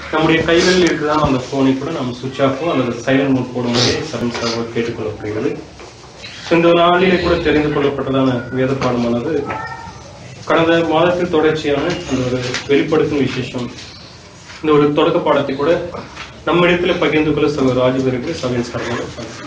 நம்முடைய கைகளில் இருக்கிறதான அந்த போனை கூட நம்ம சுவிட்ச் ஆஃபோ அல்லது சைலண்ட் மோட் போடும்போதே சரண் சார்பாக கேட்டுக்கொள்ளப்படுகிறது So, இந்த நாளிலே கூட தெரிந்து கொள்ளப்பட்டதான வேத பாடமானது கடந்த மாதத்தில் தொடர்ச்சியான அந்த ஒரு வெளிப்படுத்தும் விசேஷம் இந்த ஒரு தொடக்க பாடத்தை கூட நம்ம இடத்துல பகிர்ந்து கொள்ள சகோதர ராஜபருக்கு சபையின் சார்பாக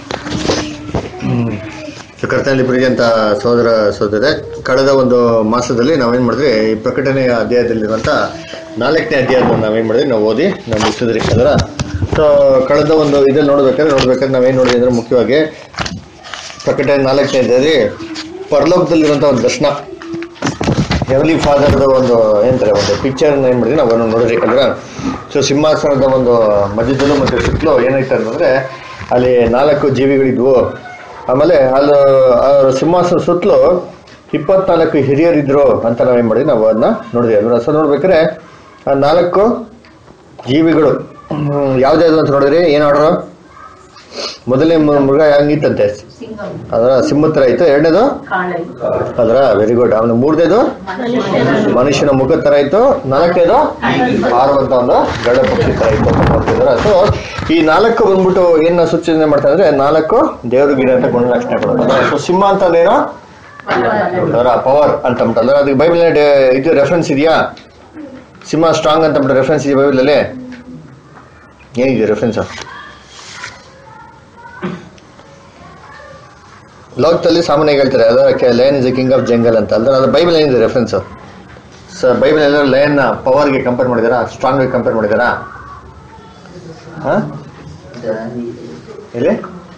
ಸೊ ಕರ್ತನಲ್ಲಿ ಪ್ರಿಯಂತ ಸಹೋದರ ಸಹೋದರ ಕಳೆದ ಒಂದು ಮಾಸದಲ್ಲಿ ನಾವೇನ್ ಮಾಡಿದ್ವಿ ಈ ಪ್ರಕಟಣೆಯ ಅಧ್ಯಾಯದಲ್ಲಿರುವಂತ ನಾಲ್ಕನೇ ಅಧ್ಯಾಯವನ್ನು ನಾವೇನ್ ಮಾಡಿದ್ವಿ ನಾವು ಓದಿ ನಾವು ಮುಗಿಸಿದ್ರಿ ಅದರ ಸೊ ಕಳೆದ ಒಂದು ಇದಲ್ಲಿ ನೋಡ್ಬೇಕಾದ್ರೆ ನೋಡ್ಬೇಕಾದ್ರೆ ನಾವೇನ್ ನೋಡಿದ್ವಿ ಅಂದ್ರೆ ಮುಖ್ಯವಾಗಿ ಪ್ರಕಟಣೆ ನಾಲ್ಕನೇ ಅಧ್ಯಾಯದಲ್ಲಿ ಪರಲೋಕದಲ್ಲಿರುವಂತ ಒಂದು ದರ್ಶನ ಹೆವಲಿ ಫಾದರ್ದ ಒಂದು ಏನಂತಾರೆ ಒಂದು ಪಿಕ್ಚರ್ ಏನ್ ಮಾಡಿದ್ವಿ ನಾವು ಅದನ್ನು ನೋಡಿದ್ರಿ ಯಾಕಂದ್ರೆ ಸೊ ಸಿಂಹಾಸನದ ಒಂದು ಮಧ್ಯದಲ್ಲೂ ಮತ್ತೆ ಸುತ್ತಲೂ ಏನಾಯ್ತು ಅಂತಂದ್ರೆ ಅಲ್ಲಿ ನಾಲ್ಕು ಜೀವಿಗಳಿದ್ವು ಆಮೇಲೆ ಅಲ್ಲಿ ಆ ಸಿಂಹಾಸನ ಸುತ್ತಲೂ ಇಪ್ಪತ್ನಾಲ್ಕು ಹಿರಿಯರಿದ್ರು ಅಂತ ನಾವೇನ್ ಮಾಡಿದ್ವಿ ನಾವು ಅದನ್ನ ನೋಡಿದ್ವಿ ಅದನ್ನ ಸೊ ನೋಡ್ಬೇಕಾದ್ರೆ ಆ ನಾಲ್ಕು ಜೀವಿಗಳು ಹ್ಮ್, ಯಾವ್ದ್ಯಾವ್ದು ಅಂತ ನೋಡಿದ್ರಿ ಏನ್ ಆರ್ಡ್ರು ಮೊದಲನೇ ಮೃ- ಮೃಗ ಹೆಂಗಿತ್ತಂತೆ ಸಿಂಗಂ ಅದರ ಸಿಂಹ ತರ ಇತ್ತು ಎರಡನೇದು ಕಾಳೆ ಅದರ ವೆರಿ ಗುಡ್ ಅವನು ಮೂರನೇದು ಮನುಷ್ಯನ ಮುಖದ ತರ ಇತ್ತು ನಾಲ್ಕನೇದು ಹಾರುವಂತ ಒಂದು ಗಡ ಪಕ್ಷಿ ತರ ಇತ್ತು ಅಂತ ನೋಡ್ತಿದಾರೆ ಸೊ ಈ ನಾಲ್ಕು ಬಂದ್ಬಿಟ್ಟು ಏನ ಸೂಚನೆ ಮಾಡ್ತಾ ಇದ್ರೆ ನಾಲ್ಕು ದೇವ್ರ ಗಿಡ ಅಂತ ಗುಣಲಕ್ಷಣ ಕೊಡೋದು ಸೊ ಸಿಂಹ ಅಂತ ಅಂದ್ರೇನು ಅದರ ಪವರ್ ಅಂತ ಅಂದ್ಬಿಟ್ಟು ಅದಕ್ಕೆ ಬೈಬಲ್ ಇದು ರೆಫರೆನ್ಸ್ ಇದೆಯಾ ಸಿಂಹ ಸ್ಟ್ರಾಂಗ್ ಅಂತ ಅಂದ್ಬಿಟ್ಟು ರೆಫರೆನ್ಸ್ ಇದೆಯಾ ಬೈಬಲ್ ಅಲ್ಲಿ ಏನಿದೆ ರೆಫರೆನ್ಸ್ ಲೋಕದಲ್ಲಿ ಸಾಮಾನ್ಯವಾಗಿ ಹೇಳ್ತಾರೆ ಅದಕ್ಕೆ lion is king of jungle ಅಂತ ಅಂದ್ರೆ ಅದು ಬೈಬಲ್ ಏನಿದೆ ರೆಫರೆನ್ಸ್ ಸೊ ಬೈಬಲ್ ಎಲ್ಲ ಲಯನ್ ಪವರ್ಗೆ ಕಂಪೇರ್ ಮಾಡಿದಾರಾ ಸ್ಟ್ರಾಂಗ್ ಆಗಿ ಕಂಪೇರ್ ಮಾಡಿದಾರಾ ಹಾ ಎಲ್ಲಿ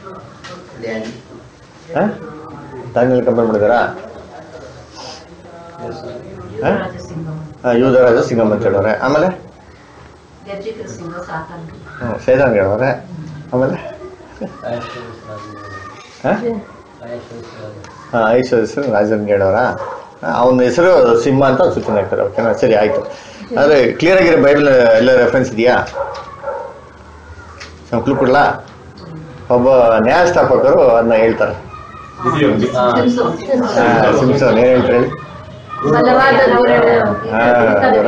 ಹಾ ದಾನಿಯಲ್ಲಿ ಕಂಪೇರ್ ಮಾಡಿದಾರಾ ಹಾ ಸಿಂಗಂ ಹಾ, ಯೂದರಾಜ ಸಿಂಗಮ್ ಅಂತ ಹೇಳೋರೆ ಆಮೇಲೆ ಗರ್ಜಿತ ಸಿಂಗ ಸಾತಾನ ಹ್ಮ್ ಸೇದಾನ್ ಹೇಳೋರೆ ಆಮೇಲೆ ಹಾ ಹಾ ಐಶ್ವರ್ಯ ಹೆಸರು ರಾಜನ್ ಹೇಳೋರ ಅವನ ಹೆಸರು ಸಿಂಹ ಅಂತ ಸೂಚನೆ ಆಗ್ತಾರೆ ಓಕೆನಾ ಸರಿ ಆಯ್ತು ಆದ್ರೆ ಕ್ಲಿಯರ್ ಆಗಿರೋ ಬೈಬಲ್ ಎಲ್ಲ ರೆಫರೆನ್ಸ್ ಇದೆಯಾ ಕ್ಲೂ ಕೊಡ್ಲಾ ಒಬ್ಬ ನ್ಯಾಯಸ್ಥಾಪಕರು ಅದನ್ನ ಹೇಳ್ತಾರೆ ಸಿಂಸನ್ ಏನ್ ಹೇಳ್ತಾರೆ ಹೇಳಿ ಬಲವಾದ ಹಾ, ಅದರ.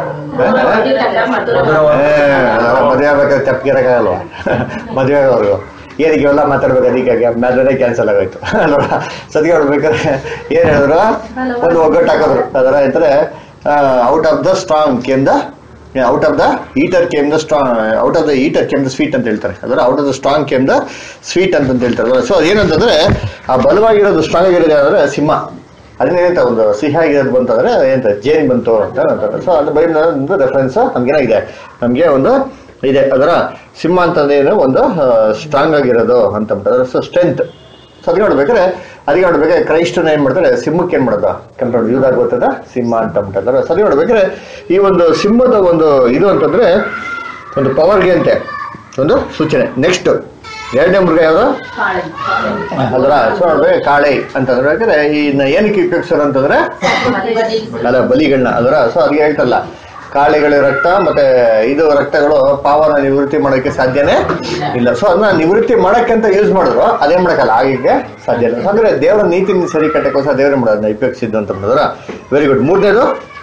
ಮದುವೆ ಆಗ್ಬೇಕಾದ್ರೆ ತಪ್ಪಿರಕ್ಕಾಗಲ್ವ ಮದುವೆ ಆಗೋರ್ಗು ಏನಕ್ಕೆ ಇವೆಲ್ಲ ಮಾತಾಡ್ಬೇಕು ಅದಕ್ಕಾಗಿ ಮದುವೆ ಕ್ಯಾನ್ಸಲ್ ಆಗೋಯ್ತು ಅಲ್ವಾ ಸದ್ಯ ನೋಡ್ಬೇಕಾದ್ರೆ ಏನ್ ಹೇಳಿದ್ರು ಒಂದು ಒಗ್ಗಟ್ಟು ಹಾಕಿದ್ರು ಅದರ ಎಂದ್ರೆ out of the strong came the out of the eater came the strong out of the eater came the sweet ಅಂತ ಹೇಳ್ತಾರೆ ಅದರ out of the strong came the sweet ಅಂತ ಹೇಳ್ತಾರೆ ಸೊ ಅದೇನಂತಂದ್ರೆ ಆ ಬಲವಾಗಿರೋದು ಸ್ಟ್ರಾಂಗ್ ಆಗಿರೋದು ಯಾವ್ದಂದ್ರೆ ಸಿಂಹ ಅದನ್ನೇನಂತ ಒಂದು ಸಿಹಿಯಾಗಿರೋದು ಬಂತಂದ್ರೆ ಏನಂತ ಜೇನ್ ಬಂತು ಅಂತ ಅಂತಾರೆ ಸೊ ಅದು ಬೈಬಲ್ ಒಂದು ರೆಫರೆನ್ಸ್ ನಮ್ಗೇನಾಗಿದೆ ನಮಗೆ ಒಂದು ಇದೆ ಅದರ ಸಿಂಹ ಅಂತಂದ್ರೆ ಏನು ಒಂದು ಸ್ಟ್ರಾಂಗ್ ಆಗಿರೋದು ಅಂತ ಅಂತಾರೆ ಸೊ ಸ್ಟ್ರೆಂತ್ ಸೊ ಅದಕ್ಕೆ ನೋಡ್ಬೇಕಾದ್ರೆ ಅದಕ್ಕೆ ನೋಡ್ಬೇಕಾದ್ರೆ ಕ್ರೈಸ್ತನ ಏನ್ ಮಾಡ್ತಾರೆ ಸಿಂಹಕ್ಕೆ ಏನ್ ಮಾಡೋದು ಕಂಟ್ರೋಲ್ ಯೂಸ್ ಆಗುತ್ತದ ಸಿಂಹ ಅಂತ ಅಂತಾರೆ ಸೊ ಅದಕ್ಕೆ ನೋಡ್ಬೇಕಾದ್ರೆ ಈ ಒಂದು ಸಿಂಹದ ಒಂದು ಇದು ಅಂತಂದ್ರೆ ಒಂದು ಪವರ್ಗೆ ಅಂತೆ ಒಂದು ಸೂಚನೆ ನೆಕ್ಸ್ಟ್ ಎರಡನೇ ಮೃಗ ಯಾವುದು ಕಾಳೆ ಅಲ್ರ ಸೊ ನೋಡ್ಬೇಕು ಕಾಳೆ ಅಂತಂದ್ರೆ ಯಾಕಂದ್ರೆ ಈ ಏನಕ್ಕೆ ಉಪಯೋಗಿಸೋರು ಅಂತಂದ್ರೆ ಅಲ್ಲ ಬಲಿಗಳನ್ನ ಅದರ ಸೊ ಅದಕ್ಕೆ ಹೇಳ್ತಲ್ಲ ಕಾಳೆಗಳ ರಕ್ತ ಮತ್ತೆ ಇದು ರಕ್ತಗಳು ಪಾವನ ನಿವೃತ್ತಿ ಮಾಡೋಕೆ ಸಾಧ್ಯನೇ ಇಲ್ಲ ಸೊ ಅದನ್ನ ನಿವೃತ್ತಿ ಮಾಡಕ್ಕೆ ಅಂತ ಯೂಸ್ ಮಾಡಿದ್ರು ಅದೇ ಮಾಡಕ್ಕಲ್ಲ ಆಗಿಗೆ ಸಾಧ್ಯ ಇಲ್ಲ So ಅಂದ್ರೆ ದೇವರ ನೀತಿ ಸರಿ ಕಟ್ಟಕ್ಕೋಸ್ಕರ ದೇವರ ಮಾಡೋದನ್ನ ಉಪಯೋಗಿಸಿದ್ದು ಅಂತ ಹೇಳಿದ್ರ ವೆರಿ ಗುಡ್ ಮೂರನೇದು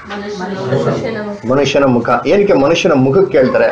ಮನುಷ್ಯನ ಮುಖ ಏನಕ್ಕೆ ಮನುಷ್ಯನ ಮುಖಕ್ಕೆ ಹೇಳ್ತಾರೆ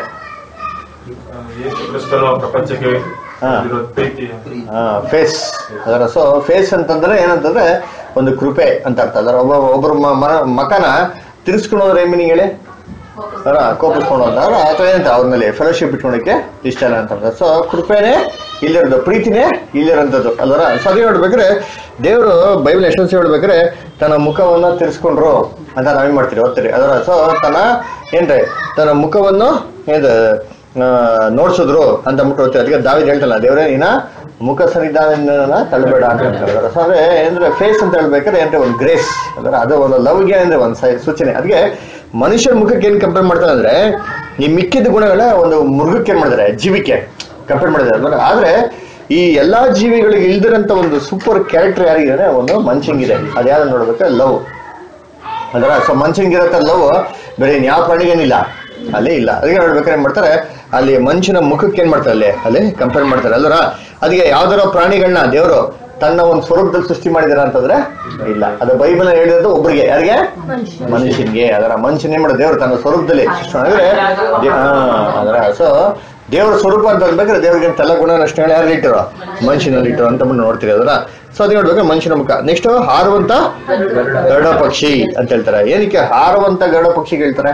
ಯೇಸು ಕ್ರಿಸ್ತನು ಪ್ರಪಂಚಕ್ಕೆ ಹಾ. ಇರೋ ಪ್ರೀತಿ ಫೇಸ್ ಅದರ ಸೊ ಫೇಸ್ ಅಂತಂದ್ರೆ ಏನಂತಂದ್ರೆ ಒಂದು ಕೃಪೆ ಅಂತ ಅರ್ಥ ಅದರ ಒಬ್ಬ ಒಬ್ಬರ ಮ- ಮ- ಮಕನ ತಿರ್ಸ್ಕೊಳೋದ್ರ ಏನ್ ಮೀನಿಂಗ್ ಹೇಳಿ ಅದರ ಕೋಪಿಸ್ಕೊಳೋದ್ರ ಅಥವಾ ಏನಂತ ಅವ್ರ ಮೇಲೆ ಫೆಲೋಶಿಪ್ ಇಟ್ಕೊಳಕ್ಕೆ ಇಷ್ಟ ಇಲ್ಲ ಅಂತ ಸೊ ಕೃಪೆನೇ ಇಲ್ಲಿರೋದು ಪ್ರೀತಿನೇ ಇಲ್ಲಿರೋಂಥದ್ದು ಅಲ್ವರ ಸೊ ಅದೇ ನೋಡ್ಬೇಕಾದ್ರೆ ದೇವರು ಬೈಬಲ್ ಎಷ್ಟೊಂದು ಹೇಳ್ಬೇಕಾದ್ರೆ ತನ್ನ ಮುಖವನ್ನ ತಿರ್ಸ್ಕೊಂಡ್ರು ಅಂತ ನಾವೇನ್ ಮಾಡ್ತೀರಿ ಓದ್ತೀರಿ ಅದರ ಸೊ ತನ್ನ ಏನ್ರಿ ತನ್ನ ಮುಖವನ್ನು ಏನ್ ನೋಡ್ಸಿದ್ರು ಅಂತ ಅಂದ್ಬಿಟ್ಟು ಓದ್ತೀರಿ ಅದಕ್ಕೆ ದಾವಿದ್ ಹೇಳ್ತಲ್ಲ ದೇವರೇ ನೀನ ಮುಖ ಸನ್ನಿಧಾನ ತಳ್ಳಬೇಡ ಅಂತ ಹೇಳ್ತಾರೆ ಸೊ ಅಂದ್ರೆ ಅಂದ್ರೆ ಫೇಸ್ ಅಂತ ಹೇಳ್ಬೇಕಾದ್ರೆ ಅಂದ್ರೆ ಒಂದು ಗ್ರೇಸ್ ಅಂದ್ರೆ ಅದು ಒಂದು ಲವ್ಗೆ ಅಂದ್ರೆ ಒಂದು ಸೈ- ಸೂಚನೆ ಅದಕ್ಕೆ ಮನುಷ್ಯನ ಮುಖಕ್ಕೆ ಏನ್ ಕಂಪೇರ್ ಮಾಡ್ತಾರೆ ಅಂದ್ರೆ ಈ ಮಿಕ್ಕಿದ ಗುಣಗಳ ಒಂದು ಮೃಗಕ್ಕೆ ಏನ್ ಮಾಡಿದ್ದಾರೆ ಜೀವಿಕೆ ಕಂಪೇರ್ ಮಾಡಿದ್ದಾರೆ ಅಂದ್ರೆ ಆದ್ರೆ ಈ ಎಲ್ಲಾ ಜೀವಿಗಳಿಗೆ ಇಲ್ದಿರಂತ ಒಂದು ಸೂಪರ್ ಕ್ಯಾರೆಕ್ಟರ್ ಯಾರಿಗಿದೆ ಅಂದ್ರೆ ಒಂದು ಮನುಷ್ಯಂಗಿದೆ ಅದ್ಯಾವ್ದು ನೋಡ್ಬೇಕು ಲವ್ ಅದರ ಸೊ ಮನುಷ್ಯನಿಗಿರತ್ತ ಲವ್ ಬೇರೆ ಯಾವ ಪ್ರಾಣಿಗೇನಿಲ್ಲ ಅಲ್ಲಿ ಇಲ್ಲ ಅದಕ್ಕೆ ನೋಡ್ಬೇಕಾದ್ರೆ ಏನ್ ಮಾಡ್ತಾರೆ ಅಲ್ಲಿ ಮನುಷ್ಯನ ಮುಖಕ್ಕೆ ಏನ್ ಮಾಡ್ತಾರೆ ಅಲ್ಲಿ ಅಲ್ಲಿ ಕಂಪೇರ್ ಮಾಡ್ತಾರೆ ಅಲ್ಲರ ಅದಕ್ಕೆ ಯಾವ್ದಾರ ಪ್ರಾಣಿಗಳನ್ನ ದೇವರು ತನ್ನ ಒಂದು ಸ್ವರೂಪದಲ್ಲಿ ಸೃಷ್ಟಿ ಮಾಡಿದಾರ ಅಂತಂದ್ರೆ ಇಲ್ಲ ಅದು ಬೈಬಲ್ ಹೇಳಿರೋದು ಒಬ್ರಿಗೆ ಯಾರಿಗೆ ಮನುಷ್ಯನ್ಗೆ ಅದರ ಮನುಷ್ಯನ್ ಏನ್ ಮಾಡೋದು ದೇವರು ತನ್ನ ಸ್ವರೂಪದಲ್ಲಿ ಸೃಷ್ಟಿ ಮಾಡಿದ್ರೆ ದೇ- ಹಾ, ಅದರ ಸೊ ದೇವರ ಸ್ವರೂಪ ಅಂತ ಅನ್ಬೇಕಾದ್ರೆ ದೇವರಿಗೆ ತಲೆ ಗುಣ ಲಕ್ಷಣಗಳು ಯಾರು ಇಟ್ಟಿರೋ ಮನುಷ್ಯನಲ್ಲಿ ಇಟ್ಟಿರೋ ಅಂತ ಬಂದು ನೋಡ್ತೀರಿ ಅದರ ಸೊ ಅದು ನೋಡ್ಬೇಕು ಮನುಷ್ಯನ ಮುಖ ನೆಕ್ಸ್ಟ್ ಹಾರುವಂತ ಗರುಡ ಪಕ್ಷಿ ಅಂತ ಹೇಳ್ತಾರೆ ಏನಕ್ಕೆ ಹಾರುವಂತ ಗರುಡ ಪಕ್ಷಿಗೆ ಹೇಳ್ತಾರೆ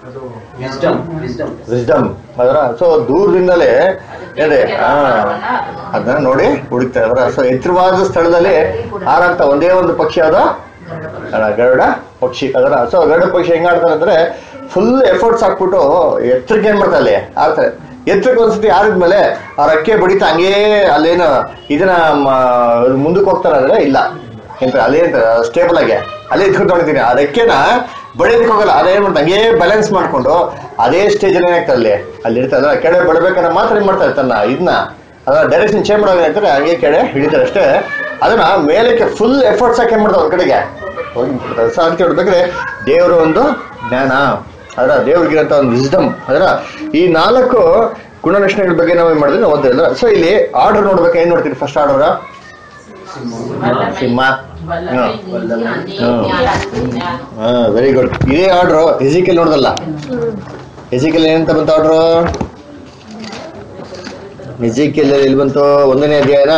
ವಿಸ್ಡಮ್ ಅದರ ಸೊ ದೂರದಿಂದಲೇ ಇದೆ ಹಾ ಅದನ್ನ ನೋಡಿ ಹುಡುಕ್ತಾ ಇದ್ರ ಸೊ ಎತ್ತರವಾದ ಸ್ಥಳದಲ್ಲಿ ಹಾರಂತ ಒಂದೇ ಒಂದು ಪಕ್ಷಿ ಅದ ಅಲ್ಲ, ಗರುಡ ಪಕ್ಷಿ ಅದರ ಸೊ ಗರುಡ ಪಕ್ಷಿ ಹೆಂಗ್ ಆಡ್ತಾರೆ ಅಂದ್ರೆ ಫುಲ್ ಎಫರ್ಟ್ಸ್ ಹಾಕ್ಬಿಟ್ಟು ಎತ್ತರಕ್ಕೆ ಏನ್ ಮಾಡ್ತಾರೆ ಅಲ್ಲಿ ಆಡ್ತಾರೆ ಎತ್ತರಕ್ಕೆ ಒಂದ್ಸತಿ ಆಡಿದ್ಮೇಲೆ ಆ ರೆಕ್ಕೆ ಬಡಿತಾ ಹಂಗೇ ಅಲ್ಲೇನು ಇದನ್ನ ಮ- ಮುಂದಕ್ಕೆ ಹೋಗ್ತಾರೆ ಅಂದ್ರೆ ಇಲ್ಲ ಎಂತ ಅಲ್ಲೇ ಸ್ಟೇಬಲ್ ಆಗಿ ಅಲ್ಲೇ ಇಟ್ಕೊಂಡು ನೋಡಿದ್ದೀನಿ ಆ ರೆಕ್ಕೆನ ಬಡಿಯೋದಕ್ಕೆ ಹೋಗಲ್ಲ ಅದೇ ಏನ್ ಮಾಡ್ತಾರೆ ಹಂಗೇ ಬ್ಯಾಲೆನ್ಸ್ ಮಾಡ್ಕೊಂಡು ಅದೇ ಸ್ಟೇಜ್ ಅಲ್ಲಿ ಏನಾಗ್ತದೆ ಅಲ್ಲಿ ಅಲ್ಲಿ ಇರ್ತದೆ ಅದ್ರ ಕೆಳಗೆ ಬಡಬೇಕನ್ನ ಮಾತ್ರ ಏನ್ ಮಾಡ್ತಾರೆ ತನ್ನ ಇದನ್ನ ಅದರ ಡೈರೆಕ್ಷನ್ ಚೇಂಜ್ ಮಾಡೋದು ಏನಾಗ್ತಾರೆ ಹಂಗೆ ಕೆಳಗೆ ಹಿಡಿತಾರೆ ಅಷ್ಟೇ ಅದನ್ನ ಮೇಲಕ್ಕೆ ಫುಲ್ ಎಫರ್ಟ್ಸ್ ಹಾಕಿ ಏನ್ ಮಾಡ್ತಾರೆ ಅವ್ರ ಕಡೆಗೆ ಹೋಗಿ ಬಿಡ್ತಾರೆ ಸೊ ಅದಕ್ಕೆ ನೋಡ್ಬೇಕಾದ್ರೆ ದೇವರ ಒಂದು ಜ್ಞಾನ ಅದರ ದೇವ್ರಿಗಿರಂತ ಒಂದು ವಿಸ್ಡಮ್ ಅದರ ಈ ನಾಲ್ಕು ಗುಣಲಕ್ಷಣಗಳ ಬಗ್ಗೆ ನಾವು ಏನ್ ಮಾಡಿದ್ವಿ ನಾವು ಓದಿಲ್ಲ ಸೊ ಇಲ್ಲಿ ಆರ್ಡರ್ ನೋಡ್ಬೇಕು ಏನ್ ನೋಡ್ತೀರಿ ಫಸ್ಟ್ ಆರ್ಡರ್ ಸಿಂಹ ಹಾ ವೆರಿ ಗುಡ್ ಇದೇ ಆರ್ಡ್ರು ಎಜಿಕಲ್ ನೋಡ್ದಲ್ಲ ಎಜಿಕಲ್ ಏನಂತ ಬಂತು ಆರ್ಡ್ರು ಎಜಿಕಲ್ ಎಲ್ಲಿ ಬಂತು ಒಂದನೇ ಅಧ್ಯಾಯನ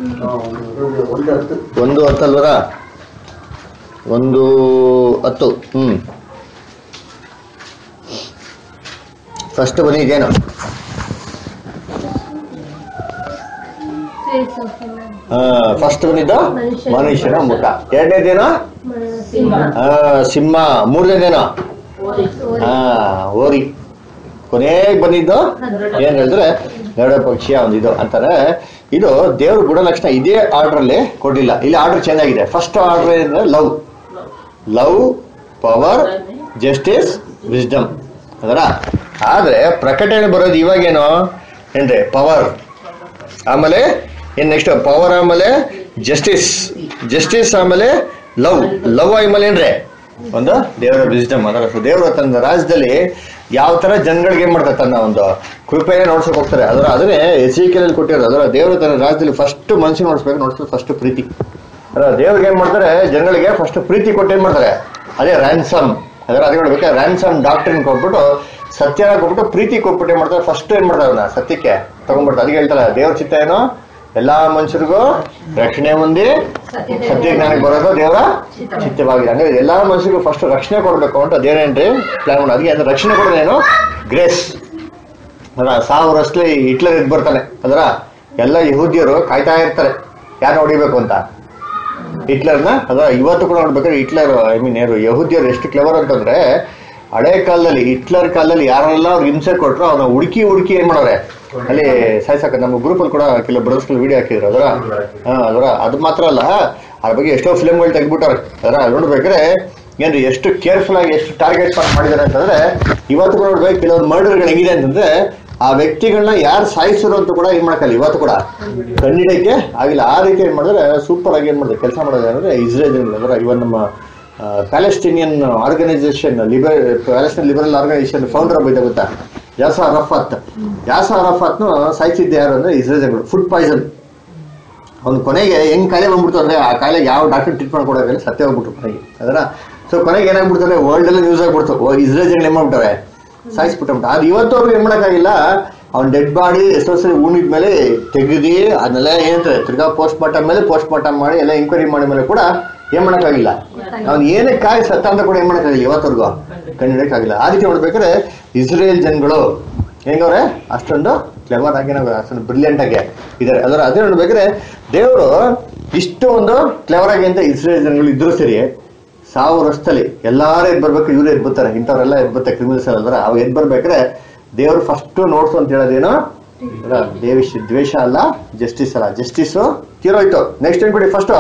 ಒಂದು ಹತ್ತಲ್ವರ ಒಂದು ಹತ್ತು ಹ್ಮ್ ಫಸ್ಟ್ ಬನ್ನಿ ಇದೇನು ಫಸ್ಟ್ ಬಂದಿದ್ದು ಮನುಷ್ಯನ ಮುಖ ಎರಡನೇದೇನು ಆ, ಸಿಂಹ ಮೂರನೇದೇನು ಹಾ ಓರಿ ಕೊನೆಗೆ ಬಂದಿದ್ದು ಏನ್ ಹೇಳಿದ್ರೆ ಗರುಡ ಪಕ್ಷಿಯ ಒಂದು ಇದು ಅಂತಾರೆ ಇದು ದೇವ್ರ ಗುಣಲಕ್ಷಣ ಇದೇ ಆರ್ಡರ್ ಅಲ್ಲಿ ಕೊಡ್ಲಿಲ್ಲ ಇಲ್ಲಿ ಆರ್ಡರ್ ಚೇಂಜ್ ಆಗಿದೆ ಫಸ್ಟ್ ಆರ್ಡರ್ ಏನಂದ್ರೆ love love power justice wisdom ಅದರ ಆದ್ರೆ ಪ್ರಕಟಣೆ ಬರೋದು ಇವಾಗೇನು ಏನ್ರಿ ಪವರ್ ಆಮೇಲೆ ಏನ್ ನೆಕ್ಸ್ಟ್ ಪವರ್ ಆಮೇಲೆ ಜಸ್ಟಿಸ್ ಜಸ್ಟಿಸ್ ಆಮೇಲೆ ಲವ್ ಲವ್ ಆಮೇಲೆ ಏನ್ರಿ ಒಂದು ದೇವರ ವಿಸ್ಡಮ್ ಅದರ ಸೊ ದೇವರು ತನ್ನ ರಾಜ್ಯದಲ್ಲಿ ಯಾವ ತರ ಜನಗಳಿಗೆ ಏನ್ ಮಾಡ್ತಾರೆ ತನ್ನ ಒಂದು ಕೃಪೆನೇ ನೋಡ್ಸಕ್ ಹೋಗ್ತಾರೆ ಅದರ ಅದನ್ನೇ ಎಸ್ ಕೊಟ್ಟಿರೋದು ಅದರ ದೇವರು ತನ್ನ ರಾಜ್ಯದಲ್ಲಿ ಫಸ್ಟ್ ಮನುಷ್ಯ ನೋಡ್ಸ್ಬೇಕು ನೋಡ್ಸೋದು ಫಸ್ಟ್ ಪ್ರೀತಿ ಅದರ ದೇವ್ರಿಗೆ ಏನ್ ಮಾಡ್ತಾರೆ ಜನಗಳಿಗೆ ಫಸ್ಟ್ ಪ್ರೀತಿ ಕೊಟ್ಟು ಏನ್ ಮಾಡ್ತಾರೆ ಅದೇ ರ್ಯಾನ್ಸಮ್ ಅದರ ಅದೇ ನೋಡ್ಬೇಕು ರ್ಯಾನ್ಸಮ್ ಡಾಕ್ಟ್ರಿನ್ ಕೊಟ್ಬಿಟ್ಟು ಸತ್ಯನ ಕೊಟ್ಬಿಟ್ಟು ಪ್ರೀತಿ ಕೊಟ್ಬಿಟ್ಟು ಏನ್ ಮಾಡ್ತಾರೆ ಫಸ್ಟ್ ಏನ್ ಮಾಡ್ತಾರೆ ಅವ್ನ ಸತ್ಯಕ್ಕೆ ತಗೊಂಡ್ಬಿಡ್ತಾರೆ ಅದಕ್ಕೆ ಹೇಳ್ತಾರೆ ದೇವ್ರ ಚಿತ್ತ ಏನು ಎಲ್ಲಾ ಮನುಷ್ಯರಿಗೂ ರಕ್ಷಣೆ ಹೊಂದಿ ಸತ್ಯ ಜ್ಞಾನಕ್ಕೆ ಬರೋದು ದೇವರ ಚಿತ್ತವಾಗಿದೆ ಅಂದ್ರೆ ಎಲ್ಲಾ ಮನುಷ್ಯರಿಗೂ ಫಸ್ಟ್ ರಕ್ಷಣೆ ಕೊಡ್ಬೇಕು ಅಂತ ಅದೇನೇನ್ರಿ ಪ್ಲಾನ್ ಮಾಡಿ ಅದಕ್ಕೆ ಅಂದ್ರೆ ರಕ್ಷಣೆ ಕೊಡೋದೇನು ಗ್ರೇಸ್ ಅದರ ಸಾವಿರ ವರ್ಷಲಿ ಹಿಟ್ಲರ್ ಎದ್ದು ಬರ್ತಾನೆ ಅದರ ಎಲ್ಲ ಯಹೂದಿಯರು ಕಾಯ್ತಾ ಇರ್ತಾರೆ ಯಾರು ಹೊಡಿಬೇಕು ಅಂತ ಹಿಟ್ಲರ್ನ ಅದ ಇವತ್ತು ಕೂಡ ನೋಡ್ಬೇಕಾದ್ರೆ ಹಿಟ್ಲರ್ ಐ ಮೀನ್ ಯಾರು ಯಹೂದಿಯರು ಎಷ್ಟು ಕ್ಲೆವರ್ ಅಂತಂದ್ರೆ ಹಳೆ ಕಾಲದಲ್ಲಿ ಹಿಟ್ಲರ್ ಕಾಲದಲ್ಲಿ ಯಾರೆಲ್ಲ ಅವ್ರಿಗೆ ಹಿಂಸೆ ಕೊಟ್ರು ಅವ್ನ ಹುಡುಕಿ ಹುಡುಕಿ ಏನ್ ಮಾಡೋರೆ ಅಲ್ಲಿ ಸಾಯ್ಸಾಕ ನಮ್ಮ ಗ್ರೂಪ್ ಅಲ್ಲಿ ಕೂಡ ಕೆಲವು ಬ್ರದರ್ಸ್ ವಿಡಿಯೋ ಹಾಕಿದ್ರು ಅದರ ಹಾ ಅದರ ಅದು ಮಾತ್ರ ಅಲ್ಲ ಅದ್ರ ಬಗ್ಗೆ ಎಷ್ಟೋ ಫಿಲ್ಮ್ಗಳು ತೆಗ್ಬಿಟ್ಟಾರೆ ಅದರ ನೋಡ್ಬೇಕಾದ್ರೆ ಏನ್ರಿ ಎಷ್ಟು ಕೇರ್ಫುಲ್ ಆಗಿ ಎಷ್ಟು ಟಾರ್ಗೆಟ್ ಮಾಡಿದ್ದಾರೆ ಅಂತಂದ್ರೆ ಇವತ್ತು ಕೂಡ ನೋಡ್ಬೇಕು ಕೆಲವೊಂದು ಮರ್ಡರ್ಗಳು ಹೆಂಗಿದೆ ಅಂತಂದ್ರೆ ಆ ವ್ಯಕ್ತಿಗಳನ್ನ ಯಾರು ಸಾಯಿಸಿರೋ ಅಂತ ಕೂಡ ಏನ್ ಮಾಡಕ್ಕಲ್ಲ ಇವತ್ತು ಕೂಡ ಕಣ್ಣಿಡಕ್ಕೆ ಆಗಿಲ್ಲ ಆ ರೀತಿ ಏನ್ ಮಾಡಿದ್ರೆ ಸೂಪರ್ ಆಗಿ ಏನ್ ಮಾಡಿದ್ರೆ ಕೆಲಸ ಮಾಡೋದು ಅಂದ್ರೆ ಇಸ್ರೇಲ್ ಅಂದ್ರೆ ಇವನ್ ನಮ್ಮ ಪ್ಯಾಲೆಸ್ಟೀನಿಯನ್ ಆರ್ಗನೈಸೇಷನ್ ಲಿಬರ್ ಪ್ಯಾಲೆಸ್ಟೈನ್ ಲಿಬರಲ್ ಆರ್ಗನೈಸೇಷನ್ ಫೌಂಡರ್ ಒಬ್ಬ ಇದ್ದ ಗೊತ್ತಾ ಯಾಸ ಅರಫಾತ್ ಯಾಸ ಅರಫಾತ್ನು ಸಾಯಿಸಿದ್ದೆ ಯಾರು ಅಂದ್ರೆ ಇಸ್ರೇಲ್ಗಳು ಫುಡ್ ಪಾಯ್ಸನ್ ಅವ್ನು ಕೊನೆಗೆ ಹೆಂಗ್ ಕಾಯಿಲೆ ಬಂದ್ಬಿಡ್ತು ಅಂದ್ರೆ ಆ ಕಾಯಿಲೆಗೆ ಯಾವ ಡಾಕ್ಟರ್ ಟ್ರೀಟ್ಮೆಂಟ್ ಕೊಡೋದಿಲ್ಲ ಸತ್ಯ ಹೋಗ್ಬಿಟ್ರು ಕೊನೆಗೆ ಅದರ ಸೊ ಕೊನೆಗೆ ಏನಾಗ್ಬಿಡ್ತಾರೆ ವರ್ಲ್ಡ್ ಎಲ್ಲ ನ್ಯೂಸ್ ಆಗ್ಬಿಡ್ತು ಓ ಇಸ್ರೇಲ್ ಜನ ಏನ್ ಮಾಡ್ಬಿಟ್ಟಾರೆ ಸಾಯಿಸ್ಬಿಟ್ಟು ಅದು ಇವತ್ತವ್ರು ಏನ್ ಮಾಡಕ್ಕಾಗಿಲ್ಲ ಅವ್ನ ಡೆಡ್ ಬಾಡಿ ಎಷ್ಟೋ ಸರಿ ಉಣಿದ ಮೇಲೆ ತೆಗೆದಿ ಅದನ್ನೆಲ್ಲ ಏನಂತಾರೆ ತಿರ್ಗಾ ಪೋಸ್ಟ್ ಮಾರ್ಟಮ್ ಮೇಲೆ ಪೋಸ್ಟ್ ಮಾರ್ಟಮ್ ಮಾಡಿ ಎಲ್ಲ ಎಂಕ್ವೈರಿ ಮಾಡಿದ ಮೇಲೆ ಕೂಡ ಏನ್ ಮಾಡಕ್ಕಾಗಿಲ್ಲ ಅವ್ನು ಏನೇ ಕಾಯಿ ಸತ್ತ ಅಂತ ಕೂಡ ಏನ್ ಮಾಡಕ್ಕಾಗಿಲ್ಲ ಇವತ್ತವರೆಗೂ ಕಂಡಿಡಕ್ಕಾಗಿಲ್ಲ ಆ ರೀತಿ ನೋಡ್ಬೇಕಾದ್ರೆ ಇಸ್ರೇಲ್ ಜನಗಳು ಹೆಂಗವ್ರೆ ಅಷ್ಟೊಂದು ಕ್ಲೆವರ್ ಆಗಿ ನಾವು ಅಷ್ಟೊಂದು ಬ್ರಿಲಿಯಂಟ್ ಆಗಿ ಇದಾರೆ ಅದರ ಅದೇ ನೋಡ್ಬೇಕಾದ್ರೆ ದೇವರು ಇಷ್ಟು ಒಂದು ಕ್ಲೆವರ್ ಆಗಿ ಅಂತ ಇಸ್ರೇಲ್ ಜನಗಳು ಇದ್ರು ಸರಿ ಸಾವಿರ ವರ್ಷದಲ್ಲಿ ಎಲ್ಲಾರು ಎದ್ ಬರ್ಬೇಕು ಇವ್ರು ಎದ್ ಬರ್ತಾರೆ ಇಂಥವ್ರೆಲ್ಲ ಎದ್ ಬರ್ತಾರೆ ಕ್ರಿಮಿನಲ್ಸ್ ಅಲ್ವರ ಅವ್ ಎದ್ ಬರ್ಬೇಕಾದ್ರೆ ದೇವ್ರು ಫಸ್ಟ್ ನೋಡ್ಸು ಅಂತ ಹೇಳೋದೇನು ಅಲ್ಲ, ದೇವಿಶ್ ದ್ವೇಷ ಅಲ್ಲ ಜಸ್ಟಿಸ್ ಅಲ್ಲ ಜಸ್ಟಿಸ್ ತೀರೋಯ್ತು ನೆಕ್ಸ್ಟ್ ಏನ್ ಕೊಡಿ ಫಸ್ಟ್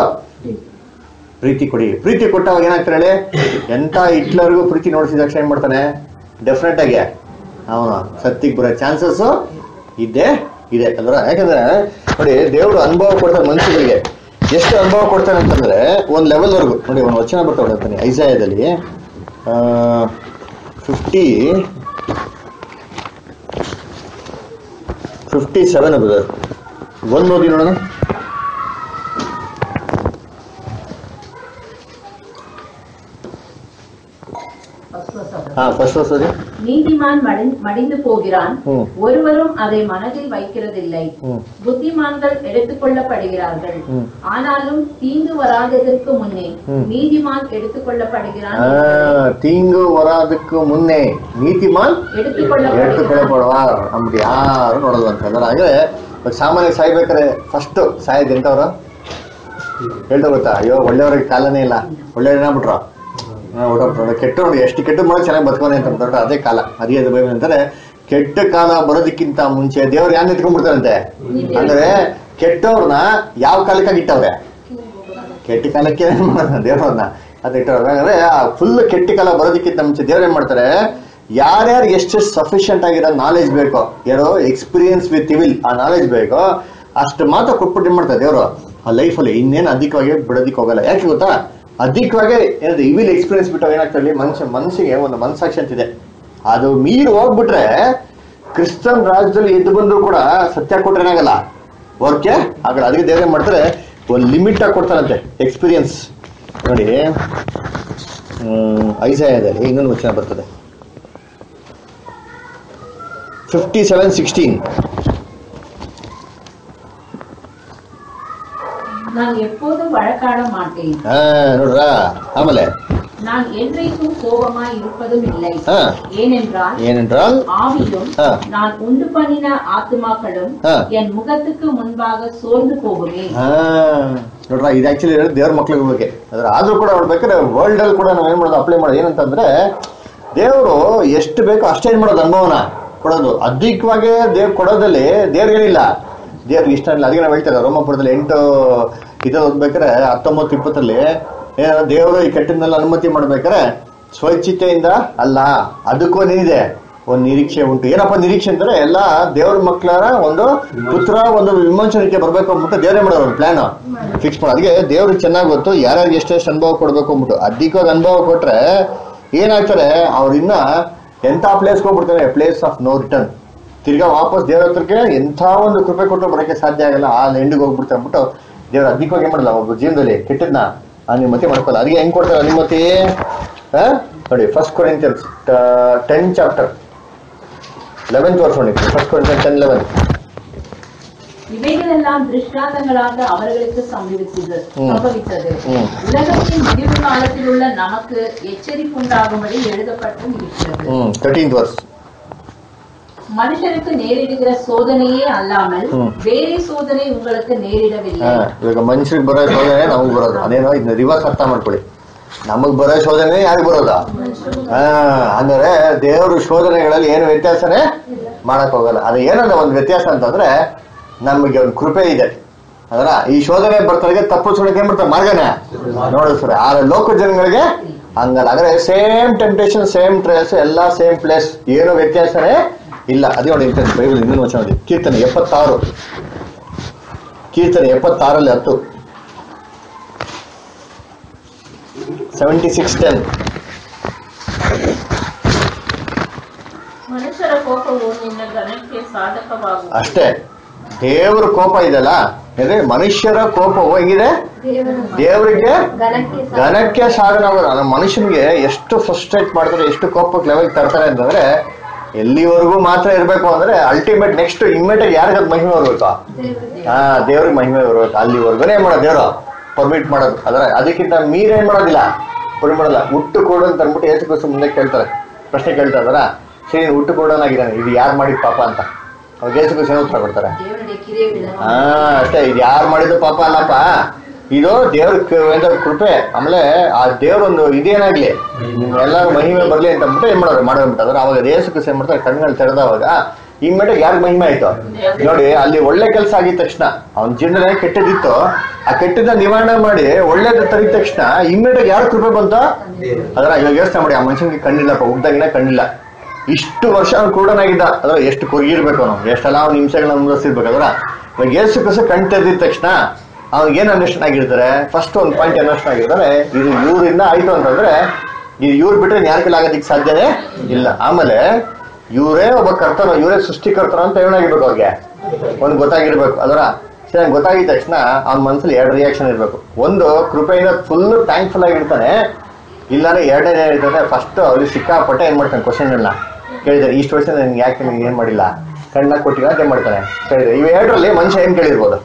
ಪ್ರೀತಿ ಕೊಡಿ ಪ್ರೀತಿ ಕೊಟ್ಟವಾಗ ಏನಾಗ್ತಾರೆ ಹೇಳಿ ಎಂತ ಹಿಟ್ಲರ್ಗೂ ಪ್ರೀತಿ ನೋಡಿಸಿದ ತಕ್ಷಣ ಏನ್ ಮಾಡ್ತಾನೆ ಡೆಫಿನೆಟ್ ಆಗಿ ಅವನು ಸತ್ತಿಗೆ ಬರೋ ಚಾನ್ಸಸ್ ಇದ್ದೇ ಇದೆ ಅಲ್ವರ ಯಾಕಂದ್ರೆ ನೋಡಿ ದೇವರು ಅನುಭವ ಕೊಡ್ತಾರೆ ಮನುಷ್ಯರಿಗೆ ಎಷ್ಟು ಅನುಭವ ಕೊಡ್ತಾನೆ ಅಂತಂದ್ರೆ ಒಂದ್ ಲೆವೆಲ್ ವರ್ಗು ನೋಡಿ ಒಂದು ವಚನ ಬರ್ತಾವೆ ಅಂತಾನೆ ಐಸಾಯದಲ್ಲಿ ಫಿಫ್ಟಿ ಫಿಫ್ಟಿ ಸೆವೆನ್ ಬ್ರದರ್ ಒಂದು ಓದಿ ನೋಡೋಣ ஆ ஃபர்ஸ்ட் வருஷம் சரி நீதிமான் மடிந்- மடிந்து போகிறான் ம். ஒருவரும் அதை மனதில் வைக்கிறதில்லை ம். புத்திமான்கள் எடுத்துக் கொள்ளப்படுகிறார்கள் ம். ஆனாலும் தீங்கு வராததற்கு முன்னே ம். நீதிமான் எடுத்துக் கொள்ளப்படுகிறான் ஆ, தீங்கு வராದಕ್ಕೆ ಮುನ್ನೆ ನೀತಿಮಾನ್ எடுத்துக் கொள்ளப்படுகிறான் ಎತ್ತುಕೊಳ್ಳಪಡುವಾರ್ ನಮ್ಗೆ ಯಾರು ನೋಡೋದು ಅಂತ ಅಂದ್ರೆ ಹಾಗೆ ಇವಾಗ ಸಾಮಾನ್ಯ ಸಾಯ್ಬೇಕಾದ್ರೆ ಫಸ್ಟ್ ಸಾಯೋದು ಎಂತವ್ರು ಹೇಳ್ತಾ ಗೊತ್ತಾ ಅಯ್ಯೋ ಒಳ್ಳೆಯವ್ರಿಗೆ ಕಾಲನೇ ಇಲ್ಲ ಒಳ್ಳೆಯವ್ರು ಏನಾಗ್ಬಿಟ್ರು ಹೊಟ್ಟೋಗ್ಬಿಟ್ರು ಕೆಟ್ಟ ನೋಡಿ ಎಷ್ಟು ಕೆಟ್ಟ ಮಾಡಿ ಚೆನ್ನಾಗಿ ಬದುಕೋನೆ ಅಂತ ಅಂದ್ಬಿಟ್ರೆ ಅದೇ ಕಾಲ ಅದೇ ಅದು ಬೈಬಲ್ ಅಂತಾರೆ ಕೆಟ್ಟ ಕಾಲ ಬರೋದಕ್ಕಿಂತ ಮುಂಚೆ ದೇವ್ರು ಯಾರು ನಿಂತ್ಕೊಂಡ್ಬಿಡ್ತಾರಂತೆ ಅಂದ್ರೆ ಕೆಟ್ಟವ್ರನ್ನ ಯಾವ ಕಾಲಕ್ಕಾಗಿ ಇಟ್ಟವ್ರೆ ಕೆಟ್ಟ ಕಾಲಕ್ಕೆ ದೇವ್ರನ್ನ ಅದು ಇಟ್ಟವ್ರೆ ಅಂದ್ರೆ ಆ ಫುಲ್ ಕೆಟ್ಟ ಕಾಲ ಬರೋದಕ್ಕಿಂತ ಮುಂಚೆ ದೇವ್ರು ಏನ್ ಮಾಡ್ತಾರೆ ಯಾರ್ಯಾರು ಎಷ್ಟೆಷ್ಟು ಸಫಿಷಿಯಂಟ್ ಆಗಿರೋ ನಾಲೆಜ್ ಬೇಕೋ ಯಾರೋ ಎಕ್ಸ್ಪೀರಿಯನ್ಸ್ ವಿತ್ ಇವಿಲ್ ಆ ನಾಲೆಜ್ ಬೇಕೋ ಅಷ್ಟು ಮಾತ್ರ ಕೊಟ್ಬಿಟ್ಟು ಏನ್ ಮಾಡ್ತಾರೆ ದೇವರು ಆ ಲೈಫಲ್ಲಿ ಇನ್ನೇನು ಅಧಿಕವಾಗಿ ಬಿಡೋದಿಕ್ ಹೋಗಲ್ಲ ಯಾಕೆ ಗೊತ್ತಾ ಅಧಿಕವಾಗಿ ಏನಾದ್ರು ಇವಿಲ್ ಎಕ್ಸ್ಪೀರಿಯನ್ಸ್ ಬಿಟ್ಟು ಏನಾಗ್ತದೆ ಮನುಷ್ಯ ಮನಸ್ಸಿಗೆ ಒಂದು ಮನಸ್ಸಾಕ್ಷಿ ಅಂತಿದೆ ಅದು ಮೀರಿ ಹೋಗ್ಬಿಟ್ರೆ ಕ್ರಿಸ್ತನ್ ರಾಜ್ಯದಲ್ಲಿ ಎದ್ದು ಬಂದ್ರು ಕೂಡ ಸತ್ಯ ಕೊಟ್ರೆ ಏನಾಗಲ್ಲ ಓಕೆ ಆಗಲ್ಲ ಅದಕ್ಕೆ ದೇವ್ರ ಏನ್ ಮಾಡ್ತಾರೆ ಒಂದು ಲಿಮಿಟ್ ಆಗಿ ಕೊಡ್ತಾರಂತೆ ಎಕ್ಸ್ಪೀರಿಯನ್ಸ್ ನೋಡಿ ಐಸಾಯದಲ್ಲಿ ಇನ್ನೊಂದು ವಚನ ಬರ್ತದೆ ಫಿಫ್ಟಿ ಸೆವೆನ್ ಸಿಕ್ಸ್ಟೀನ್ நான் எப்போதும் வழக்காட மாட்டேன் ಹಾ ನೋಡ್ರ ಆಮೇಲೆ நான் என்றைக்கும் கோபமாய் இருப்பதும் இல்லை ஆ. ஏனென்றால் ಏನಂದ್ರಾಲ್ ஆவியும் ஆ. நான் உண்டு பண்ணின ஆத்துமாக்களும் ஆ. என் முகத்துக்கு முன்பாக சோர்ந்து போகுமே ಹಾ ನೋಡ್ರ ಇದು ಆಕ್ಚುಲಿ ದೇವ್ರ ಮಕ್ಳಿಗೆ ಬಗ್ಗೆ ಅದ್ರ ಆದ್ರೂ ಕೂಡ ಅವ್ರು ಬೇಕಾದ್ರೆ ವರ್ಲ್ಡ್ ಅಲ್ಲಿ ಕೂಡ ನಾವು ಏನ್ ಮಾಡೋದು ಅಪ್ಲೈ ಮಾಡೋದು ಏನಂತಂದ್ರೆ ದೇವರು ಎಷ್ಟು ಬೇಕೋ ಅಷ್ಟೇ ಏನ್ ಮಾಡೋದು ಅನುಭವನ ಕೊಡೋದು ಅಧಿಕವಾಗಿ ದೇವ್ ಕೊಡೋದಲ್ಲಿ ದೇವ್ರಿಗೇನಿಲ್ಲ ದೇವ್ರಿಗೆ ಇಷ್ಟ ಇಲ್ಲ ಅದಕ್ಕೆ ನಾವು ಹೇಳ್ತಾರೆ ರೋಮಪುರದಲ್ಲಿ ಎಂಟು ಇದು ಓದ್ಬೇಕಾದ್ರೆ ಹತ್ತೊಂಬತ್ತು ಇಪ್ಪತ್ತರಲ್ಲಿ ಏನೋ ದೇವರು ಈ ಕೆಟ್ಟನ್ನೆಲ್ಲ ಅನುಮತಿ ಮಾಡ್ಬೇಕಾದ್ರೆ ಸ್ವಚ್ಛತೆಯಿಂದ ಅಲ್ಲ ಅದಕ್ಕೂ ಏನಿದೆ ಒಂದು ನಿರೀಕ್ಷೆ ಉಂಟು ಏನಪ್ಪ ನಿರೀಕ್ಷೆ ಅಂತಾರೆ ಎಲ್ಲ ದೇವ್ರ ಮಕ್ಕಳ ಒಂದು ಪುತ್ರ ಒಂದು ವಿಮೋಚನೆಗೆ ಬರ್ಬೇಕು ಅಂದ್ಬಿಟ್ಟು ದೇವರೇ ಮಾಡೋರು ಒಂದು ಪ್ಲಾನ್ ಫಿಕ್ಸ್ ಮಾಡೋ ಅದಕ್ಕೆ ದೇವ್ರಿಗೆ ಚೆನ್ನಾಗಿ ಗೊತ್ತು ಯಾರ್ಯಾರಿಗೆ ಎಷ್ಟೆಷ್ಟು ಅನುಭವ ಕೊಡ್ಬೇಕು ಅಂದ್ಬಿಟ್ಟು ಅಧಿಕವಾಗಿ ಅನುಭವ ಕೊಟ್ರೆ ಏನಾಗ್ತಾರೆ ಅವ್ರಿನ್ನ ಎಂಥ ಪ್ಲೇಸ್ಗೆ ಹೋಗ್ಬಿಡ್ತಾರೆ ಪ್ಲೇಸ್ ಆಫ್ ನೋ ರಿಟರ್ನ್ ತಿರ್ಗಾ ವಾಪಸ್ ದೇವ್ರ ಹತ್ರಕ್ಕೆ ಎಂಥ ಒಂದು ಕೃಪೆ ಕೊಟ್ಟು ಬರೋಕ್ಕೆ ಸಾಧ್ಯ ಆಗಲ್ಲ ಆ ಎಂಡಿಗೆ ಹೋಗ್ಬಿಡ್ತಾರೆ ಅಂದ್ಬಿಟ್ಟು ದೇವ್ರ ಅಧಿಕವಾಗಿ ಏನ್ ಮಾಡಲ್ಲ ಒಬ್ಬ ಜೀವನದಲ್ಲಿ ಕೆಟ್ಟದ್ನ ಅನುಮತಿ ಮಾಡ್ಕೊಳ್ಳಲ್ಲ ಅದಕ್ಕೆ ಹೆಂಗ್ ಕೊಡ್ತಾರೆ ಅನುಮತಿ ಆ? ನೋಡಿ first Corinthians ten chapter eleventh verse ನೋಡಿ ಫಸ್ಟ್ ಕೊರಿಂತಿಯನ್ಸ್ ಟೆನ್ ಲೆವೆನ್ இவைகளெல்லாம் திருஷ்டாந்தங்களாக அவர்களுக்கு சம்பவித்தது ம். சம்பவித்தது ம். உலகத்தின் முடிவு காலத்தில் உள்ள நமக்கு எச்சரிப்புண்டாகும்படி எழுதப்பட்டும் இருக்கிறது ಹ್ಮ್ ತರ್ಟೀನ್ತ್ ವರ್ಸ್ மனுஷருக்கு நேரிடுகிற சோதனையே அல்லாமல் ம். வேறே சோதனை உங்களுக்கு நேரிடவில்லை ಹಾ ಇವಾಗ ಮನುಷ್ಯರಿಗೆ ಬರೋ ಶೋಧನೆ ನಮಗ್ ಬರೋದು ಅದೇನೋ ಇದನ್ನ ರಿವರ್ಸ್ ಅರ್ಥ ಮಾಡ್ಕೊಳ್ಳಿ ನಮಗ್ ಬರೋ ಶೋಧನೆ ಯಾರಿಗೆ ಬರೋದ ಹಾ ಅಂದ್ರೆ ದೇವ್ರ ಶೋಧನೆಗಳಲ್ಲಿ ಏನು ವ್ಯತ್ಯಾಸನೇ ಮಾಡಕ್ ಹೋಗಲ್ಲ ಅದು ಏನಂದ್ರೆ ಒಂದು ವ್ಯತ್ಯಾಸ ಅಂತಂದ್ರೆ ನಮಗೆ ಒಂದು ಕೃಪೆ ಇದೆ ಅದರ ಈ ಶೋಧನೆ ಬರ್ತಾರೆ ತಪ್ಪಿಸ್ಕೊಳಕ್ಕೆ ಏನ್ ಮಾಡ್ತಾರೆ ಮಾರ್ಗನೇ ನೋಡಿಸ್ತಾರೆ ಆ ಲೋಕ ಜನಗಳಿಗೆ ಹಂಗಲ್ಲ ಅಂದ್ರೆ ಸೇಮ್ ಟೆಂಪ್ಟೇಷನ್ ಸೇಮ್ ಟ್ರೇಸ್ ಎಲ್ಲ ಸೇಮ್ ಪ್ಲೇಸ್ ಏನು ವ್ಯತ್ಯಾಸನೇ ಇಲ್ಲ ಅದೇ ನೋಡಿ ಇಂತ ಬೈಬಲ್ ಇನ್ನೊಂದು ವಚನ ನೋಡಿ ಕೀರ್ತನೆ ಎಪ್ಪತ್ತಾರು ಕೀರ್ತನೆ ಎಪ್ಪತ್ತಾರಲ್ಲಿ ಹತ್ತು ಸೆವೆಂಟಿ ಸಿಕ್ಸ್ ಟೆನ್ ಮನುಷ್ಯರ ಕೋಪವು ನಿನ್ನ ಗಣಕ್ಕೆ ಸಾಧಕವಾಗುವುದು ಅಷ್ಟೇ ದೇವ್ರ ಕೋಪ ಇದೆಲ್ಲ ಅಂದ್ರೆ ಮನುಷ್ಯರ ಕೋಪವು ಹೆಂಗಿದೆ ದೇವರಿಗೆ ಗಣಕ್ಕೆ ಘನಕ್ಕೆ ಸಾಧನ ಆಗೋದು ನಮ್ಮ ಮನುಷ್ಯನಿಗೆ ಎಷ್ಟು ಫ್ರಸ್ಟ್ರೇಟ್ ಮಾಡ್ತಾರೆ ಎಷ್ಟು ಕೋಪಕ್ಕೆ ಲೆವೆಲ್ ತರ್ತಾರೆ ಅಂತಂದ್ರೆ ಎಲ್ಲಿವರೆಗೂ ಮಾತ್ರ ಇರಬೇಕು ಅಂದ್ರೆ ಅಲ್ಟಿಮೇಟ್ ನೆಕ್ಸ್ಟ್ ಇಮ್ಮಿಡಿಯೇಟ್ ಯಾರಿಗ ಮಹಿಮೆ ಬರ್ಬೇಕು ಹಾ ದೇವ್ರಿಗೆ ಮಹಿಮೆ ಬರ್ಬೇಕು ಅಲ್ಲಿವರೆಗೂ ಏನ್ ಮಾಡೋದು ದೇವ್ರು ಪರ್ಮಿಟ್ ಮಾಡೋದು ಅದರ ಅದಕ್ಕಿಂತ ಮೀರೇನ್ ಮಾಡೋದಿಲ್ಲ ಪರ್ಮಿಟ್ ಮಾಡಲ್ಲ ಹುಟ್ಟು ಕೊಡು ಅಂತ ಅಂದ್ಬಿಟ್ಟು ಏಸು ಕ್ರಿಸ್ತು ಮುಂದೆ ಕೇಳ್ತಾರೆ ಪ್ರಶ್ನೆ ಕೇಳ್ತಾ ಇದಾರ ಸರಿ ನೀನು ಹುಟ್ಟು ಕೊಡೋನಾಗಿದ್ದಾನೆ ಇದು ಯಾರು ಮಾಡಿದ ಪಾಪ ಅಂತ ಅವಾಗ ಏಸು ಕ್ರಿಸ್ತು ಏನು ಉತ್ತರ ಕೊಡ್ತಾರೆ ದೇವனுடைய கிரியைகளை ಹಾ ಅಷ್ಟೇ ಇದು ಯಾರು ಮಾಡಿದ ಪಾಪ ಅಲ್ಲಪ್ಪ ಇದು ದೇವ್ರ ಕ- ಎಂತ ಕೃಪೆ ಆಮೇಲೆ ಆ ದೇವ್ರೊಂದು ಇದೇನಾಗ್ಲಿ ಎಲ್ಲಾರು ಮಹಿಮೆ ಬರ್ಲಿ ಅಂತ ಅಂದ್ಬಿಟ್ಟು ಏನ್ ಮಾಡೋರು ಮಾಡೋದ್ಬಿಟ್ಟು ಅವಾಗ ದೇಶ ಕೃಷಿ ಏನ್ ಮಾಡ್ತಾರೆ ಕಣ್ಗಳು ತೆರೆದವಾಗ ಇಮ್ಮಿಡಿಯೇಟ್ ಯಾರಿಗ್ ಮಹಿಮೆ ಆಯ್ತು ನೋಡಿ ಅಲ್ಲಿ ಒಳ್ಳೆ ಕೆಲಸ ಆಗಿದ ತಕ್ಷಣ ಅವನ ಜೀವನದಲ್ಲಿ ಕೆಟ್ಟದಿತ್ತು ಆ ಕೆಟ್ಟದ ನಿವಾರಣೆ ಮಾಡಿ ಒಳ್ಳೇದು ತರಿದ ತಕ್ಷಣ ಇಮ್ಮಿಡಿಯೇಟ್ ಯಾರು ಕೃಪೆ ಬಂತು ಅದರ ಇವಾಗ ಯೋಚನೆ ಮಾಡಿ ಆ ಮನುಷ್ಯನಿಗೆ ಕಣ್ಣಿಲ್ಲಪ್ಪ ಹುಡ್ದಾಗಿನ ಕಣ್ಣಿಲ್ಲ ಇಷ್ಟು ವರ್ಷ ಅವ್ನು ಕುರುಡನಾಗಿದ್ದ ಅದ್ರ ಎಷ್ಟು ಕೊರಗಿರ್ಬೇಕು ಅವನು ಎಷ್ಟೆಲ್ಲ ಅವ್ನು ಹಿಂಸೆಗಳನ್ನ ಅನುಭವಿಸಿರ್ಬೇಕು ಅದರ ಇವಾಗ ಏಸು ಕಸ ಕಣ್ ತೆರೆದಿದ ತಕ್ಷಣ ಅವ್ನಿಗೆ ಏನ್ ಅಂಡರ್ಸ್ಟ್ಯಾಂಡ್ ಆಗಿರ್ತಾರೆ ಫಸ್ಟ್ ಒಂದು ಪಾಯಿಂಟ್ ಅಂಡರ್ಸ್ಟ್ಯಾಂಡ್ ಆಗಿರ್ತಾರೆ ಇದು ಇವ್ರಿಂದ ಆಯ್ತು ಅಂತಂದ್ರೆ ಇದು ಇವ್ರು ಬಿಟ್ರೆ ಯಾರ ಕೈಲಿ ಆಗೋದಿಕ್ ಸಾಧ್ಯನೇ ಇಲ್ಲ ಆಮೇಲೆ ಇವರೇ ಒಬ್ಬ ಕರ್ತನ ಇವರೇ ಸೃಷ್ಟಿಕರ್ತನ ಅಂತ ಏನಾಗಿರ್ಬೇಕು ಅವ್ರಿಗೆ ಒಂದು ಗೊತ್ತಾಗಿರ್ಬೇಕು ಅದರ ಸರಿ ಗೊತ್ತಾಗಿದ ತಕ್ಷಣ ಅವ್ನ ಮನಸ್ಸಲ್ಲಿ ಎರಡು ರಿಯಾಕ್ಷನ್ ಇರಬೇಕು ಒಂದು ಕೃಪೆಯಿಂದ ಫುಲ್ ಥ್ಯಾಂಕ್ಫುಲ್ ಆಗಿರ್ತಾನೆ ಇಲ್ಲಾಂದ್ರೆ ಎರಡನೇ ಹೇಳ್ತಾರೆ ಫಸ್ಟ್ ಅವ್ರಿಗೆ ಸಿಕ್ಕಾಪಟ್ಟೆ ಏನ್ ಮಾಡ್ತಾನೆ ಕ್ವಶನ್ಗಳನ್ನ ಕೇಳಿದಾರೆ ಇಷ್ಟು ವರ್ಷ ನಿನ್ಗೆ ಯಾಕೆ ನಿಮ್ಗೆ ಏನ್ ಮಾಡಿಲ್ಲ ಕಣ್ಣ ಕೊಟ್ಟಿಲ್ಲ ಅಂತ ಏನ್ ಮಾಡ್ತಾನೆ ಕೇಳಿದ್ರೆ ಇವ್ ಎರಡರಲ್ಲಿ ಮನುಷ್ಯ ಏನ್ ಕೇಳಿರ್ಬೋದು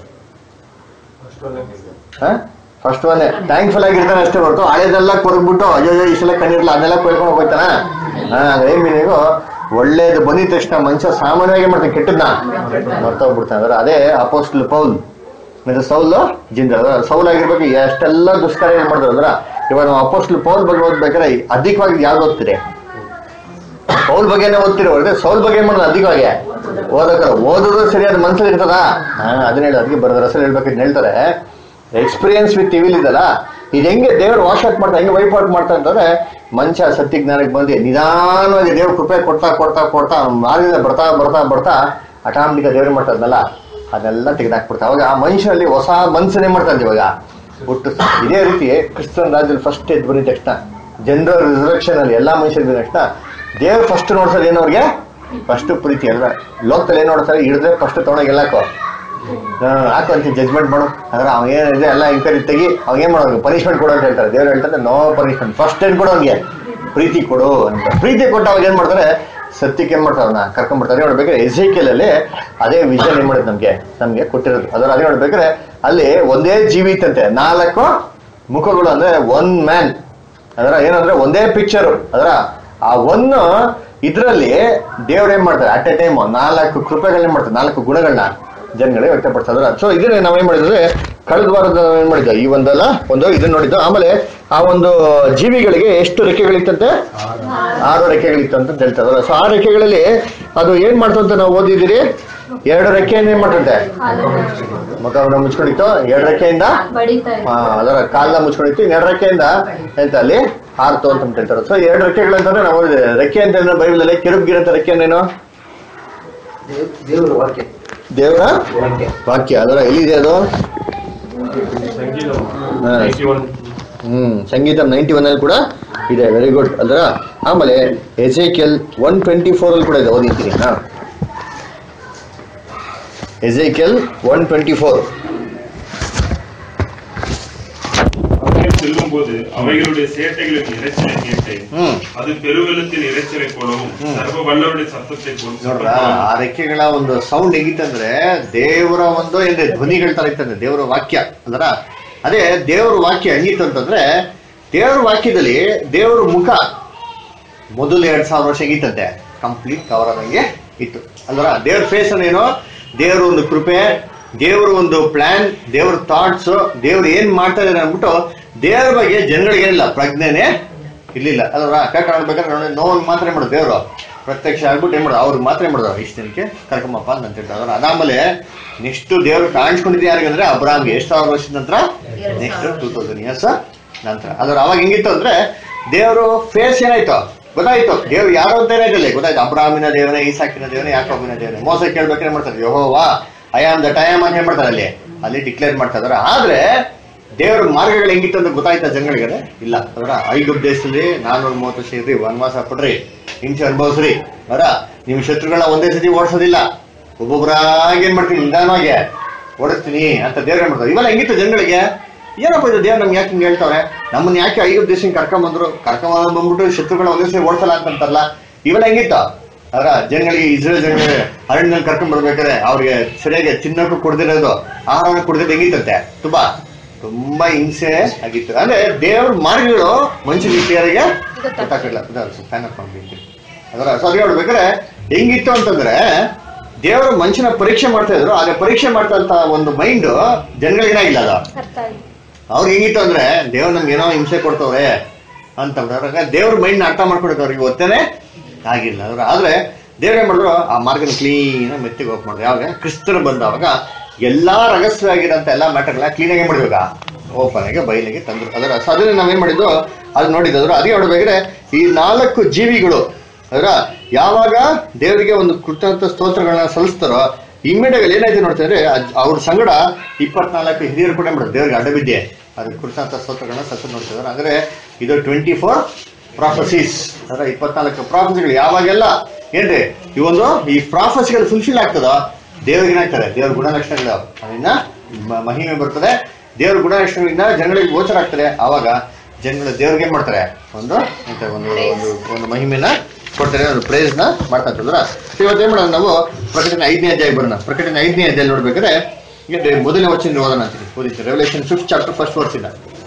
ಫಸ್ಟ್ ಒನ್ ಥ್ಯಾಂಕ್ಫುಲ್ ಆಗಿರ್ತಾನೆ ಅಷ್ಟೇ ಹೊರತು ಹಳೇದೆಲ್ಲ ಕೊರ್ಬಿಟ್ಟು ಅಯ್ಯೋ ಅಯ್ಯೋ ಇಷ್ಟೆಲ್ಲ ಕಣ್ಣಿರ್ಲ ಅದನ್ನೆಲ್ಲ ಕೊಯ್ಕೊಂಡು ಹೋಗ್ತಾನ ಹಾ ಅದೇ ಮೀನಿಗೂ ಒಳ್ಳೇದು ಬಂದಿದ ತಕ್ಷಣ ಮನುಷ್ಯ ಸಾಮಾನ್ಯವಾಗಿ ಏನ್ ಮಾಡ್ತಾನೆ ಕೆಟ್ಟದ್ನ ಮರ್ತೋಗ್ಬಿಡ್ತಾನೆ ಅಂದ್ರೆ ಅದೇ ಅಪೋಸ್ಟಲ್ ಪೌಲ್ ಮತ್ತೆ ಸೌಲ್ ಜಿಂದ ಸೌಲ್ ಆಗಿರ್ಬೇಕು ಎಷ್ಟೆಲ್ಲ ದುಷ್ಕರ ಏನ್ ಮಾಡಿದ್ರು ಅಂದ್ರ ಇವಾಗ ನಾವು ಅಪೋಸ್ಟಲ್ ಪೌಲ್ ಬಗ್ಗೆ ಓದ್ಬೇಕಾದ್ರೆ ಅಧಿಕವಾಗಿ ಯಾವ್ದು ಓದ್ತೀರಿ ಪೌಲ್ ಬಗ್ಗೆನೇ ಓದ್ತಿರೋ ಹೊರತು ಸೌಲ್ ಬಗ್ಗೆ ಏನ್ ಮಾಡೋದು ಅಧಿಕವಾಗಿ ಓದಕ್ಕಾರ ಓದೋದು ಸರಿಯಾದ ಮನ್ಸಲ್ಲಿ ಇರ್ತದ ಹಾ ಅದನ್ನ ಹೇಳಿ ಅದಕ್ಕೆ ಬರೋದ್ರ ಹೆಸರು ಹೇಳ್ಬೇಕಂತ ಹೇಳ್ತಾರೆ ಎಕ್ಸ್ಪೀರಿಯನ್ಸ್ ವಿತ್ ಇವಿಲ್ ಇದಲ್ಲ ಇದು ಹೆಂಗೆ ದೇವ್ರು ವಾಶ್ ಔಟ್ ಮಾಡ್ತಾ ಹೆಂಗೆ ವೈಪ್ ಔಟ್ ಮಾಡ್ತಾ ಅಂತಂದ್ರೆ ಮನುಷ್ಯ ಸತ್ಯ ಜ್ಞಾನಕ್ಕೆ ಬಂದು ನಿಧಾನವಾಗಿ ದೇವ್ರ ಕೃಪೆ ಕೊಡ್ತಾ ಕೊಡ್ತಾ ಕೊಡ್ತಾ ಅವ್ನ ಮಾರ್ಗದಿಂದ ಬರ್ತಾ ಬರ್ತಾ ಬರ್ತಾ ಆಟೋಮೆಟಿಕ್ ದೇವ್ರು ಮಾಡ್ತದಲ್ಲ ಅದನ್ನೆಲ್ಲ ತೆಗೆದಾಕ್ಬಿಡ್ತಾ ಅವಾಗ ಆ ಮನುಷ್ಯನಲ್ಲಿ ಹೊಸ ಮನ್ಸನ್ನೇ ಮಾಡ್ತಾನೆ ಇವಾಗ ಹುಟ್ಟು ಇದೇ ರೀತಿ ಕ್ರಿಸ್ತನ್ ರಾಜ್ಯದಲ್ಲಿ ಫಸ್ಟ್ ಎದ್ದು ಬಂದಿದ ತಕ್ಷಣ ಜನರಲ್ ರಿಸರ್ವೇಕ್ಷನ್ ಅಲ್ಲಿ ಎಲ್ಲಾ ಮನುಷ್ಯರು ಬಂದ ತಕ್ಷಣ ದೇವ್ರು ಫಸ್ಟ್ ನೋಡ್ಸೋದು ಏನು ಅವ್ರಿಗೆ ಫಸ್ಟ್ ಪ್ರೀತಿ ಅಲ್ವಾ ಲೋಕದಲ್ಲಿ ಏನ್ ನೋಡ್ತಾರೆ ಹಿಡಿದ್ರೆ ಫಸ್ಟ್ ತೊಗೊಂಡೋಗಿ ಎಲ್ಲಾಕೋ ಹಾಕು ಅಂತ ಜಜ್ಮೆಂಟ್ ಮಾಡು ಅಂದ್ರೆ ಅವ್ನು ಏನಿದೆ ಎಲ್ಲ ಇಂಕರಿ ತೆಗಿ ಅವ್ನು ಏನ್ ಮಾಡೋದು ಪನಿಷ್ಮೆಂಟ್ ಕೊಡು ಅಂತ ಹೇಳ್ತಾರೆ ದೇವ್ರು ಹೇಳ್ತಾರೆ ನೋ ಪನಿಷ್ಮೆಂಟ್ ಫಸ್ಟ್ ಏನ್ ಕೊಡು ಅವ್ನಿಗೆ ಪ್ರೀತಿ ಕೊಡು ಅಂತ ಪ್ರೀತಿ ಕೊಟ್ಟು ಅವಾಗ ಏನ್ ಮಾಡ್ತಾರೆ ಸತ್ಯಕ್ಕೆ ಏನ್ ಮಾಡ್ತಾರೆ ಅವ್ನ ಕರ್ಕೊಂಡ್ಬಿಡ್ತಾರೆ ನೋಡ್ಬೇಕಾದ್ರೆ ಎಸೈಕೆಲ್ ಅಲ್ಲಿ ಅದೇ ವಿಷನ್ ಏನ್ ಮಾಡುತ್ತೆ ನಮ್ಗೆ ನಮ್ಗೆ ಕೊಟ್ಟಿರೋದು ಅದರ ಅದೇ ನೋಡ್ಬೇಕಾದ್ರೆ ಅಲ್ಲಿ ಒಂದೇ ಜೀವಿ ಇತ್ತಂತೆ ನಾಲ್ಕು ಮುಖಗಳು ಅಂದ್ರೆ ಒನ್ ಮ್ಯಾನ್ ಅದರ ಏನಂದ್ರೆ ಒಂದೇ ಪಿಕ್ಚರ್ ಅದರ ಆ ಒನ್ ಇದ್ರಲ್ಲಿ ದೇವ್ರು ಏನ್ ಮಾಡ್ತಾರೆ ಅಟ್ ಎ ಟೈಮ್ ನಾಲ್ಕು ಕೃಪೆಗಳನ್ನ ಏನ್ ಮಾಡ್ತಾರೆ ನಾಲ್ಕು ಗುಣಗಳನ್ನ ಜನಗಳಿಗೆ ವ್ಯಕ್ತಪಡಿಸಿದ್ರ ಸೊ ಇದನ್ನ ನಾವೇನ್ ಮಾಡಿದ್ರೆ ಕಳೆದ ವಾರದ ಏನ್ ಮಾಡಿದ್ವಿ ಈ ಒಂದಲ್ಲ ಒಂದು ಇದನ್ನ ನೋಡಿದ್ದು ಆಮೇಲೆ ಆ ಒಂದು ಜೀವಿಗಳಿಗೆ ಎಷ್ಟು ರೆಕ್ಕೆಗಳಿತ್ತಂತೆ ಆರು ರೆಕ್ಕೆಗಳಿತ್ತು ಅಂತ ಹೇಳ್ತಾರೆ ಸೊ ಆ ರೆಕ್ಕೆಗಳಲ್ಲಿ ಅದು ಏನ್ ಮಾಡ್ತು ಅಂತ ನಾವು ಓದಿದಿರಿ ಎರಡು ರೆಕ್ಕೆಯಿಂದ ಏನ್ ಮಾಡ್ತಂತೆ ಮುಖವನ್ನು ಮುಚ್ಕೊಂಡಿತ್ತು ಎರಡು ರೆಕ್ಕೆಯಿಂದ ಬಡಿತಾ ಆ, ಅದರ ಕಾಲ್ನ ಮುಚ್ಕೊಂಡಿತ್ತು ಎರಡು ರೆಕ್ಕೆಯಿಂದ ಎಂತ ಅಲ್ಲಿ ಹಾರ್ತು ಅಂತ ಹೇಳ್ತಾರೆ ಸೊ ಎರಡು ರೆಕ್ಕೆಗಳಂತಂದ್ರೆ ನಾವು ಓದಿದೆ ರೆಕ್ಕೆ ಅಂತ ಅಂದ್ರೆ ಬೈಬಲ್ ಅಲ್ಲಿ ಕಿರುಬ್ಗಿರ ಅಂತ ರೆಕ್ಕೆ ಅಂದ್ರೇನು ದೇವರ ವಾಕ್ಯ ದೇವರ ವಾಕ್ಯ ವಾಕ್ಯ ಅದರ ಎಲ್ಲಿದೆ ಅದು ಸಂಗೀತ ಹಾ. 91. ಹ್ಮ್ ಸಂಗೀತ ನೈಂಟಿ ಒನ್ ಅಲ್ಲಿ ಕೂಡ ಇದೆ ವೆರಿ ಗುಡ್ ಅದರ ಆಮೇಲೆ ಎಜೆಕೆಲ್ ಒನ್ ಟ್ವೆಂಟಿ ಫೋರ್ ಅಲ್ಲಿ ಕೂಡ ಇದೆ ಓದಿದ್ದೀನಿ ಹಾ ಎಜೆಕೆಲ್ ಒನ್ ಟ್ವೆಂಟಿ ஃபோர் அவைகள் செல்லும்போது அவைகளுடைய சேட்டைகளின் இரைச்சலை கேட்டேன் ಹ್ಮ್ அது பெருவெள்ளத்தின் இரைச்சலை போலவும் சர்வ வல்லவருடைய சத்தத்தை ನೋಡ್ರ ಆ ರೆಕ್ಕೆಗಳ ಒಂದು ಸೌಂಡ್ ಹೇಗಿತ್ತಂದ್ರೆ ದೇವರ ಒಂದು ಏನ್ರಿ ಧ್ವನಿಗಳ ತರ ಇತ್ತಂದ್ರೆ ದೇವರ ವಾಕ್ಯ ಅಂದ್ರ ಅದೇ ದೇವರ ವಾಕ್ಯ ಹೆಂಗಿತ್ತು ಅಂತಂದ್ರೆ ದೇವರ ವಾಕ್ಯದಲ್ಲಿ ದೇವರ ಮುಖ ಮೊದಲು ಎರಡ್ ಸಾವಿರ ವರ್ಷ ಹೇಗಿತ್ತಂತೆ ಕಂಪ್ಲೀಟ್ ಕವರ್ ಆದಂಗೆ ಇತ್ತು ಅಲ್ವರ ದೇವ್ರ ಫೇಸ್ ಏನು ದೇವ್ರ ಒಂದು ಕೃಪೆ ದೇವ್ರ ಒಂದು ಪ್ಲಾನ್ ದೇವ್ರ ಥಾಟ್ಸ್ ದೇವ್ರು ಏನ್ ಮಾಡ್ತಾ ಇದಾರೆ ಅಂದ್ಬಿಟ್ಟು ದೇವ್ರ ಬಗ್ಗೆ ಜನಗಳಿಗೆ ಏನಿಲ್ಲ ಪ್ರಜ್ಞೆನೆ ಇರ್ಲಿಲ್ಲ ಅಲ್ವರ ಕರೆಕ್ಟ್ ಆಗ್ಬೇಕಾದ್ರೆ ನೋಡಿ ನೋವು ಮಾತ್ರ ಏನ್ ಮಾಡೋದು ದೇವ್ರು ಪ್ರತ್ಯಕ್ಷ ಆಗ್ಬಿಟ್ಟು ಏನ್ ಮಾಡೋದು ಅವ್ರಿಗೆ ಮಾತ್ರ ಏನ್ ಮಾಡೋದು ಇಷ್ಟು ದಿನಕ್ಕೆ ಕರ್ಕೊಂಬಪ್ಪ ಅಂತ ಹೇಳ್ತಾರೆ ಅದಾದ್ಮೇಲೆ ನೆಕ್ಸ್ಟ್ ದೇವ್ರು ಕಾಣಿಸ್ಕೊಂಡಿದ್ದು ಯಾರಿಗಂದ್ರೆ ಅಬ್ರಾಮ್ಗೆ ಎಷ್ಟು ಸಾವಿರ ವರ್ಷದ ನಂತರ ನೆಕ್ಸ್ಟ್ ಟೂ ತೌಸಂಡ್ ಇಯರ್ಸ್ ನಂತರ ಅದ್ರ ಅವಾಗ ಹೆಂಗಿತ್ತು ಅಂದ್ರೆ ದೇವರು ಫೇಸ್ ಏನಾಯ್ತು ಗೊತ್ತಾಯ್ತು ದೇವ್ರು ಯಾರು ಅಂತ ಏನಾಯ್ತಲ್ಲ ಗೊತ್ತಾಯ್ತು ಅಬ್ರಾಮಿನ ದೇವನೇ ಈಸಾಕಿನ ದೇವನೇ ಯಾಕೋಬಿನ ದೇವನೇ ಮೋಸ ಕೇಳ್ಬೇಕಾದ್ರೆ ಮಾಡ್ತಾರೆ ಯಹೋವಾ I am that I am ಅಂತ ಏನ್ ಮಾಡ್ತಾರೆ ಅಲ್ಲಿ ಅಲ್ಲಿ ಡಿಕ್ಲೇರ್ ಮಾಡ್ತಾ ಇದಾರೆ ಆದ್ರೆ ದೇವ್ರ ಮಾರ್ಗಗಳು ಹೆಂಗಿತ್ತು ಅಂತ ಗೊತ್ತಾಯ್ತಾ ಜನಗಳಿಗೆ ಇಲ್ಲ ಅವರ ಐಗುಪ್ ದೇಶದಲ್ಲಿ ನಾನೂರ ಮೂವತ್ತು ವರ್ಷ ಇರ್ರಿ ವನವಾಸ ಪಡ್ರಿ ಹಿಂಸೆ ಅನುಭವಿಸ್ರಿ ಅವರ ನಿಮ್ ಶತ್ರುಗಳನ್ನ ಒಂದೇ ಸತಿ ಓಡಿಸೋದಿಲ್ಲ ಒಬ್ಬೊಬ್ಬರಾಗಿ ಏನ್ ಮಾಡ್ತೀನಿ ನಿಧಾನವಾಗಿ ಓಡಿಸ್ತೀನಿ ಅಂತ ದೇವ್ರ ಏನ್ ಮಾಡ್ತಾರೆ ಇವೆಲ್ಲ ಹೆಂಗಿತ್ತು ಜನಗಳಿಗೆ ಏನಪ್ಪ ಇದು ದೇವ್ರು ನಮ್ಗೆ ಯಾಕೆ ಹಿಂಗೆ ಹೇಳ್ತಾವ್ರೆ ನಮ್ಮನ್ನ ಯಾಕೆ ಐದು ದೇಶ ಕರ್ಕೊಂಡ್ ಬಂದ್ರು ಕರ್ಕೊಂಡ್ ಬಂದ್ಬಿಟ್ಟು ಶತ್ರುಗಳ ಒಂದೇ ಸರಿ ಓಡಿಸಲ್ಲ ಅಂತಂತಾರಲ್ಲ ಇವೆಲ್ಲ ಹೆಂಗಿತ್ತು ಅದ್ರ ಜನಗಳಿಗೆ ಇಸ್ರೇಲ್ ಜನಗಳಿಗೆ ಅರಣ್ಯದಲ್ಲಿ ಕರ್ಕೊಂಡ್ ಬರ್ಬೇಕಾದ್ರೆ ಅವ್ರಿಗೆ ಸರಿಯಾಗಿ ತಿನ್ನೋಕು ಕೊಡ್ದಿರೋದು ಆಹಾರ ಕೊಡ್ದಿರೋದು ಹೆಂಗಿತ್ತಂತೆ ತುಂಬಾ ತುಂಬಾ ಹಿಂಸೆ ಆಗಿತ್ತು ಅಂದ್ರೆ ದೇವ್ರ ಮಾರ್ಗಗಳು ಮನುಷ್ಯನಿಗೆ ಕ್ಲಿಯರಿಗೆ ಗೊತ್ತಾಗಲಿಲ್ಲ ಫ್ಯಾನ್ ಹಾಕೊಂಡ್ಬಿಟ್ಟು ಅದರ ಸರಿ ನೋಡ್ಬೇಕಾದ್ರೆ ಹೆಂಗಿತ್ತು ಅಂತಂದ್ರೆ ದೇವರು ಮನುಷ್ಯನ ಪರೀಕ್ಷೆ ಮಾಡ್ತಾ ಇದ್ರು ಆದ್ರೆ ಪರೀಕ್ಷೆ ಮಾಡ್ತಾ ಒಂದು ಮೈಂಡ್ ಜನಗಳಿಗೆ ಏನಾಗಿಲ್ಲ ಅದು ಅರ್ಥ ಆಯ್ತು ಅವ್ರಿಗೆ ಹೆಂಗಿತ್ತು ಅಂದ್ರೆ ದೇವ್ರು ನಮ್ಗೆ ಏನೋ ಹಿಂಸೆ ಕೊಡ್ತವ್ರೆ ಅಂತ ದೇವ್ರ ಮೈಂಡ್ ಅರ್ಥ ಮಾಡ್ಕೊಡಕ್ಕೆ ಅವ್ರಿಗೆ ಗೊತ್ತೇನೆ ಆಗಿಲ್ಲ ಅವ್ರು ಆದ್ರೆ ದೇವ್ರ ಏನ್ ಮಾಡಿದ್ರು ಆ ಮಾರ್ಗನ ಕ್ಲೀನ್ ಮೆತ್ತಿಗೆ ಹೋಗಿ ಮಾಡಿದ್ರು ಯಾವಾಗ ಕ್ರಿಸ್ತನ ಬಂದವಾಗ ಎಲ್ಲಾ ರಹಸ್ಯವಾಗಿರೋಂಥ ಎಲ್ಲಾ ಮ್ಯಾಟರ್ಗಳ ಕ್ಲೀನ್ ಆಗಿ ಮಾಡಿದ್ವಾಗ ಓಪನ್ ಆಗಿ ಬಯಲಿಗೆ ತಂದ್ರು ಅದರ ಸೊ ಅದನ್ನ ನಾವೇನ್ ಮಾಡಿದ್ದು ಅದು ನೋಡಿದ್ರು ಅದೇ ನೋಡ್ಬೇಕಾದ್ರೆ ಈ ನಾಲ್ಕು ಜೀವಿಗಳು ಅದರ ಯಾವಾಗ ದೇವರಿಗೆ ಒಂದು ಕೃತಜ್ಞತ ಸ್ತೋತ್ರಗಳನ್ನ ಸಲ್ಲಿಸ್ತಾರೋ ಇಮ್ಮಿಡಿಯೇಟ್ ಏನಾಯ್ತು ನೋಡ್ತಾರೆ ಅವ್ರ ಸಂಗಡ ಇಪ್ಪತ್ನಾಲ್ಕು ಹಿರಿಯರು ಕೂಡ ಮಾಡೋದು ದೇವರಿಗೆ ಅಡ್ಡಬಿದ್ದೆ ಅದು ಕೃತಜ್ಞತ ಸ್ತೋತ್ರಗಳನ್ನ ಸತ್ತ ನೋಡ್ತಿದ್ದಾರೆ ಅಂದ್ರೆ ಇದು ಟ್ವೆಂಟಿ ಫೋರ್ ಪ್ರಾಫಸೀಸ್ ಅಂದ್ರೆ ಇಪ್ಪತ್ನಾಲ್ಕು ಪ್ರಾಫಸಿಗಳು ಯಾವಾಗೆಲ್ಲ ಏನ್ರಿ ಈ ಒಂದು ಈ ಪ್ರಾಫಸಿಗಳು ಫುಲ್ಫಿಲ್ ಆಗ್ತದೋ ದೇವ್ರಿಗೆ ಏನಾಗ್ತಾರೆ ದೇವ್ರ ಗುಣಲಕ್ಷಣಗಳು ಅದನ್ನ ಮ- ಮಹಿಮೆ ಬರ್ತದೆ ದೇವ್ರ ಗುಣಲಕ್ಷಣಗಳಿಂದ ಜನಗಳಿಗೆ ಗೋಚರ ಆಗ್ತದೆ ಆವಾಗ ಜನಗಳು ದೇವ್ರಿಗೆ ಏನ್ ಮಾಡ್ತಾರೆ ಒಂದು ಎಂತ ಒಂದು ಒಂದು ಒಂದು ಮಹಿಮೆನ ಕೊಡ್ತಾರೆ ಒಂದು praise ನ ಮಾಡ್ಕೊಂತಂದ್ರ ಇವತ್ತು ಏನ್ ಮಾಡೋಣ ನಾವು ಪ್ರಕಟಣೆ ಐದನೇ ಅಧ್ಯಾಯ ಬರೋಣ ಪ್ರಕಟಣೆ ಐದನೇ ಅಧ್ಯಾಯ ನೋಡ್ಬೇಕಾದ್ರೆ ಈಗ ದೇ- ಮೊದಲನೇ ವಚನ ಓದೋಣ ಅಂತೀನಿ ಓದಿತ್ತು ರೆವಲ್ಯೂಷನ್ ಫಿಫ್ತ್ ಚಾಪ್ಟರ್ ಫಸ್ಟ್ ವರ್ಸಿಂದ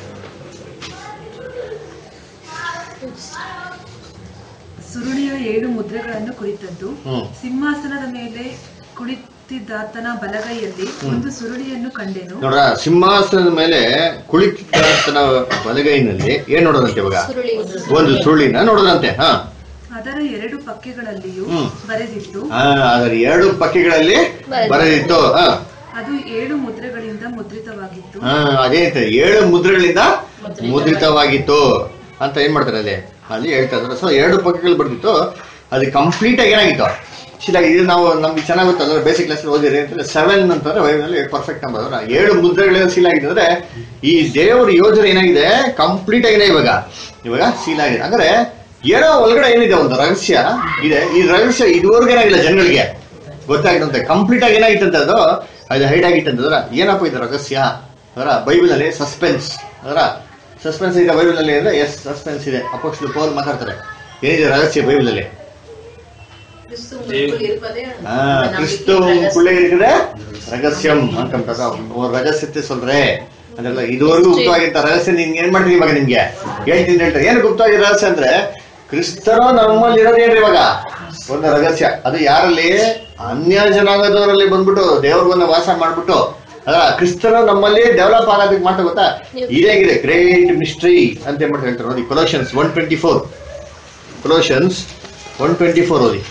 ಸುರುಳಿಯ ಏಳು ಮುದ್ರೆಗಳನ್ನು ಕುರಿತದ್ದು ಹ್ಮ್ ಸಿಂಹಾಸನದ ಮೇಲೆ ಕುಳಿತಿದ್ದಾತನ ಬಲಗೈಯಲ್ಲಿ ಒಂದು ಸುರುಳಿಯನ್ನು ಕಂಡೆನು ನೋಡ್ರ ಸಿಂಹಾಸನದ ಮೇಲೆ ಕುಳಿತಿದ್ದಾತನ ಬಲಗೈನಲ್ಲಿ ಏನ್ ನೋಡೋದಂತೆ ಇವಾಗ ಒಂದು ಸುರುಳಿನ ನೋಡೋದಂತೆ ಹಾ ಅದರ ಎರಡು ಪಕ್ಕೆಗಳಲ್ಲಿಯೂ ಹ್ಮ್. ಬರೆದಿತ್ತು ಆ, ಅದರ ಎರಡು ಪಕ್ಕೆಗಳಲ್ಲಿ ಬರೆದಿತ್ತು ಹಾ ಅದು ಏಳು ಮುದ್ರೆಗಳಿಂದ ಮುದ್ರಿತವಾಗಿತ್ತು ಹಾ ಅದೇ ಐತೆ ಏಳು ಮುದ್ರೆಗಳಿಂದ ಮುದ್ರಿತವಾಗಿತ್ತು ಅಂತ ಏನ್ ಮಾಡ್ತಾರೆ ಅಲ್ಲಿ ಅಲ್ಲಿ ಹೇಳ್ತಾ ಇದ್ದಾರೆ ಸೊ ಎರಡು ಪಕ್ಕಗಳು ಬರ್ದಿತ್ತು ಅದು ಕಂಪ್ಲೀಟ್ ಆಗಿ ಏನಾಗಿತ್ತು ಶಿಲ ಇದು ನಾವು ನಮ್ಗೆ ಚೆನ್ನಾಗಿ ಗೊತ್ತಲ್ಲ ಬೇಸಿಕ್ ಕ್ಲಾಸ್ ಓದಿರಿ ಅಂತಂದ್ರೆ ಸೆವೆನ್ ಅಂತಂದ್ರೆ ವೈನಲ್ಲಿ ಪರ್ಫೆಕ್ಟ್ ನಂಬರ್ ಅದರ ಏಳು ಮುದ್ರೆಗಳ ಸೀಲ್ ಆಗಿದೆ ಅಂದ್ರೆ ಈ ದೇವರ ಯೋಜನೆ ಏನಾಗಿದೆ ಕಂಪ್ಲೀಟ್ ಆಗಿದೆ ಇವಾಗ ಇವಾಗ ಸೀಲ್ ಆಗಿದೆ ಅಂದ್ರೆ ಏನೋ ಒಳಗಡೆ ಏನಿದೆ ಒಂದು ರಹಸ್ಯ ಇದೆ ಈ ರಹಸ್ಯ ಇದುವರೆಗೂ ಏನಾಗಿಲ್ಲ ಜನಗಳಿಗೆ ಗೊತ್ತಾಗಿದಂತೆ ಕಂಪ್ಲೀಟ್ ಆಗಿ ಏನಾಗಿತ್ತಂತೆ ಅದು ಅದು ಹೈಡ್ ಆಗಿತ್ತಂತಂದ್ರ ಏನಪ್ಪ ಇದು ರಹಸ್ಯ ಅದರ ಬೈಬಲ್ ಅಲ್ಲಿ ಸಸ್ಪೆನ್ಸ್ ಅದರ ಸಸ್ಪೆನ್ಸ್ ಇದೆ ಬೈಬಲ್ ಅಲ್ಲಿ ಅಂದ್ರೆ ಎಸ್ ಸಸ್ಪೆನ್ಸ್ ಇದೆ ಅಪೋಸ್ಟಲ್ ಪೌಲ್ ಮಾತಾಡ್ತಾರೆ ಏನಿದೆ ರಹಸ್ಯ ಬೈಬಲ್ ಅಲ್ಲಿ கிறிஸ்து உங்களுக்குள் இருப்பதே ஆ, உங்க கிறிஸ்து நம்பிக்கையின் உங்களுக்குள்ளே ரகசியம். இருக்கிற ரகசியம் ಅಂತಂತಾಗ ಒಂದು ರಹಸ್ಯತೆ ಸೊಲ್ರೆ ಅದೆಲ್ಲ ಇದುವರೆಗೂ ಗುಪ್ತವಾಗಿದ್ದ ರಹಸ್ಯ ನಿನ್ಗೆ ಏನ್ ಮಾಡ್ತೀನಿ ಇವಾಗ ನಿಮ್ಗೆ ಹೇಳ್ತೀನಿ ಹೇಳ್ತಾರೆ ಏನು ಗುಪ್ತವಾಗಿರೋ ರಹಸ್ಯ ಅಂದ್ರೆ ಕ್ರಿಸ್ತರು ನಮ್ಮಲ್ಲಿ ಇರೋದೇನ್ರಿ ಇವಾಗ ಒಂದು ರಹಸ್ಯ ಅದು ಯಾರಲ್ಲಿ ಅನ್ಯ ಜನಾಂಗದವರಲ್ಲಿ ಬಂದ್ಬಿಟ್ಟು ದೇವ್ರಿಗೊಂದು ವಾಸ ಮಾಡ್ಬಿಟ್ಟು ಅದ ಕ್ರಿಸ್ತರು ನಮ್ಮಲ್ಲಿ ಡೆವಲಪ್ ಆಗೋದಕ್ಕೆ ಮಾಡ್ತಾ ಗೊತ್ತಾ ಇದೇಗಿದೆ ಗ್ರೇಟ್ ಮಿಸ್ಟ್ರಿ ಅಂತ ಏನ್ ಮಾಡ್ತಾರೆ ಹೇಳ್ತಾರೆ ನೋಡಿ Colossians one twenty four Colossians one twenty four ಓದಿ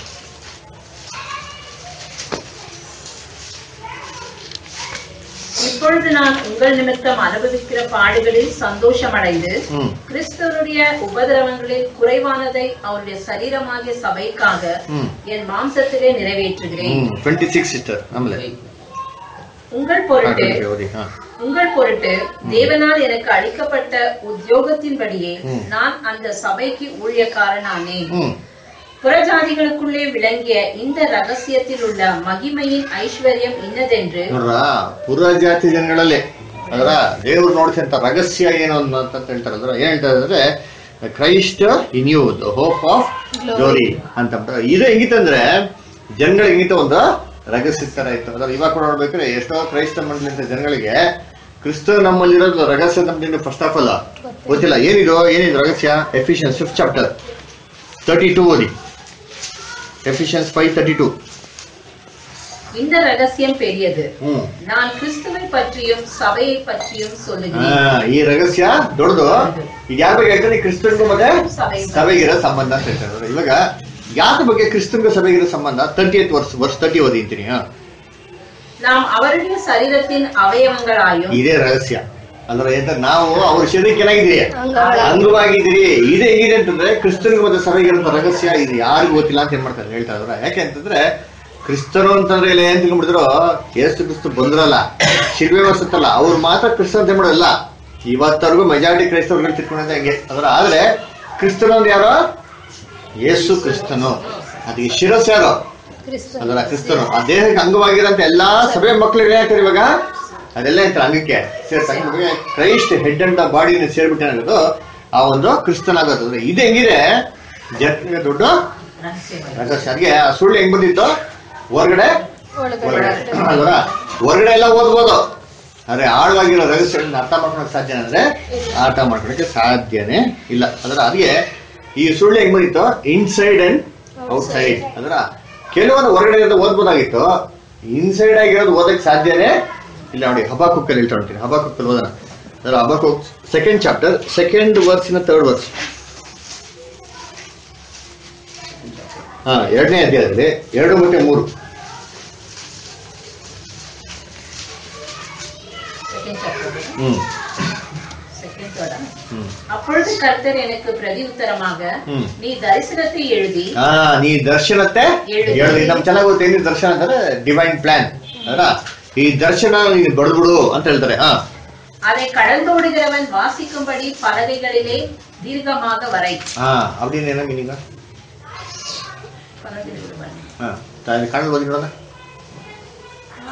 இப்பொழுது நான் உங்கள் நிமித்தம் அனுபவிக்கிற பாடுகளில் சந்தோஷமடைந்து ಹ್ಮ್ கிறிஸ்துவனுடைய உபதிரவங்களில் குறைவானதை அவருடைய சரீரமாகிய சபைக்காக ಹ್ಮ್ என் மாம்சத்திலே நிறைவேற்றுகிறேன் ಹ್ಮ್ ಟ್ವೆಂಟಿ ಸಿಕ್ಸ್ ಸಿಸ್ಟರ್ ಆಮೇಲೆ உங்கள் பொருட்டு ಓದಿ ಹಾ உங்கள் பொருட்டு தேவனால் எனக்கு அளிக்கப்பட்ட உத்தியோகத்தின்படியே ம். நான் அந்த சபைக்கு ஊழியக்காரனானேன் ಹ್ಮ್ புறஜாதிகளுக்குள்ளே விளங்கிய இந்த ரகசியத்தில் உள்ள மகிமையின் ஐஸ்வர்யம் இன்னதென்று ನೋಡ್ರ ಪುರ ಜಾತಿ ಜನಗಳಲ್ಲಿ ಅದರ ದೇವ್ರು ನೋಡ್ತಂತ ರಹಸ್ಯ ಏನು ಅಂತ ಹೇಳ್ತಾರೆ ಅದ್ರ ಏನ್ ಹೇಳ್ತಾರೆ ಅಂದ್ರೆ Christ in you the hope of glory ಅಂತ ಅಂತಾರೆ. ಇದು ಹೆಂಗಿತ್ತಂದ್ರೆ ಜನಗಳಿಗೆ ಹೆಂಗಿತ್ತು ಒಂದು ರಹಸ್ಯ ತರ ಇತ್ತು ಅದ್ರ ಇವಾಗ ಕೂಡ ನೋಡ್ಬೇಕಾದ್ರೆ ಎಷ್ಟೋ ಕ್ರೈಸ್ತ ಮಂಡಲಿಂತ ಜನಗಳಿಗೆ ಕ್ರಿಸ್ತ ನಮ್ಮಲ್ಲಿರೋದು ರಹಸ್ಯ ನಮ್ಗೆ ಫಸ್ಟ್ ಆಫ್ ಆಲ್ ಗೊತ್ತಿಲ್ಲ ಏನಿದು ಏನಿದು ರಹಸ್ಯ Ephesians fifth chapter thirty two ಓದಿ ಎಫಿಷಿಯನ್ಸ್ ಫೈವ್ ತರ್ಟಿ ಟೂ இந்த ரகசியம் பெரியது ಹ್ಮ್ நான் கிறிஸ்துவை பற்றியும் சபையை பற்றியும் ಆ, சொல்லுகிறேன் ಈ ರಹಸ್ಯ ದೊಡ್ಡದು ಈಗ ಯಾರ ಬಗ್ಗೆ ಹೇಳ್ತಾರೆ ಕ್ರಿಸ್ತನ್ಗೂ ಮತ್ತೆ ಸಭೆ. ಸಭೆಗಿರೋ ಸಂಬಂಧ ಅಂತ ಹೇಳ್ತಾರೆ ನೋಡಿ. ಇವಾಗ ಯಾರ ಬಗ್ಗೆ ಕ್ರಿಸ್ತನ್ಗೂ ಸಭೆಗಿರೋ ಸಂಬಂಧ ತರ್ಟಿ ಏತ್ ವರ್ಷ ವರ್ಷ ತರ್ಟಿ ಓದಿಂತೀನಿ ಹಾ நாம் அவருடைய சரீரத்தின் அவயவங்களாயும் ಇದೇ ರಹಸ್ಯ ಅಂದ್ರೆ ಎಂತ ನಾವು ಅವ್ರ ಶರೀರಕ್ಕೆ ಏನಾಗಿದ್ದೀರಿ ಅಂಗವಾಗಿದ್ದೀರಿ ಇದು ಹೆಂಗಿದೆ ಅಂತಂದ್ರೆ ಕ್ರಿಸ್ತನ್ಗೂ ಮತ್ತೆ ಸಭೆಗಿರೋ ರಹಸ್ಯ ಇದು ಯಾರಿಗೂ ಗೊತ್ತಿಲ್ಲ ಅಂತ ಏನ್ ಮಾಡ್ತಾರೆ ಹೇಳ್ತಾ ಇದ್ರ ಯಾಕೆ ಅಂತಂದ್ರೆ ಕ್ರಿಸ್ತರು ಅಂತಂದ್ರೆ ಇಲ್ಲ ಏನ್ ತಿಳ್ಕೊಂಡ್ಬಿಟ್ಟಿದ್ರು ಏಸು ಕ್ರಿಸ್ತು ಬಂದ್ರಲ್ಲ ಶಿಲ್ವೆ ವಸತ್ತಲ್ಲ ಅವ್ರು ಮಾತ್ರ ಕ್ರಿಸ್ತ ಅಂತ ಮಾಡೋಲ್ಲ ಇವತ್ತವರೆಗೂ ಮೆಜಾರಿಟಿ ಕ್ರೈಸ್ತವ್ರುಗಳು ತಿಳ್ಕೊಂಡಂತೆ ಹಂಗೆ ಅದ್ರ ಆದ್ರೆ ಕ್ರಿಸ್ತನು ಅಂದ್ರೆ ಯಾರು ಯೇಸು ಕ್ರಿಸ್ತನು ಅದಕ್ಕೆ ಶಿರಸ್ ಯಾರು ಅದರ ಕ್ರಿಸ್ತನು ಆ ದೇಹಕ್ಕೆ ಅಂಗವಾಗಿರೋಂತ ಎಲ್ಲಾ ಸಭೆ ಮಕ್ಕಳು ಏನಾಗ್ತಾರೆ ಇವಾಗ ಅದೆಲ್ಲ ಇರ್ತಾರೆ ಅಂಗಕ್ಕೆ ಸೇರ್ತಾರೆ ಕ್ರೈಸ್ಟ್ ಹೆಡ್ ಅಂಡ್ ಬಾಡಿನ ಸೇರ್ಬಿಟ್ಟು ಏನಾಗೋದು ಆ ಒಂದು ಕ್ರಿಸ್ತನಾಗೋದು ಅಂದ್ರೆ ಇದು ಹೆಂಗಿದೆ ಜನರಿಗೆ ದೊಡ್ಡ ரகசியம் ರಹಸ್ಯ ಅದಕ್ಕೆ ಆ ಸುಳ್ಳು ಹೆಂಗ್ ಬಂದಿತ್ತು ಹೊರಗಡೆ ಹೊರಗಡೆ ಅಲ್ವಾ ಹೊರಗಡೆ ಎಲ್ಲ ಓದ್ಬೋದು ಆದ್ರೆ ಆಳವಾಗಿರೋ ರಹಸ್ಯಗಳನ್ನ ಅರ್ಥ ಮಾಡ್ಕೊಳಕ್ ಸಾಧ್ಯ ಅಂದ್ರೆ ಅರ್ಥ ಮಾಡ್ಕೊಳಕ್ಕೆ ಸಾಧ್ಯನೇ ಇಲ್ಲ ಅದರ ಅದಕ್ಕೆ ಈ ಸುಳ್ಳು ಹೆಂಗ್ ಬಂದಿತ್ತು ಇನ್ಸೈಡ್ ಅಂಡ್ ಔಟ್ಸೈಡ್ ಅದರ ಕೆಲವೊಂದು ಹೊರಗಡೆ ಇರೋದು ಓದ್ಬೋದಾಗಿತ್ತು ಇನ್ಸೈಡ್ ಆಗಿರೋದು ಓದಕ್ಕೆ ಸಾಧ್ಯನೇ ಇಲ್ಲ ನೋಡಿ ಹಬ್ಬ ಕುಕ್ಕಲ್ಲಿ ಹೇಳ್ತಾ ನೋಡ್ತೀನಿ ಹಬ್ಬ ಕುಕ್ಕಲ್ಲಿ ಓದೋಣ ಅದರ Habakkuk second chapter second ವರ್ಸಿನ ಥರ್ಡ್ ವರ್ಸ್ ಹಾ ಎರಡನೇ ಅಧ್ಯಾಯದಲ್ಲಿ ಎರಡು ಮತ್ತೆ ಮೂರು செகண்ட் சாப்டர் ಹ್ಮ್ செகண்ட் தோட ಹ್ಮ್ அப்பொழுது கர்த்தர் எனக்கு பிரதி உத்தரமாக ம். நீ தரிசனத்தை எழுதி ಹಾ ನೀ ದರ್ಶನತ್ತೆ ಹೇಳು. ಹೇಳಿ ನಮ್ ಚೆನ್ನಾಗಿ ಗೊತ್ತು ಏನಿದೆ ದರ್ಶನ ಅಂದ್ರೆ ಡಿವೈನ್ ಪ್ಲಾನ್ ಅದರ ಈ ದರ್ಶನ ನೀನು ಬಡದ್ಬಿಡು ಅಂತ ಹೇಳ್ತಾರೆ ಹಾ அதை கடந்தோடுகிறவன் வாசிக்கும்படி பலகைகளிலே தீர்க்கமாக வரை ಹಾ அப்படின்னு என்ன மீனிங்க ಹಾ ಕಾಣಲ್ ಓದಿ ನೋಡೋಣ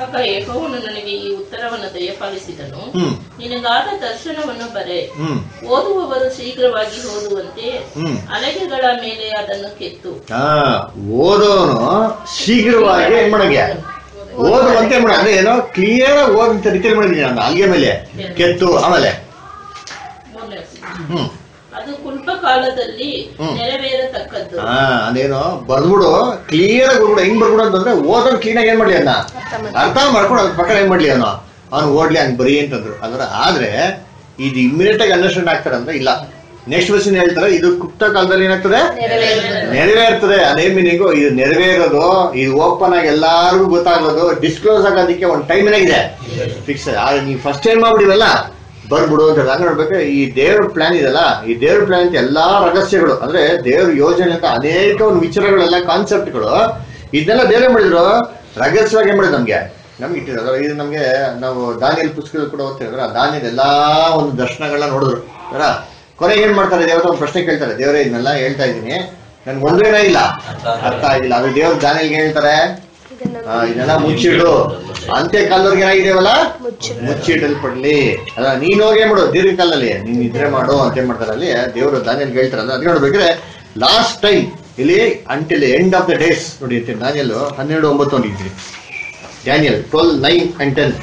ಆಗ ಯೆಹೋವನು ನನಗೆ ಈ ಉತ್ತರವನ್ನು ದಯಪಾಲಿಸಿದನು ಹ್ಮ್ ನಿನಗಾದ ದರ್ಶನವನ್ನು ಬರೆ ಹ್ಮ್ ಓದುವವರು ಶೀಘ್ರವಾಗಿ ಓದುವಂತೆ ಹ್ಮ್. ಹಲಗೆಗಳ ಮೇಲೆ ಅದನ್ನು ಕೆತ್ತು ಹಾ ಓದೋನು ಶೀಘ್ರವಾಗಿ ಏನ್ ಮಾಡಂಗೆ ಓದುವಂತೆ ಮಾಡ ಅಂದ್ರೆ ಏನೋ ಕ್ಲಿಯರ್ ಆಗಿ ಓದಂತ ರೀತಿಯಲ್ಲಿ ಮಾಡಿದೀನಿ ನಾನು ಅಲ್ಲಿಗೆ ಮೇಲೆ ಕೆತ್ತು ಆಮೇಲೆ ಮೂರನೇ ವಚನ. ಹ್ಮ್ ಅದು ಕುಲ್ಪ ಕಾಲದಲ್ಲಿ ಹ್ಮ್. ನೆರವೇರತಕ್ಕದ್ದು ಹಾ ಅದೇನೋ ಬರ್ದ್ಬಿಡು ಕ್ಲಿಯರ್ ಆಗಿ ಬರ್ಬಿಡು ಹೆಂಗ್ ಬರ್ಬಿಡು ಅಂತಂದ್ರೆ ಓದೋನ್ ಕ್ಲೀನ್ ಆಗಿ ಏನ್ ಮಾಡ್ಲಿ ಅನ್ನ ಅರ್ಥ ಮಾಡ್ಕೊಂಡು ಅದ್ರ ಪ್ರಕಾರ ಏನ್ ಮಾಡ್ಲಿ ಅವನು ಅವ್ನು ಓಡ್ಲಿ ಹಂಗ್ ಬರೀ ಅಂತಂದ್ರು ಅದ್ರ ಆದ್ರೆ ಇದು ಇಮಿಡಿಯೇಟ್ ಆಗಿ ಅಂಡರ್ಸ್ಟ್ಯಾಂಡ್ ಆಗ್ತಾರೆ ಅಂದ್ರೆ ಇಲ್ಲ ನೆಕ್ಸ್ಟ್ ವರ್ಷನ್ ಹೇಳ್ತಾರೆ ಇದು ಗುಪ್ತ ಕಾಲದಲ್ಲಿ ಏನಾಗ್ತದೆ ನೆರವೇರ್ತದೆ ಅದೇ ಮೀನಿಂಗು ಇದು ನೆರವೇರೋದು ಇದು ಓಪನ್ ಆಗಿ ಎಲ್ಲಾರ್ಗು ಗೊತ್ತಾಗೋದು ಡಿಸ್ಕ್ಲೋಸ್ ಆಗೋದಕ್ಕೆ ಒಂದು ಟೈಮ್ ಏನಾಗಿದೆ ಫಿಕ್ಸ್ ಆದ್ರೆ ನೀವು ಫಸ್ಟ್ ಟೈಮ್ ಮಾಡ್ಬಿಡಿವಲ್ಲ ಬರ್ಬಿಡು ಅಂತ ಹೇಳಿ ಹಂಗ ನೋಡ್ಬೇಕು ಈ ದೇವ್ರ ಪ್ಲಾನ್ ಇದೆಲ್ಲ ಈ ದೇವ್ರ ಪ್ಲಾನ್ ಅಂತ ಎಲ್ಲಾ ರಹಸ್ಯಗಳು ಅಂದ್ರೆ ದೇವ್ರ ಯೋಜನೆ ಅಂತ ಅನೇಕ ಒಂದು ವಿಚಾರಗಳೆಲ್ಲ ಕಾನ್ಸೆಪ್ಟ್ಗಳು ಇದನ್ನೆಲ್ಲ ದೇವ್ರೇ ಮಾಡಿದ್ರು ರಹಸ್ಯವಾಗಿ ಏನ್ ಮಾಡಿದ್ರು ನಮ್ಗೆ ನಮ್ಗೆ ಇಟ್ಟಿದ್ರು ಅದ್ರ ಇದು ನಮ್ಗೆ ನಾವು ದಾನಿಯಲ್ ಪುಸ್ತಕದಲ್ಲಿ ಕೂಡ ಓದ್ತಿದ್ರ ದಾನಿಯಲ್ ಎಲ್ಲಾ ಒಂದು ದರ್ಶನಗಳನ್ನ ನೋಡಿದ್ರು ಅಲ್ಲ ಕೊನೆಗೆ ಏನ್ ಮಾಡ್ತಾರೆ ದೇವ್ರ ಒಂದು ಪ್ರಶ್ನೆ ಕೇಳ್ತಾರೆ ದೇವರೇ ಇದನ್ನೆಲ್ಲ ಹೇಳ್ತಾ ಇದ್ದೀನಿ ನನ್ಗೆ ಒಂದೇನೇ ಇಲ್ಲ ಅರ್ಥ ಆಗಿಲ್ಲ ಅದು ದೇವ್ರ ದಾನಿಯಲ್ಗೆ ಹೇಳ್ತಾರೆ ಆ, ಇದೆಲ್ಲ ಮುಚ್ಚಿಡು ಅಂತ್ಯ ಕಾಲದವ್ರಿಗೆ ಏನಾಗಿದೆಯಲ್ಲ ಮುಚ್ಚಿಡಲ್ಪಡ್ಲಿ ಅಲ್ಲ ನೀನ್ ಹೋಗೇ ಮಾಡು ದೀರ್ಘಕಾಲದಲ್ಲಿ ನೀನ್ ನಿದ್ರೆ ಮಾಡು ಅಂತ ಏನ್ ಮಾಡ್ತಾರೆ ಅಲ್ಲಿ ದೇವರು ದಾನಿಯಲ್ಗೆ ಹೇಳ್ತಾರಲ್ಲ ಅದ್ ನೋಡ್ಬೇಕ್ರೆ ಲಾಸ್ಟ್ ಟೈಮ್ ಇಲ್ಲಿ until end of the days ನೋಡಿ ದಾನಿಯಲ್ ಹನ್ನೆರಡು ಒಂಬತ್ತು ಅಂದಿದ್ರಿ Daniel twelve nine and ten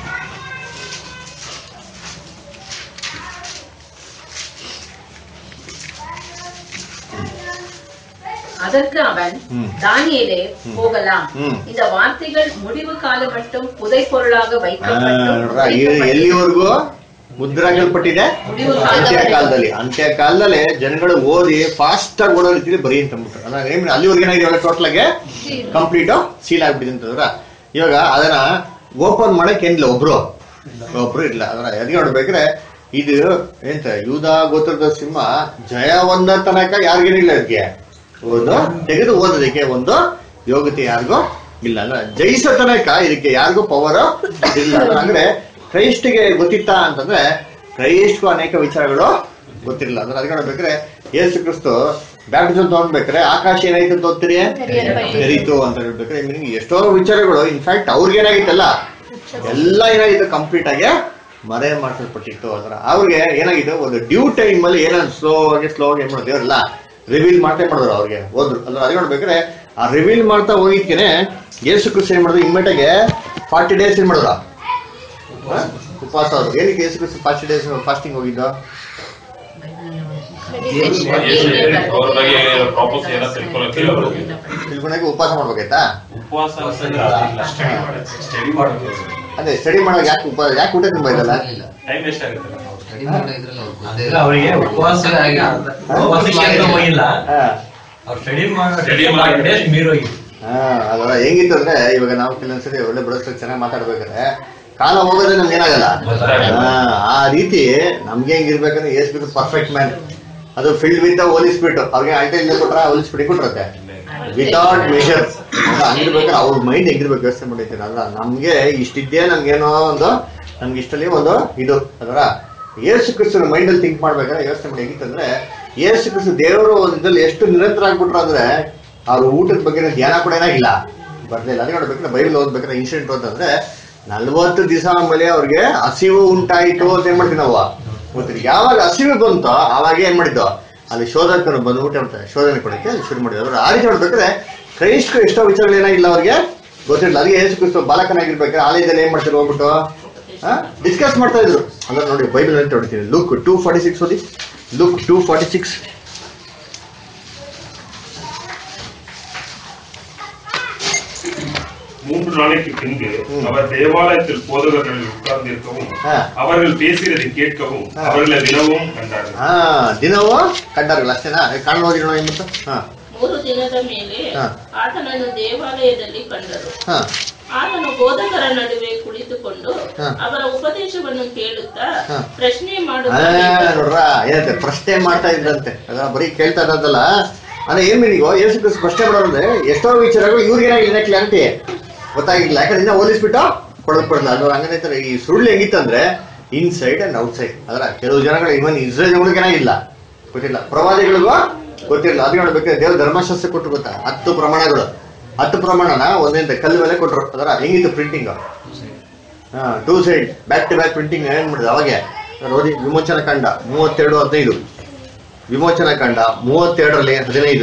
அதற்கு அவன் ம். தானியேலே போகலாம் ம். இந்த வார்த்தைகள் முடிவு காலம் மட்டும் புதை பொருளாக வைக்கப்பட்டும் ನೋಡ್ರ ಎಲ್ಲಿವರೆಗೂ ಮುದ್ರಾಗಲ್ಪಟ್ಟಿದೆ முடிவு ಅಂತ್ಯ காலம் ಕಾಲದಲ್ಲಿ ಅಂತ್ಯ ಕಾಲದಲ್ಲಿ ಜನಗಳು ಓದಿ ಫಾಸ್ಟ್ ಆಗಿ ಓಡೋ ರೀತಿಲಿ ಬರೀ ಅಂತ ಅಂದ್ಬಿಟ್ಟು ಅಲ್ಲ ಏನ್ ಅಲ್ಲಿವರೆಗೆ ಏನಾಗಿದೆ ಟೋಟಲ್ ಆಗಿ ಕಂಪ್ಲೀಟ್ ಸೀಲ್ ಆಗ್ಬಿಟ್ಟಿದೆ ಅಂತಂದ್ರ ಇವಾಗ ಅದನ್ನ ಓಪನ್ ಮಾಡಕ್ ಏನಿಲ್ಲ ಒಬ್ರು ಒಬ್ರು ಇಲ್ಲ ಅದನ್ನ ಎದ್ಗೆ ನೋಡ್ಬೇಕ್ರೆ ಇದು ಎಂತ ಯೂದ ಗೋತ್ರದ ಸಿಂಹ ಜಯ ಒಂದ ತನಕ ಯಾರಿಗೇನಿಲ್ಲ ಇದಕ್ಕೆ ಒಂದು ತೆಗೆದು ಓದೋದಕ್ಕೆ ಒಂದು ಯೋಗ್ಯತೆ ಯಾರಿಗೂ ಇಲ್ಲ ಅಂದ್ರೆ ಜಯಿಸೋ ತನಕ ಇದಕ್ಕೆ ಯಾರಿಗೂ ಪವರ್ ಇಲ್ಲ ಅಂದ್ರೆ ಕ್ರೈಸ್ಟ್ಗೆ ಗೊತ್ತಿತ್ತಾ ಅಂತಂದ್ರೆ ಕ್ರೈಸ್ಟ್ಗೂ ಅನೇಕ ವಿಚಾರಗಳು ಗೊತ್ತಿರಲಿಲ್ಲ ಅಂದ್ರೆ ಅದಕ್ಕೆ ನೋಡ್ಬೇಕ್ರೆ ಯೇಸು ಕ್ರಿಸ್ತು ಬ್ಯಾಪ್ಟಿಸಮ್ ತಗೊಂಡ್ಬೇಕ್ರೆ ಆಕಾಶ ಏನಾಯ್ತು ಅಂತ ಓದ್ತೀರಿ ತೆರೀತು ಅಂತ ಹೇಳ್ಬೇಕ್ರೆ ಮೀನಿಂಗ್ ಎಷ್ಟೋ ವಿಚಾರಗಳು ಇನ್ಫ್ಯಾಕ್ಟ್ ಅವ್ರಿಗೆ ಏನಾಗಿತ್ತಲ್ಲ ಎಲ್ಲ ಏನಾಗಿತ್ತು ಕಂಪ್ಲೀಟ್ ಆಗಿ ಮರೆ ಮಾಡಿಸಲ್ಪಟ್ಟಿತ್ತು ಅದರ ಅವ್ರಿಗೆ ಏನಾಗಿತ್ತು ಒಂದು ಡ್ಯೂ ಟೈಮ್ ಅಲ್ಲಿ ಏನಾದ್ರು ಸ್ಲೋ ಆಗಿ ಸ್ಲೋ ಆಗಿ ಏನ್ ಮಾಡೋದು ದೇವ್ರಲ್ಲ ರಿವೀಲ್ ಮಾಡ್ತಾ ಮಾಡಿದ್ರು ಅವ್ರಿಗೆ ಹೋದ್ರು ಅಂದ್ರೆ ಅದೇ ನೋಡ್ಬೇಕ್ರೆ ಆ ರಿವೀಲ್ ಮಾಡ್ತಾ ಹೋಗಿದ್ಕೇನೆ ಯೇಸು ಕ್ರಿಸ್ತು ಏನ್ ಮಾಡಿದ್ರು ಇಮ್ಮಿಡಿಯಾಗೆ ಫಾರ್ಟಿ ಡೇಸ್ ಏನ್ ಮಾಡಿದ್ರು ಹ? ಉಪವಾಸ ಅವ್ರು ಏನಕ್ಕೆ ಯೇಸು ಕ್ರಿಸ್ತು ಫಾರ್ಟಿ ಡೇಸ್ ಫಾಸ್ಟಿಂಗ್ ಹೋಗಿದ್ದು ಅವ್ರ ಬಗ್ಗೆ ಪ್ರಾಪರ್ಸ್ ಎಲ್ಲ ತಿಳ್ಕೊಳಕ್ಕೆ ಅವ್ರಿಗೆ ತಿಳ್ಕೊಂಡಾಗ ಉಪವಾಸ ಮಾಡ್ಬೇಕಾಯ್ತಾ ಉಪವಾಸ ಸ್ಟಡಿ ಮಾಡೋದು ಅದೇ ಸ್ಟಡಿ ಮಾಡೋಕೆ ಯಾಕೆ ಉಪವಾಸ ಯಾಕೆ ಊಟ ತುಂಬ ಇದಲ್ಲ ಟೈಮ್ ವೇಸ್ಟ್ ಆಗುತ್ತೆ ಅಂದ್ರೆ ಅವರಿಗೆ ಉಪವಾಸ ಆಗಿ ಉಪವಾಸಕ್ಕೆ ಯಾಕೆ ಹೋಗಿಲ್ಲ ಹಾ ಅವ್ರು ಸ್ಟಡಿ ಮಾಡೋ Study ಸ್ಟಡಿ ಮಾಡಿ- ಮಾಡಿ ಮೀರೋಗಿ ಹಾ ಅದರ ಹೆಂಗಿತ್ತು ಅಂದ್ರೆ ಇವಾಗ ನಾವು ಕೆಲವೊಂದ್ಸರಿ ಒಳ್ಳೆ ಬಡಸ್ತಾರೆ ಚೆನ್ನಾಗಿ ಮಾತಾಡ್ಬೇಕಾದ್ರೆ ಕಾಲ ಹೋಗೋದ್ರೆ ನಮ್ಗೆ ಏನಾಗಲ್ಲ ಗೊತ್ತಾಗಲ್ಲ. ಹಾ, ಆ ರೀತಿ ನಮ್ಗೆ ಹೆಂಗಿರ್ಬೇಕಂದ್ರೆ ಎಸ್ ಬಿಟ್ಟು ಪರ್ಫೆಕ್ಟ್ ಮ್ಯಾನ್ ಅದು ಫಿಲ್ಡ್ ವಿತ್ ಹೋಲಿಸ್ಬಿಟ್ಟು ಅವ್ರಿಗೆ ಅಲ್ಟೆ ಇಲ್ಲ ಕೊಟ್ರ ಹೋಲಿಸ್ಬಿಟ್ಟು ಕೊಟ್ಟಿರುತ್ತೆ ವಿತೌಟ್ ಮೆಷರ್ ಹಂಗಿರ್ಬೇಕಾದ್ರೆ ಅವ್ರ ಮೈಂಡ್ ಹೆಂಗಿರ್ಬೇಕು ಯೋಚನೆ ಮಾಡಿರ್ತೀನಿ ಅಲ್ಲ ನಮ್ಗೆ ಇಷ್ಟಿದ್ದೇ ನಮ್ಗೇನೋ ಒಂದು ನಮ್ಗೆ ಇಷ್ಟಲ್ಲಿ ಒಂದು ಇದು ಅದರ ಏಸು ಕ್ರಿಸ್ತನ ಮೈಂಡ್ ಅಲ್ಲಿ ಥಿಂಕ್ ಮಾಡ್ಬೇಕಾದ್ರೆ ಯೋಚನೆ ಮಾಡಿ ಹೇಗಿತ್ತಂದ್ರೆ ಏಸು ಕ್ರಿಸ್ತು ದೇವರು ಒಂದು ಇದ್ರಲ್ಲಿ ಎಷ್ಟು ನಿರಂತರ ಆಗ್ಬಿಟ್ರು ಅಂದ್ರೆ ಅವ್ರ ಊಟದ ಬಗ್ಗೆ ಧ್ಯಾನ ಕೂಡ ಏನಾಗಿಲ್ಲ ಬರ್ಲಿಲ್ಲ ಅದೇ ನೋಡ್ಬೇಕಾದ್ರೆ ಬೈಬಲ್ ಓದ್ಬೇಕಾದ್ರೆ ಇನ್ಸಿಡೆಂಟ್ ಅಂತಂದ್ರೆ ನಲ್ವತ್ತು ದಿವಸ ಆಮೇಲೆ ಅವ್ರಿಗೆ ಹಸಿವು ಉಂಟಾಯಿತು ಅಂತ ಏನ್ ಮಾಡ್ತೀವಿ ನಾವು ಗೊತ್ತಿಲ್ಲ ಯಾವಾಗ ಹಸಿವು ಬಂತೋ ಆವಾಗ ಏನ್ ಮಾಡಿದ್ದು ಅಲ್ಲಿ ಶೋಧಕರು ಬಂದ್ಬಿಟ್ಟು ಹೇಳ್ತಾರೆ ಶೋಧನೆ ಕೊಡಕ್ಕೆ ಅಲ್ಲಿ ಶುರು ಮಾಡಿದ್ರು ಅವ್ರು ಆ ರೀತಿ ನೋಡ್ಬೇಕಾದ್ರೆ ಕ್ರೈಸ್ಟ್ ಎಷ್ಟೋ ವಿಚಾರಗಳು ಏನಾಗಿಲ್ಲ ಅವ್ರಿಗೆ ಗೊತ್ತಿಲ್ಲ ಅದಕ್ಕೆ ಯೇಸು ಕ್ರಿಸ್ತು ಬಾಲಕನಾಗಿರ್ಬೇಕಾದ್ರೆ ಆಲಯದಲ್ಲಿ ಏನ್ ಮಾಡ್ತಾರೆ ಹೋಗ್ಬಿಟ್ಟು ಡಿಸ್ಕಸ್ ಮಾಡ್ತಾ ಇದ್ರು ಅಂದ್ರೆ ನೋಡಿ ಬೈಬಲ್ ಅಂತ ಹೊಡಿತೀನಿ ಲುಕ್ ಟೂ ಫಾರ್ಟಿ ಸಿಕ್ಸ್ ಓದಿ ಲುಕ್ ಟೂ ಫಾರ್ಟಿ ಸಿಕ್ಸ್ மூன்று நாளைக்கு பின்பு அவர் தேவாலயத்தில் போதகர்களில் உட்கார்ந்திருக்கவும் ஆ. அவர்கள் பேசுகிறதை கேட்கவும் ஆ. அவர்களை தினமும் கண்டார்கள் ಹಾ ದಿನವೂ ಕಂಡಾರಲ್ಲ ಅಷ್ಟೇನಾ ಕಾಣ್ ಹೋಗಿ ನೋಡಿ ಮತ್ತೆ ಹಾ ಮೂರು ದಿನದ ಮೇಲೆ ಹಾ. ಆತನನ್ನು ದೇವಾಲಯದಲ್ಲಿ ಕಂಡರು ಹಾ ಆತನು ಬೋಧಕರ ನಡುವೆ ಕುಳಿತುಕೊಂಡು ಹಾ. ಅವರ ಉಪದೇಶವನ್ನು ಕೇಳುತ್ತಾ ಹಾ. ಪ್ರಶ್ನೆ ಆ, ಮಾಡುತ್ತಾ ನೋಡ್ರ ಏನಂತೆ ಪ್ರಶ್ನೆ ಮಾಡ್ತಾ ಇದ್ರಂತೆ ಅದ ಬರೀ ಕೇಳ್ತಾ ಇರೋದಲ್ಲ ಅಂದ್ರೆ ಏನ್ ಮೀನಿಗೋ ಯೇಸು ಕ್ರಿಸ್ತು ಪ್ರಶ್ನೆ ಮಾಡೋದಂದ್ರೆ ಎಷ್ಟೋ ವಿಚಾರಗಳು ಇವ್ರಿಗೆ ಏನಾಗಿಲ್ಲ ಕ್ಲಾರಿಟಿ ಗೊತ್ತಾಗಿಲ್ಲ ಯಾಕಂದ್ರೆ ಇನ್ನ ಹೋಲಿಸ್ಬಿಟ್ಟು ಕೊಡೋದ್ ಕೊಡಲ್ಲ ಅದು ಹಂಗಂದ್ರೆ ಈ ಸುಳ್ಳು ಹೆಂಗಿತ್ತಂದ್ರೆ ಇನ್ಸೈಡ್ ಅಂಡ್ ಔಟ್ಸೈಡ್ ಅದರ ಕೆಲವು ಜನಗಳು ಇವನ್ ಇಸ್ರೇಲ್ಗಳಿಗೆ ಏನಾಗಿಲ್ಲ ಗೊತ್ತಿಲ್ಲ ಪ್ರವಾದಿಗಳಿಗೂ ಗೊತ್ತಿಲ್ಲ ಅದು ನೋಡ್ಬೇಕಾದ್ರೆ ದೇವ್ರ ಧರ್ಮಶಾಸ್ತ್ರ ಕೊಟ್ಟು ಗೊತ್ತಾ ಹತ್ತು ಪ್ರಮಾಣಗಳು ಹತ್ತು ಪ್ರಮಾಣನ ಒಂದೇ ಕಲ್ಲು ಮೇಲೆ ಕೊಟ್ರು ಅದರ ಹೆಂಗಿತ್ತು ಪ್ರಿಂಟಿಂಗ್ ಹಾ two side back to back printing ಏನ್ ಮಾಡಿದ್ರು ಅವಾಗೆ ನೋಡಿ ವಿಮೋಚನ ಕಂಡ ಮೂವತ್ತೆರಡು ಹದಿನೈದು ವಿಮೋಚನ ಕಂಡ ಮೂವತ್ತೆರಡರಲ್ಲಿ ಹದಿನೈದು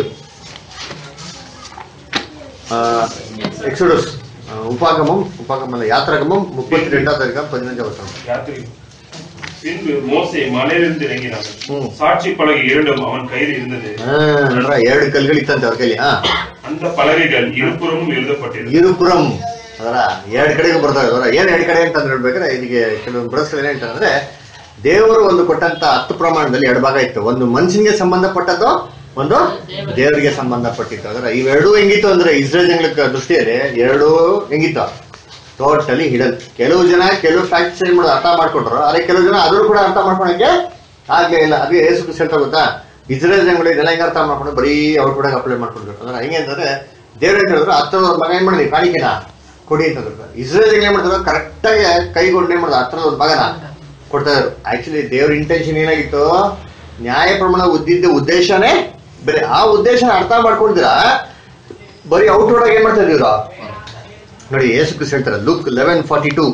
ಎಕ್ಸುಡಸ್ உபாகமம் உபாகமம் இல்ல யாத்திராகமம் முப்பத்தி ரெண்டாவது அதிகாரம் பதினஞ்சாவது வசனம் யாத்திரை பின்பு மோசே மலையிலிருந்து இறங்கினான் ம். சாட்சி பலகை இரண்டும் அவன் கையில் இருந்தது ಆ, ನೋಡ್ರ ಎರಡು ಕಲ್ಗಳು ಇತ್ತಂತೆ ಅವ್ರ ಕೈಲಿ ಹಾ அந்த பலகைகள் இருபுறமும் எழுதப்பட்டிருந்தது ಇರುಪುರಂ ಅದರ ಎರಡು ಕಡೆಗೂ ಬರ್ತಾರೆ ಅದರ ಏನ್ ಎರಡು ಕಡೆ ಅಂತ ಹೇಳ್ಬೇಕಾದ್ರೆ ಇದಕ್ಕೆ ಕೆಲವೊಂದು ಬರಸ್ಗಳು ಏನ್ ಹೇಳ್ತಾರೆ ದೇವರು ಒಂದು ಕೊಟ್ಟಂತ ಹತ್ತು ಪ್ರಮಾಣದಲ್ಲಿ ಎರಡು ಭಾಗ ಇತ್ತು ಒಂದು ಮನುಷ್ಯನಿಗೆ ಸಂಬಂಧಪಟ್ಟದ್ದು ಒಂದು ದೇವರಿಗೆ ಸಂಬಂಧಪಟ್ಟಿತ್ತು ಅದರ ಇವೆರಡೂ ಹೆಂಗಿತ್ತು ಅಂದ್ರೆ ಇಸ್ರೇಲ್ ಜನಗಳ ದೃಷ್ಟಿಯಲ್ಲಿ ಎರಡೂ ಹೆಂಗಿತ್ತು ಟೋಟಲಿ ಹಿಡನ್ ಕೆಲವು ಜನ ಕೆಲವು ಫ್ಯಾಕ್ಟ್ಸ್ ಏನ್ ಮಾಡೋದು ಅರ್ಥ ಮಾಡ್ಕೊಂಡ್ರು ಆದ್ರೆ ಕೆಲವು ಜನ ಅದನ್ನು ಕೂಡ ಅರ್ಥ ಮಾಡ್ಕೊಳಕ್ಕೆ ಆಗ್ಲೇ ಇಲ್ಲ ಅದೇ ಏಸು ಕ್ರಿಸ್ತ ಹೇಳ್ತಾ ಗೊತ್ತಾ ಇಸ್ರೇಲ್ ಜನಗಳು ಇದೆಲ್ಲ ಹೆಂಗ ಅರ್ಥ ಮಾಡ್ಕೊಂಡು ಬರೀ ಅವ್ರು ಕೂಡ ಅಪ್ಲೈ ಮಾಡ್ಕೊಂಡ್ರು ಅಂದ್ರೆ ಹೆಂಗೆ ಅಂತಂದ್ರೆ ದೇವ್ರ ಅಂತ ಹೇಳಿದ್ರು ಹತ್ತಿರದ ಮಗ ಏನ್ ಮಾಡಿದ್ವಿ ಕಾಣಿಕೆನ ಕೊಡಿ ಅಂತಂದ್ರು ಇಸ್ರೇಲ್ ಜನ ಏನ್ ಮಾಡಿದ್ರು ಕರೆಕ್ಟ್ ಆಗಿ ಕೈಗೊಂಡು ಏನ್ ಮಾಡಿದ್ರು ಹತ್ತಿರದ ಒಂದು ಮಗನ ಕೊಡ್ತಾ ಇದ್ರು ಆಕ್ಚುಲಿ ದೇವ್ರ ಇಂಟೆನ್ಷನ್ ಏನಾಗಿತ್ತು ನ್ಯಾಯ ಪ್ರಮಾಣ ಉದ್ದಿದ್ದ ಉದ್ದೇಶನೇ ಬೇರೆ ಆ ಉದ್ದೇಶನ ಅರ್ಥ ಮಾಡ್ಕೊಂಡಿದ್ರ ಬರೀ ಔಟ್ ರೋಡ್ ಏನ್ ಮಾಡ್ತಾ ಇದ್ದೀರಾ ನೋಡಿ ಯೇಸು ಕ್ರಿಸ್ತ ಹೇಳ್ತಾರೆ Luke eleven forty two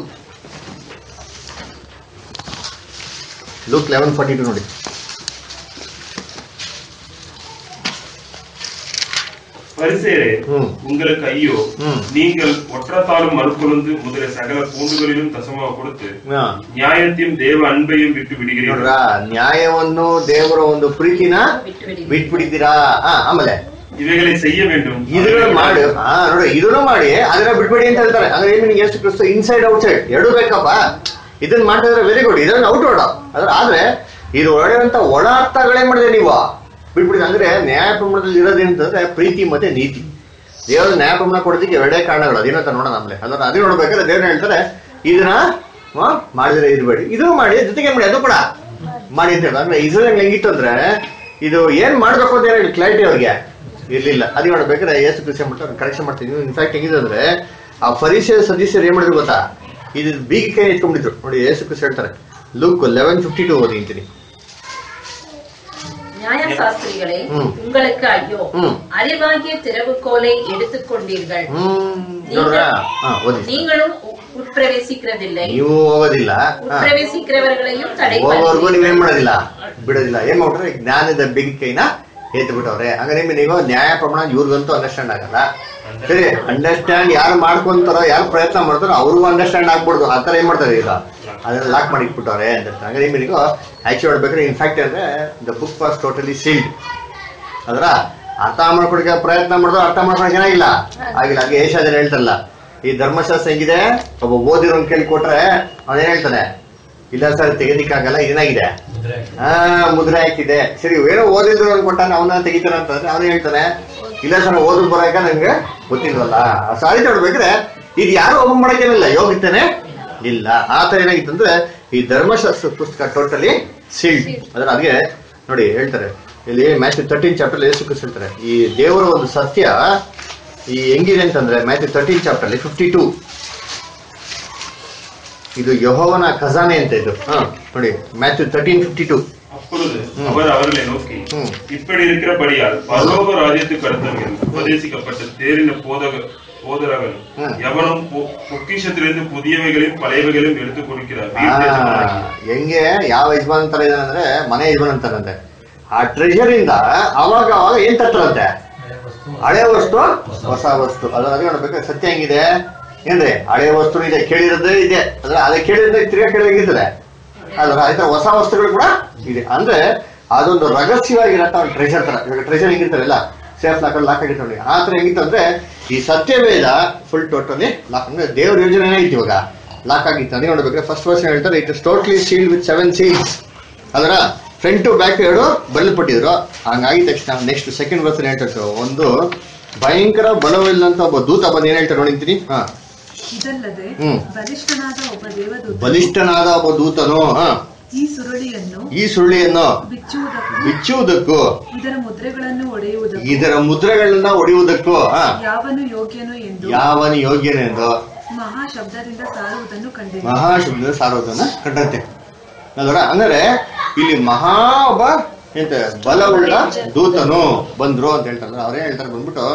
Luke eleven forty two ನೋಡಿ பரிசேரே ம். உங்களுக்கு ஐயோ ம். நீங்கள் ஒற்றத்தாலும் மறுக்கொழுந்து முதலிய சகல பூண்டுகளிலும் தசமாக கொடுத்து ಹಾ. நியாயத்தையும் தேவ அன்பையும் விட்டு விடுகிறீர்கள் ನೋಡ್ರಾ ನ್ಯಾಯವನ್ನು ದೇವರ ಒಂದು ಪ್ರೀತಿನ ಬಿಟ್ಟು ಬಿಡಿ ಬಿಟ್ಬಿಟ್ಟಿದ್ದೀರಾ ಹಾ ಆಮೇಲೆ இவைகளை செய்ய வேண்டும் ಇದನ್ನ ಮಾಡಿ ಹಾ ನೋಡಿ ಇದನ್ನು ಮಾಡಿ ಅದನ್ನ ಬಿಟ್ಬಿಡಿ ಅಂತ ಹೇಳ್ತಾರೆ ಅಂದ್ರೆ ಏನ್ ನಿಮ್ಗೆ ಎಷ್ಟು ಕ್ರಿಸ್ತ ಇನ್ಸೈಡ್ ಔಟ್ ಸೈಡ್ ಎರಡು ಬೇಕಪ್ಪ ಇದನ್ನ ಮಾಡ್ತಿದ್ರೆ ವೆರಿ ಗುಡ್ ಇದನ್ನ ಔಟ್ ರೋಡ್ ಅದ್ರ ಆದ್ರೆ ಇದು ಒಳ್ಳೆಯಂತ ಒಳ ಅರ್ಥಗಳೇನ್ ಮಾಡಿದೆ ನೀವು ಬಿಟ್ಬಿಡಿ ಅಂದ್ರೆ ನ್ಯಾಯ ಪ್ರಮಾಣದಲ್ಲಿ ಇರೋದೇನಂತಂದ್ರೆ ಪ್ರೀತಿ ಮತ್ತೆ ನೀತಿ ದೇವರ ನ್ಯಾಯ ಪ್ರಮಾಣ ಕೊಡೋದಕ್ಕೆ ಎರಡೇ ಕಾರಣಗಳು ಅದೇನಂತ ನೋಡೋಣ ಆಮೇಲೆ ಅದರ ಅದೇ ನೋಡ್ಬೇಕಾದ್ರೆ ದೇವ್ರ ಹೇಳ್ತಾರೆ ಇದನ್ನ ಆ, ಮಾಡಿದ್ರೆ ಇರಬೇಡಿ ಇದು ಮಾಡಿ ಜೊತೆಗೆ ಏನ್ ಮಾಡಿ ಅದು ಕೂಡ ಮಾಡಿ ಅಂತ ಹೇಳಿದ್ರೆ ಅಂದ್ರೆ ಇಸ್ರೇಲ್ ಹೆಂಗಿತ್ತು ಅಂದ್ರೆ ಇದು ಏನ್ ಮಾಡ್ಬೇಕು ಅಂತ ಹೇಳಿ ಕ್ಲಾರಿಟಿ ಅವ್ರಿಗೆ ಇರ್ಲಿಲ್ಲ ಅದೇ ನೋಡ್ಬೇಕಾದ್ರೆ ಏಸು ಕೃಷಿ ಮಾಡ್ತಾರೆ ಕರೆಕ್ಷನ್ ಮಾಡ್ತೀನಿ ಇನ್ಫ್ಯಾಕ್ಟ್ ಹೆಂಗಿದೆ ಅಂದ್ರೆ ಆ ಪರಿಸರ ಸದಸ್ಯರು ಏನ್ ಮಾಡಿದ್ರು ಗೊತ್ತಾ ಇದು ಬೀಗ ಕೈ ಎತ್ಕೊಂಡ್ಬಿಟ್ಟಿದ್ರು ನೋಡಿ ಏಸು ಕೃಷಿ ಹೇಳ್ತಾರೆ ಲುಕ್ ಲೆವೆನ್ ಫಿಫ್ಟಿ ಟು ಓದಿ ಅಂತೀನಿ நியாயசாஸ்திரிகளே ம். உங்களுக்கு ஐயோ ம். அறிவாகிய திறவுகோலை எடுத்துக்கொண்டீர்கள் ಹ್ಮ್ ನೋಡ್ರ ಹಾ ಓದಿ நீங்களும் உ- உட்பிரவேசிக்கிறதில்லை ನೀವು ಹೋಗೋದಿಲ್ಲ ಹಾ உட்பிரவேசிக்கிறவர்களையும் தடை ಹೋಗೋವರೆಗೂ பண்ணுவீர்கள். ನೀವೇನ್ ಮಾಡೋದಿಲ್ಲ ಬಿಡೋದಿಲ್ಲ ಏನ್ ಮಾಡ್ಬಿಟ್ರೆ ಜ್ಞಾನದ ಬಿಗಿ ಕೈನ ಎತ್ತು ಬಿಟ್ಟವ್ರೆ ಹಂಗಾರೆ ನೀವು ನ್ಯಾಯ ಪ್ರಮಾಣ ಇವ್ರಿಗಂತೂ ಅಂಡರ್ಸ್ಟ್ಯಾಂಡ್ ಆಗಲ್ಲ ಸರಿ ಅಂಡರ್ಸ್ಟ್ಯಾಂಡ್ ಯಾರು ಮಾಡ್ಕೊಂತಾರೋ ಯಾರು ಪ್ರಯತ್ನ ಮಾಡ್ತಾರೋ ಅವ್ರಿಗೂ ಅಂಡರ್ಸ್ಟ್ಯಾಂಡ್ ಆಗ್ಬಿಡ್ದು ಆ ತರ ಏನ್ ಮಾಡ್ತಾರೆ ಈಗ ಅದನ್ನ ಲಾಕ್ ಮಾಡಿ ಇಟ್ಬಿಟ್ಟವ್ರೆ ಅಂತ ಹಂಗಾರೆ ನಿಮಗೂ ಆಕ್ಚುಲಿ ಹೇಳ್ಬೇಕಾದ್ರೆ ಇನ್ಫ್ಯಾಕ್ಟ್ ಅಂದ್ರೆ the book was totally sealed ಅದರ ಅರ್ಥ ಮಾಡ್ಕೊಡಕ್ಕೆ ಪ್ರಯತ್ನ ಮಾಡಿದ್ರು ಅರ್ಥ ಮಾಡ್ಕೊಳಕ್ ಏನಾಗಿಲ್ಲ ಆಗಿಲ್ಲ ಹಾಗೆ ಏಷಾದನ್ ಹೇಳ್ತಾರಲ್ಲ ಈ ಧರ್ಮಶಾಸ್ತ್ರ ಹೆಂಗಿದೆ ಒಬ್ಬ ಓದಿರೋನ್ ಕೇಳಿ ಕೊಟ್ರೆ ಅವನೇನ್ ಹೇಳ್ತಾನೆ ಇಲ್ಲ ಸರ್ ತೆಗೆದಿಕ್ಕಾಗಲ್ಲ ಇದೇನಾಗಿದೆ ಹಾ ಮುದ್ರೆ ಹಾಕಿದೆ ಸರಿ ಏನೋ ಓದಿದ್ರು ಅವ್ನು ಕೊಟ್ಟಾನೆ ಅವನ ತೆಗಿತಾನೆ ಅಂತಂದ್ರೆ ಅವನು ಹೇಳ್ತಾನೆ ಇಲ್ಲ ಸರ್ ಓದ್ ಬರಾಕ ನಂಗೆ ಗೊತ್ತಿಲ್ವಲ್ಲ ಸಾರಿ ನೋಡ್ಬೇಕ್ರೆ ಇದು ಯಾರು ಒಬ್ಬ ಮಾಡಕ್ಕೇನಿಲ್ಲ ಯೋಗಿತಾನೆ ಇಲ್ಲ ಆ ತರ ಏನಾಗಿತ್ತು ಅಂದ್ರೆ ಈ ಧರ್ಮಶಾಸ್ತ್ರ ಪುಸ್ತಕ ಟೋಟಲಿ ಸೀಲ್ಡ್ ಅದ್ರ ಅದ್ಗೆ ನೋಡಿ ಹೇಳ್ತಾರೆ ಇಲ್ಲಿ ಮ್ಯಾಥ್ಯೂ ತರ್ಟೀನ್ ಚಾಪ್ಟರ್ ಯೇಸು ಕ್ರಿಸ್ತ ಹೇಳ್ತಾರೆ ಈ ದೇವರ ಒಂದು ಸತ್ಯ ಈ ಹೆಂಗಿದೆ ಅಂತಂದ್ರೆ ಮ್ಯಾಥ್ಯೂ ತರ್ಟೀನ್ ಚಾಪ್ಟರ್ ಅಲ್ಲಿ ಫಿಫ್ಟಿ ಟೂ ಇದು ಯಹೋವನ ಖಜಾನೆ ಅಂತ ಇದು ಹಾ ನೋಡಿ ಮ್ಯಾಥ್ಯೂ ತರ್ಟೀನ್ ಫಿಫ್ಟಿ ಟೂ அப்பொழுது அவர் அவர்களை நோக்கி ம். இப்படி இருக்கிறபடியால் பரலோக ராஜ்யத்துக்கு அடுத்தவர்கள் உபதேசிக்கப்பட்ட தேறின போதக போதரவன் ம். எவனும் பொ- பொக்கிஷத்திலிருந்து புதியவைகளையும் பழையவைகளையும் எடுத்துக் கொடுக்கிறார் ಆ, ಹೆಂಗೆ ಯಾವ ಯಜಮಾನ್ ತರ ಇದಾನೆ ಅಂದ್ರೆ ಮನೆ ಯಜಮಾನ್ ಅಂತಾರಂತೆ ಆ ಟ್ರೆಷರ್ ಇಂದ ಅವಾಗ ಅವಾಗ ಏನ್ ತರ್ತಾರಂತೆ ಹಳೆ ವಸ್ತು ಹೊಸ ವಸ್ತು ಅದ್ರ ಅದೇ ನೋಡ್ಬೇಕು ಸತ್ಯ ಹೆಂಗಿದೆ ಏನ್ರಿ ಹಳೆ ವಸ್ತು ಇದೆ ಕೇಳಿರೋದೇ ಇದೆ ಅದ್ರ ಅದೇ ಕೇಳಿರೋದೇ ತಿರ್ಗಾ ಕೇಳಿದಂಗಿರ್ತದೆ ಅದ್ರ ಆಯ್ತಾ ಹೊಸ ವಸ್ತುಗಳು ಕೂಡ ಇದೆ ಅಂದ್ರೆ ಅದೊಂದು ರಹಸ್ಯವಾಗಿರತ್ತ ಒಂದು ಟ್ರೆಷರ್ ತರ ಇವಾಗ ಟ್ರೆಷರ್ ಹೆಂಗಿರ್ತಾರಲ್ಲ ಸೇಫ್ ಲಾಕ್ ಲಾಕ್ ಆಗಿರ್ತಾರೆ ನೋಡಿ. ಆ ತರ ಹೆಂಗಿತ್ತು ಅಂದ್ರೆ ಈ ಸತ್ಯವೇದ ಫುಲ್ ಟೋಟಲಿ ಲಾಕ್ ಅಂದ್ರೆ ದೇವ್ರ ಯೋಜನೆ ಏನಾಗಿತ್ತು ಇವಾಗ ಲಾಕ್ ಆಗಿತ್ತು ಅದೇ ನೋಡ್ಬೇಕಾದ್ರೆ ಫಸ್ಟ್ ವರ್ಷನ್ ಹೇಳ್ತಾರೆ it is totally sealed with seven seals ಅದರ ಫ್ರಂಟ್ ಟು ಬ್ಯಾಕ್ ಎರಡು ಬರಲ್ಪಟ್ಟಿದ್ರು ಹಂಗಾಗಿದ ತಕ್ಷಣ ನೆಕ್ಸ್ಟ್ ಸೆಕೆಂಡ್ ವರ್ಷನ್ ಹೇಳ್ತಾರೆ ಒಂದು ಭಯಂಕರ ಬಲವಿಲ್ಲಂತ ಒಬ್ಬ ದೂತ ಬಂದು ಏನ್ ಹೇಳ್ತಾರೆ ನೋಡಿಂತೀನಿ ಹಾ ಇದಲ್ಲದೆ ಹ್ಮ್. ಬಲಿಷ್ಠನಾದ ಒಬ್ಬ ದೇವದೂತ ಬಲಿಷ್ಠನಾದ ಒಬ್ಬ ದೂತನು ಹಾ ಈ ಸುರುಳಿಯನ್ನು ಈ ಸುಳ್ಳಿಯನ್ನು ಬಿಚ್ಚುವುದಕ್ಕೂ ಬಿಚ್ಚುವುದಕ್ಕೂ ಇದರ ಮುದ್ರೆಗಳನ್ನು ಒಡೆಯುವುದಕ್ಕೂ ಇದರ ಮುದ್ರೆಗಳನ್ನ ಹೊಡೆಯುವುದಕ್ಕೂ ಹಾ ಯಾವನು ಯೋಗ್ಯನು ಎಂದು ಯಾವನು ಯೋಗ್ಯನೆಂದು ಮಹಾ ಶಬ್ದದಿಂದ ಸಾರುವುದನ್ನು ಕಂಡೆನು ಮಹಾಶಬ್ದ ಸಾರೋದನ್ನ ಕಂಡಂತೆ ಅದರ ಅಂದರೆ ಇಲ್ಲಿ ಮಹಾ ಒಬ್ಬ ಎಂತ ಬಲವುಳ್ಳ ದೂತನು ಬಂದ್ರು ಅಂತ ಹೇಳ್ತಾರೆ ಅವ್ರೇ ಹೇಳ್ತಾರೆ ಬಂದ್ಬಿಟ್ಟು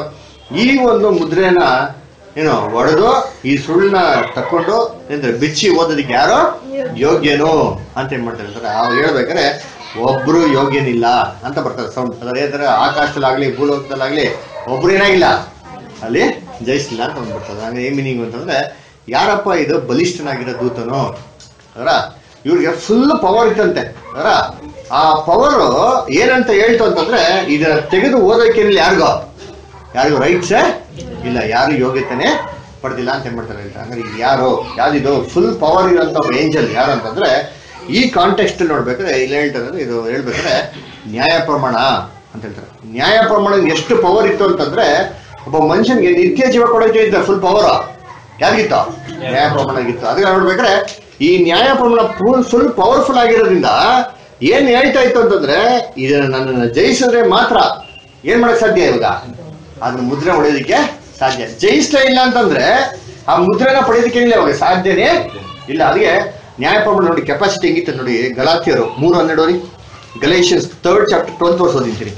ಈ ಒಂದು ಮುದ್ರೆನ ಏನು ಒಡೆದು ಈ ಸುಳ್ಳನ್ನ ತಕೊಂಡು ಅಂದ್ರೆ ಬಿಚ್ಚಿ ಓದೋದಕ್ಕೆ ಯಾರೋ ಯೋಗ್ಯನು ಅಂತ ಏನ್ ಮಾಡ್ತಾರೆ ಅಂದ್ರೆ ಅವ್ರು ಹೇಳ್ಬೇಕಾದ್ರೆ ಒಬ್ರು ಯೋಗ್ಯನಿಲ್ಲ ಅಂತ ಬರ್ತಾರೆ ಸೌಂಡ್ ಅದ್ರ ಏನಂದ್ರೆ ಆಕಾಶದಲ್ಲಾಗ್ಲಿ ಭೂಲೋಕದಲ್ಲಾಗ್ಲಿ ಒಬ್ರು ಏನಾಗಿಲ್ಲ ಅಲ್ಲಿ ಜಯಿಸಿಲ್ಲ ಅಂತ ಒಂದು ಬರ್ತದೆ ಹಂಗೆ ಏನ್ ಮೀನಿಂಗ್ ಅಂತಂದ್ರೆ ಯಾರಪ್ಪ ಇದು ಬಲಿಷ್ಠನಾಗಿರೋ ದೂತನು ಅದರ ಇವ್ರಿಗೆ ಫುಲ್ ಪವರ್ ಇತ್ತಂತೆ ಅದರ ಆ ಪವರ್ ಏನಂತ ಹೇಳ್ತು ಅಂತಂದ್ರೆ ಇದನ್ನ ತೆಗೆದು ಓದೋಕೇನಿಲ್ಲ ಯಾರಿಗೋ ಯಾರಿಗೂ ರೈಟ್ಸೇ ಇಲ್ಲ ಯಾರು ಯೋಗ್ಯತೆನೆ ಪಡೆದಿಲ್ಲ ಅಂತ ಏನ್ ಮಾಡ್ತಾರೆ ಅಂತ ಅಂದ್ರೆ ಇದು ಯಾರು ಯಾವ್ದಿದು ಫುಲ್ ಪವರ್ ಇರೋಂಥ ಏಂಜಲ್ ಯಾರು ಅಂತಂದ್ರೆ ಈ ಕಾಂಟೆಕ್ಸ್ಟ್ ನೋಡ್ಬೇಕಾದ್ರೆ ಇಲ್ಲಿ ಹೇಳ್ತಾರೆ ಇದು ಹೇಳ್ಬೇಕಾದ್ರೆ ನ್ಯಾಯ ಪ್ರಮಾಣ ಅಂತ ಹೇಳ್ತಾರೆ ನ್ಯಾಯ ಪ್ರಮಾಣ ಎಷ್ಟು ಪವರ್ ಇತ್ತು ಅಂತಂದ್ರೆ ಒಬ್ಬ ಮನುಷ್ಯನ್ಗೆ ನಿತ್ಯ ಜೀವ ಕೊಡೋಕೆ ಇದ್ದ ಫುಲ್ ಪವರ್ ಯಾರಿಗಿತ್ತು ನ್ಯಾಯ ಪ್ರಮಾಣ ಆಗಿತ್ತು ಅದಕ್ಕೆ ನೋಡ್ಬೇಕಾದ್ರೆ ಈ ನ್ಯಾಯ ಪ್ರಮಾಣ ಫುಲ್ ಫುಲ್ ಪವರ್ಫುಲ್ ಆಗಿರೋದ್ರಿಂದ ಏನ್ ಹೇಳ್ತಾ ಇತ್ತು ಅಂತಂದ್ರೆ ಇದನ್ನ ನನ್ನನ್ನು ಜಯಿಸಿದ್ರೆ ಮಾತ್ರ ಏನ್ ಮಾಡಕ್ ಸಾಧ್ಯ ಇವಾಗ ಅದನ್ನ ಮುದ್ರೆ ಹೊಡೆಯೋದಕ್ಕೆ ಸಾಧ್ಯ ಜಯಿಸ್ತಾ ಇಲ್ಲ ಅಂತಂದ್ರೆ ಆ ಮುದ್ರೆನ ಪಡೆಯೋದಕ್ಕೆ ಇಲ್ಲ ಇವಾಗ ಸಾಧ್ಯನೇ ಇಲ್ಲ ಅದಕ್ಕೆ ನ್ಯಾಯ ಪ್ರಮಾಣ ನೋಡಿ ಕೆಪಾಸಿಟಿ ಹೆಂಗಿತ್ತು ನೋಡಿ ಗಲಾತಿಯರು ಮೂರು ಹನ್ನೆರಡು ನೋಡಿ ಗಲೇಷಿಯನ್ಸ್ ಥರ್ಡ್ ಚಾಪ್ಟರ್ ಟ್ವೆಲ್ತ್ ವರ್ಷ ಓದಿರ್ತೀರಿ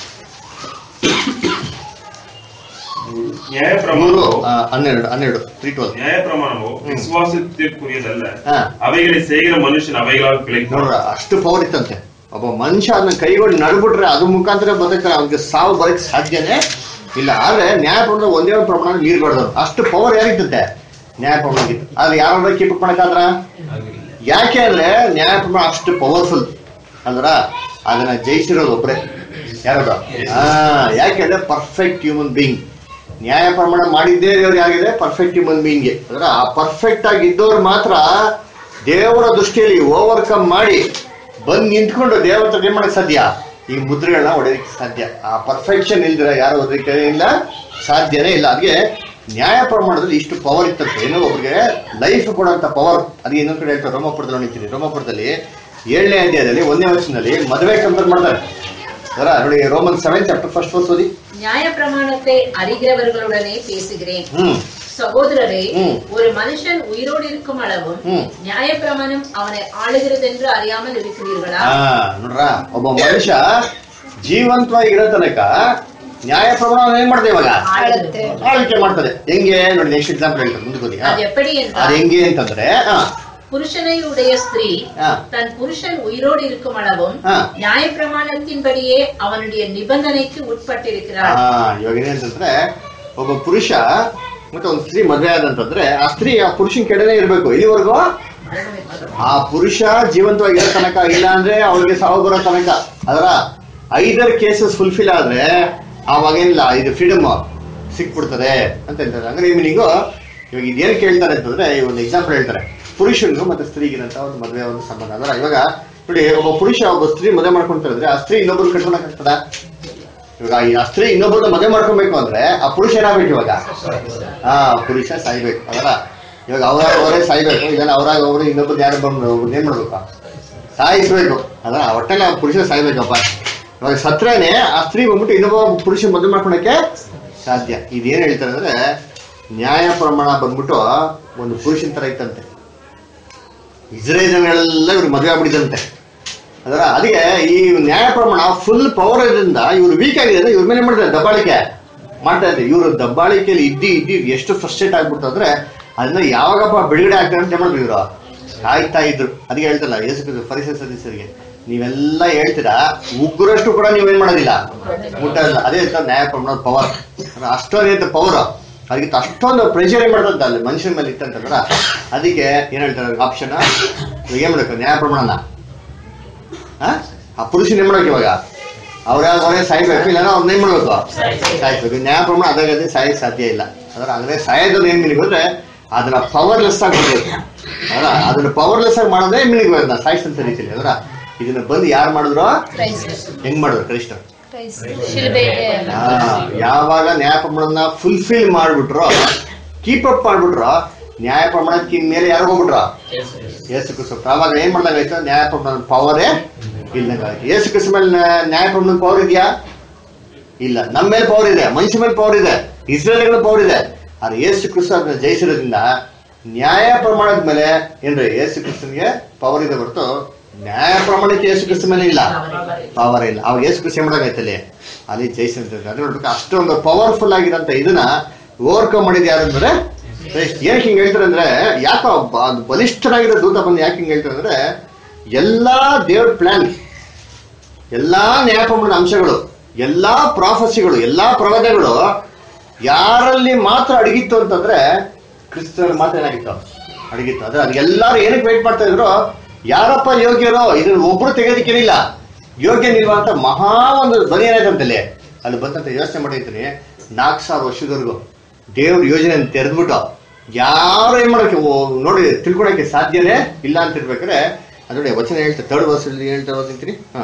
ನ್ಯಾಯ ಮೂರು ಪ್ರಮಾಣವು ಆ, ಹನ್ನೆರಡು ಹನ್ನೆರಡು ತ್ರೀ ಟ್ವೆಲ್ ನ್ಯಾಯ ಪ್ರಮಾಣವು ವಿಶ್ವಾಸத்திற்குரியதல்ல ಹಾ அவைகளை செய்கிற மனுஷன் அவைகளால் பிழைக்கும் ನೋಡ್ರ ಅಷ್ಟು ಪವರ್ ಇತ್ತಂತೆ ಒಬ್ಬ ಮನುಷ್ಯ ಅದನ್ನ ಕೈಗೊಂಡು ನಡ್ಬಿಟ್ರೆ ಅದ್ರ ಮುಖಾಂತರ ಬದುಕ್ತಾನೆ ಅವ್ನಿಗೆ ಸಾವು ಬರಕ್ ಸಾಧ್ಯನೇ ಇಲ್ಲ ಆದ್ರೆ ನ್ಯಾಯ ಪ್ರಮಾಣ ಒಂದೇ ಒಂದು ಪ್ರಮಾಣ ಮೀರ್ಬಾರ್ದು ಅಷ್ಟು ಪವರ್ ಯಾರಿತ್ತಂತೆ ನ್ಯಾಯ ಪ್ರಮಾಣ ಇತ್ತು ಆದ್ರೆ ಯಾರು ಕೀಪ್ ಮಾಡಕ್ಕಾದ್ರ ಯಾಕೆ ಅಂದ್ರೆ ನ್ಯಾಯ ಪ್ರಮಾಣ ಅಷ್ಟು ಪವರ್ಫುಲ್ ಅಂದ್ರ ಅದನ್ನ ಜಯಿಸಿರೋದು ಒಬ್ರೆ ಯಾರದು ಹಾ ಯಾಕೆ ಅಂದ್ರೆ ಪರ್ಫೆಕ್ಟ್ ಹ್ಯೂಮನ್ ಬೀಯಿಂಗ್ ನ್ಯಾಯ ಪ್ರಮಾಣ ಮಾಡಿದ್ದೇ ದೇವ್ರು ಯಾರಿಗಿದೆ ಪರ್ಫೆಕ್ಟ್ ಹ್ಯೂಮನ್ ಬೀಯಿಂಗ್ಗೆ ಅಂದ್ರೆ ಆ ಪರ್ಫೆಕ್ಟ್ ಆಗಿ ಇದ್ದವ್ರು ಮಾತ್ರ ದೇವರ ದೃಷ್ಟಿಯಲ್ಲಿ ಓವರ್ಕಮ್ ಮಾಡಿ ಬಂದು ನಿಂತ್ಕೊಂಡು ದೇವರ ಹತ್ರ ಏನ್ ಮಾಡಕ್ ಸಾಧ್ಯ ಈ ಮುದ್ರೆಗಳನ್ನ ಹೊಡೆಯೋದಕ್ಕೆ ಸಾಧ್ಯ ಆ ಪರ್ಫೆಕ್ಷನ್ ಇಲ್ದಿರ ಯಾರು ಓದೋದಕ್ಕೆ ಇಲ್ಲ ಸಾಧ್ಯನೇ ಇಲ್ಲ ಅದಕ್ಕೆ ನ್ಯಾಯ ಪ್ರಮಾಣದಲ್ಲಿ ಇಷ್ಟು ಪವರ್ ಇತ್ತಂತೆ ಏನೋ ಒಬ್ರಿಗೆ ಲೈಫ್ ಕೊಡುವಂತ ಪವರ್ ಅದಕ್ಕೆ ಇನ್ನೊಂದ್ ಕಡೆ ಹೇಳ್ತಾರೆ ರೋಮಪುರದಲ್ಲಿ ನೋಡಿರ್ತೀನಿ ರೋಮಪುರದಲ್ಲಿ ಏಳನೇ ಅಧ್ಯಾಯದಲ್ಲಿ ಒಂದನೇ ವರ್ಷದಲ್ಲಿ ಮದುವೆ ಕಂಪೇರ್ ಮಾಡ್ತಾರೆ ಅದರ ನೋಡಿ Roman seven chapter first verse ಓದಿ நியாய பிரமாணத்தை அறிகிறவர்களுடனே பேசுகிறேன் ಹ್ಮ್ சகோதரரே ம். ஒரு மனுஷன் உயிரோடு இருக்கும் அளவும் ம். நியாய பிரமாணம் அவனை ஆளுகிறது என்று அறியாமல் இருக்கிறீர்களா ಹಾ ನೋಡ್ರ ಒಬ್ಬ ಮನುಷ್ಯ ಜೀವಂತವಾಗಿ ಇರೋ ತನಕ ನ್ಯಾಯ ಪ್ರಮಾಣ ಏನ್ ಮಾಡ್ತೇವೆ ಇವಾಗ ஆளுகிறது ಆಳ್ವಿಕೆ ಮಾಡ್ತದೆ ಹೆಂಗೆ ನೋಡಿ ನೆಕ್ಸ್ಟ್ ಎಕ್ಸಾಂಪಲ್ ಹೇಳ್ತಾರೆ ಮುಂದೆ ಓದಿ ಹಾ. அது எப்படி ಅದು என்றால் ಹೆಂಗೆ ಅಂತಂದ್ರೆ ಹಾ புருஷனை உடைய ஸ்திரீ ಹಾ தன் புருஷன் உயிரோடு இருக்கும் அளவும் ಹಾ நியாய பிரமாணத்தின்படியே அவனுடைய நிபந்தனைக்கு உட்பட்டிருக்கிறாள் ಹಾ ಇವಾಗ ಏನಂತಂದ್ರೆ ಒಬ್ಬ ಪುರುಷ ಮತ್ತೆ ಒಂದು ಸ್ತ್ರೀ ಮದುವೆ ಆದಂತಂದ್ರೆ ಆ ಸ್ತ್ರೀ ಆ ಪುರುಷನ್ ಕೆಡನೆ ಇರ್ಬೇಕು ಇಲ್ಲಿವರೆಗೂ ಆ ಪುರುಷ ಜೀವಂತವಾಗಿ ಇರೋ ತನಕ ಇಲ್ಲ ಅಂದ್ರೆ ಅವಳಿಗೆ ಸಾವು ಬರೋ ತನಕ ಅದರ ಐದರ್ ಕೇಸಸ್ ಫುಲ್ಫಿಲ್ ಆದ್ರೆ ಅವಾಗೇನಿಲ್ಲ ಇದು ಫ್ರೀಡಮ್ ಸಿಕ್ಬಿಡ್ತದೆ ಅಂತ ಹೇಳ್ತಾರೆ ಅಂದ್ರೆ ಈ ಮೀನಿಂಗು ಇವಾಗ ಇದೇನು ಕೇಳ್ತಾರೆ ಅಂತಂದ್ರೆ ಈ ಒಂದು ಎಕ್ಸಾಂಪಲ್ ಹೇಳ್ತಾರೆ ಪುರುಷನಿಗೂ ಮತ್ತೆ ಸ್ತ್ರೀಗಿರಂತ ಒಂದು ಮದುವೆ ಒಂದು ಸಂಬಂಧ ಅದರ ಇವಾಗ ನೋಡಿ ಒಬ್ಬ ಪುರುಷ ಒಬ್ಬ ಸ್ತ್ರೀ ಮದುವೆ ಮಾಡ್ಕೊಂತಾರೆ ಅಂದ್ರೆ ಆ ಸ್ತ್ರೀ ಇನ್ನೊಬ್ರು ಕಟ್ಕೊಳಕ್ಕಾಗ್ತದ ಇವಾಗ ಈ ಆ ಸ್ತ್ರೀ ಇನ್ನೊಬ್ಬರನ್ನ ಮದುವೆ ಮಾಡ್ಕೊಬೇಕು ಅಂದ್ರೆ ಆ ಪುರುಷ ಏನಾಗ್ಬೇಕು ಇವಾಗ ಹಾ ಪುರುಷ ಸಾಯ್ಬೇಕು ಅದರ ಇವಾಗ ಅವರಾಗ ಅವರೇ ಸಾಯ್ಬೇಕು ಇಲ್ಲ ಅವರಾಗ ಅವರು ಇನ್ನೊಬ್ರು ಯಾರು ಬಂದು ಒಬ್ರನ್ನ ಏನ್ ಮಾಡ್ಬೇಕು ಸಾಯಿಸ್ಬೇಕು ಅದರ ಒಟ್ಟಲ್ಲಿ ಆ ಪುರುಷ ಸಾಯ್ಬೇಕಪ್ಪ ಇವಾಗ ಸತ್ರೇನೆ ಆ ಸ್ತ್ರೀ ಬಂದ್ಬಿಟ್ಟು ಇನ್ನೊಬ್ಬ ಪುರುಷ ಮದುವೆ ಮಾಡ್ಕೊಳಕ್ಕೆ ಸಾಧ್ಯ ಇದೇನ್ ಹೇಳ್ತಾರೆ ಅಂದ್ರೆ ನ್ಯಾಯ ಪ್ರಮಾಣ ಬಂದ್ಬಿಟ್ಟು ಒಂದು ಪುರುಷನ ತರ ಇತ್ತಂತೆ ಇಸ್ರೇಲ್ ಜನಗಳೆಲ್ಲ ಇವ್ರು ಮದುವೆ ಆಗ್ಬಿಟ್ಟಿದಂತೆ ಅದರ ಅದಕ್ಕೆ ಈ ನ್ಯಾಯ ಪ್ರಮಾಣ ಫುಲ್ ಪವರ್ ಇರೋದ್ರಿಂದ ಇವ್ರು ವೀಕ್ ಆಗಿದೆ ಇವ್ರ ಮೇಲೆ ಮಾಡ್ತಾರೆ ದಬ್ಬಾಳಿಕೆ ಮಾಡ್ತಾ ಇದ್ದಾರೆ ಇವರು ದಬ್ಬಾಳಿಕೆಯಲ್ಲಿ ಇದ್ದಿ ಇದ್ದಿ ಎಷ್ಟು ಫ್ರಸ್ಟ್ರೇಟ್ ಆಗ್ಬಿಡ್ತು ಅಂದ್ರೆ ಅದನ್ನ ಯಾವಾಗಪ್ಪ ಬಿಡುಗಡೆ ಆಗ್ತಾರೆ ಅಂತ ಮಾಡಿದ್ರು ಇವರು ಕಾಯ್ತಾ ಇದ್ರು ಅದಕ್ಕೆ ಹೇಳ್ತಲ್ಲ ಯೇಸು ಪರಿಸರ ಸದಸ್ಯರಿಗೆ ನೀವೆಲ್ಲ ಹೇಳ್ತೀರಾ ಉಗ್ರಷ್ಟು ಕೂಡ ನೀವೇನ್ ಮಾಡೋದಿಲ್ಲ ಮುಟ್ಟೋದಿಲ್ಲ ಅದೇ ಹೇಳ್ತಾರೆ ನ್ಯಾಯ ಪ್ರಮಾಣ ಪವರ್ ಅಷ್ಟೊಂದು ಪವರ್ ಅದಕ್ಕೆ ಅಷ್ಟೊಂದು ಪ್ರೆಷರ್ ಏನ್ ಮಾಡ್ತಂತ ಅಲ್ಲಿ ಮನುಷ್ಯನ ಮೇಲೆ ಇತ್ತಂತಂದ್ರ ಅದಕ್ಕೆ ಏನ್ ಹೇಳ್ತಾರೆ ಆಪ್ಷನ್ ಏನ್ ಮಾಡ್ಬೇಕು ನ್ಯಾಯ ಪ್ರಮಾಣನ ಆ? ಆ ಪುರುಷನ ಏನ್ ಮಾಡ್ಬೇಕು ಇವಾಗ ಅವ್ರ ಅವರೇ ಸಾಯ್ಬೇಕು ಇಲ್ಲ ಅವ್ರನ್ನ ಏನ್ ಮಾಡ್ಬೇಕು ಸಾಯ್ಬೇಕು ನ್ಯಾಯ ಪ್ರಮಾಣ ಅದಾಗದೆ ಸಾಯಕ್ ಸಾಧ್ಯ ಇಲ್ಲ ಅದರ ಅಂದ್ರೆ ಸಾಯೋದನ್ನ ಏನ್ ಮೀನಿಗೆ ಹೋದ್ರೆ ಅದನ್ನ ಪವರ್ಲೆಸ್ ಆಗಿ ಕೊಡ್ಬೇಕು ಅದರ ಅದನ್ನ ಪವರ್ಲೆಸ್ ಆಗಿ ಮಾಡೋದೇ ಮೀನಿಗೆ ಅದನ್ನ ಸಾಯಿಸ್ತಂತ ರೀತಿಯಲ್ಲಿ ಅದರ ಇದನ್ನ ಬಂದು ಯಾರು ಮಾಡಿದ್ರು ಹೆಂಗ್ ಮಾಡಿದ್ರು ಕ್ರೈಸ್ತ ಆ, ಯಾವಾಗ ನ್ಯಾಯ ಪ್ರಮಾಣನ ಫುಲ್ಫಿಲ್ ಮಾಡ್ಬಿಟ್ರೋ ಕೀಪ್ ಅಪ್ ಮಾಡ್ಬಿಟ್ರೋ ನ್ಯಾಯ ಪ್ರಮಾಣಕ್ಕೆ ಮೇಲೆ ಯಾರು ಹೋಗ್ಬಿಟ್ರೋ ಯೇಸು ಕ್ರಿಸ್ತ ಆವಾಗ ಏನ್ ಮಾಡ್ದಂಗಾಯ್ತು ನ್ಯಾಯ ಪ್ರಮಾಣ ಪವರೇ ಇಲ್ದಂಗಾಯ್ತು ಯೇಸು ಕ್ರಿಸ್ತ ಮೇಲೆ ನ್ಯಾ- ನ್ಯಾಯ ಪ್ರಮಾಣ ಪವರ್ ಇದೆಯಾ ಇಲ್ಲ ನಮ್ಮ ಮೇಲೆ ಪವರ್ ಇದೆ ಮನುಷ್ಯ ಮೇಲೆ ಪವರ್ ಇದೆ ಇಸ್ರೇಲ್ಗಳ ಪವರ್ ಇದೆ ಆದ್ರೆ ಯೇಸು ಕ್ರಿಸ್ತ ಅದನ್ನ ಜಯಿಸಿರೋದ್ರಿಂದ ನ್ಯಾಯ ಪ್ರಮಾಣದ ಮೇಲೆ ಏನ್ರಿ ಯೇಸು ಕ್ರಿಸ್ತನ್ಗೆ ಪವರ್ ಇದೆ ಹೊರತು ನ್ಯಾಯ ಪ್ರಮಾಣಕ್ಕೆ ಯೇಸು ಕ್ರಿಸ್ತ ಮೇಲೆ ಇಲ್ಲ ಪವರ್ ಇಲ್ಲ ಅವಾಗ ಯೇಸು ಕ್ರಿಸ್ತ ಮಾಡಾಗೈತಲ್ಲಿ ಅಲ್ಲಿ ಜಯಿಸಿದ ಅದು ನೋಡ್ಬೇಕು ಅಷ್ಟೊಂದು ಪವರ್ಫುಲ್ ಆಗಿರಂತ ಇದನ್ನ ಓವರ್ಕಮ್ ಮಾಡಿದ್ ಯಾರು ಅಂದ್ರೆ ಏನಕ್ಕೆ ಹಿಂಗ್ ಹೇಳ್ತಾರೆ ಅಂದ್ರೆ ಯಾಕ ಅದು ಬಲಿಷ್ಠನಾಗಿರೋ ದೂತ ಬಂದು ಯಾಕೆ ಹಿಂಗ್ ಹೇಳ್ತಾರೆ ಅಂದ್ರೆ ಎಲ್ಲಾ ದೇವ್ರ ಪ್ಲಾನ್ ಎಲ್ಲಾ ನ್ಯಾಯಪ್ರಮಾಣದ ಅಂಶಗಳು ಎಲ್ಲಾ ಪ್ರಾಫಸಿಗಳು ಎಲ್ಲಾ ಪ್ರವಾದಗಳು ಯಾರಲ್ಲಿ ಮಾತ್ರ ಅಡಗಿತ್ತು ಅಂತಂದ್ರೆ ಕ್ರಿಸ್ತನಲ್ಲಿ ಮಾತ್ರ ಏನಾಗಿತ್ತು ಅಡಗಿತ್ತು ಅದ್ರೆ ಅದು ಎಲ್ಲಾರು ಏನಕ್ಕೆ ವೇಟ್ ಮಾಡ್ತಾ ಇದ್ರು ಯಾರಪ್ಪ ಯೋಗ್ಯರೋ ಇದನ್ನ ಒಬ್ರು ತೆಗೆಯೋದಿಕ್ಕೇನಿಲ್ಲ ಯೋಗ್ಯನಿಲ್ವಾ ಅಂತ ಮಹಾ ಒಂದು ಧ್ವನಿ ಏನಾಯ್ತಂತಲ್ಲಿ ಅಲ್ಲಿ ಬಂದಂತ ಯೋಚನೆ ಮಾಡಿರ್ತೀನಿ ನಾಲ್ಕು ಸಾವಿರ ವರ್ಷದವರೆಗೂ ದೇವ್ರ ಯೋಜನೆ ತೆರೆದ್ಬಿಟ್ಟು ಯಾರು ಏನ್ ಮಾಡಕ್ಕೆ ಓ- ನೋಡಿ ತಿಳ್ಕೊಳಕ್ಕೆ ಸಾಧ್ಯನೇ ಇಲ್ಲ ಅಂತ ಇರ್ಬೇಕಾದ್ರೆ ಅದ್ ನೋಡಿ ವಚನ ಹೇಳ್ತಾರೆ ಥರ್ಡ್ ವರ್ಷದಲ್ಲಿ ಹೇಳ್ತಾ ಹೋಗ್ತೀನಿ ಹಾ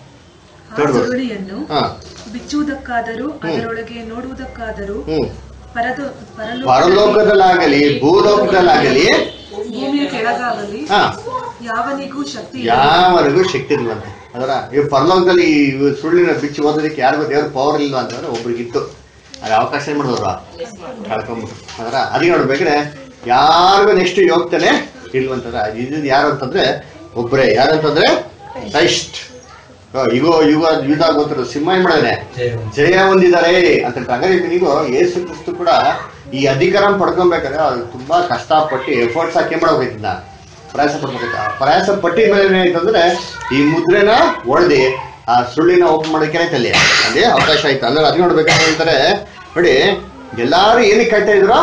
ಆ Third verse. ಸುರುಳಿಯನ್ನು ಹಾ ಬಿಚ್ಚುವುದಕ್ಕಾದರೂ ಅದರೊಳಗೆ ನೋಡುವುದಕ್ಕಾದರೂ ಹ್ಮ್ ಪರದು ಪರಲೋಕ ಪರಲೋಕದಲ್ಲಾಗಲಿ ಭೂಲೋಕದಲ್ಲಾಗಲಿ ಭೂಮಿಯ ಕೆಳಗಾಗಲಿ ಹಾ ಯಾವನಿಗೂ ಶಕ್ತಿ ಇಲ್ಲ. ಯಾವರಿಗೂ ಶಕ್ತಿ ಇಲ್ವಂತೆ ಅದರ ಈ ಪರಲೋಕದಲ್ಲಿ ಈ ಸುಳ್ಳಿನ ಬಿಚ್ಚಿ ಓದೋದಕ್ಕೆ ಯಾರಿಗೂ ದೇವ್ರ ಪವರ್ ಇಲ್ವಾ ಅಂತಂದ್ರೆ ಒಬ್ರಿಗಿತ್ತು ಅದು ಅವಕಾಶ ಏನ್ ಮಾಡಿದವ್ರ ಕಳ್ಕೊಂಬಿಟ್ರು ಅದರ ಅದಕ್ಕೆ ನೋಡ್ಬೇಕ್ರೆ ಯಾರಿಗೂ ನೆಕ್ಸ್ಟ್ ಯೋಗ್ತಾನೆ ಇಲ್ವಂತಂದ್ರೆ ಇದು ಯಾರು ಅಂತಂದ್ರೆ ಒಬ್ರೇ ಯಾರಂತಂದ್ರೆ ಕ್ರೈಸ್ಟ್ ಯುಗ ಯುಗ ಯುದ್ಧ ಗೊತ್ತಿರೋ ಸಿಂಹ ಏನ್ ಮಾಡಿದಾನೆ ಜಯ ಹೊಂದಿದ್ದಾರೆ ಅಂತ ಹೇಳ್ತಾರೆ. ಹಾಗಾದ್ರೆ ನೀವು ಯೇಸು ಕ್ರಿಸ್ತು ಕೂಡ ಈ ಅಧಿಕಾರ ಪಡ್ಕೊಬೇಕಾದ್ರೆ ಅವ್ರು ತುಂಬಾ ಕಷ್ಟಪಟ್ಟು ಎಫರ್ಟ್ಸ್ ಹಾಕಿ ಮಾಡ್ಬೇಕಿದ್ದ ಪ್ರಯಾಸ ಪಡ್ಬೇಕಾಯ್ತು ಆ ಪ್ರಯಾಸ ಪಟ್ಟಿದ ಮೇಲೆ ಏನಾಯ್ತಂದ್ರೆ ಈ ಮುದ್ರೆನ ಒಳ್ದಿ ಆ ಸುಳ್ಳಿನ ಓಪನ್ ಮಾಡಕ್ಕೆ ಏನಾಯ್ತು ಅಲ್ಲಿ ಅಲ್ಲಿ ಅವಕಾಶ ಆಯ್ತು ಅಂದ್ರೆ ಅದು ನೋಡ್ಬೇಕಂತ ಹೇಳ್ತಾರೆ ನೋಡಿ ಎಲ್ಲಾರು ಏನಕ್ಕೆ ಕಾಯ್ತಾ ಇದ್ರು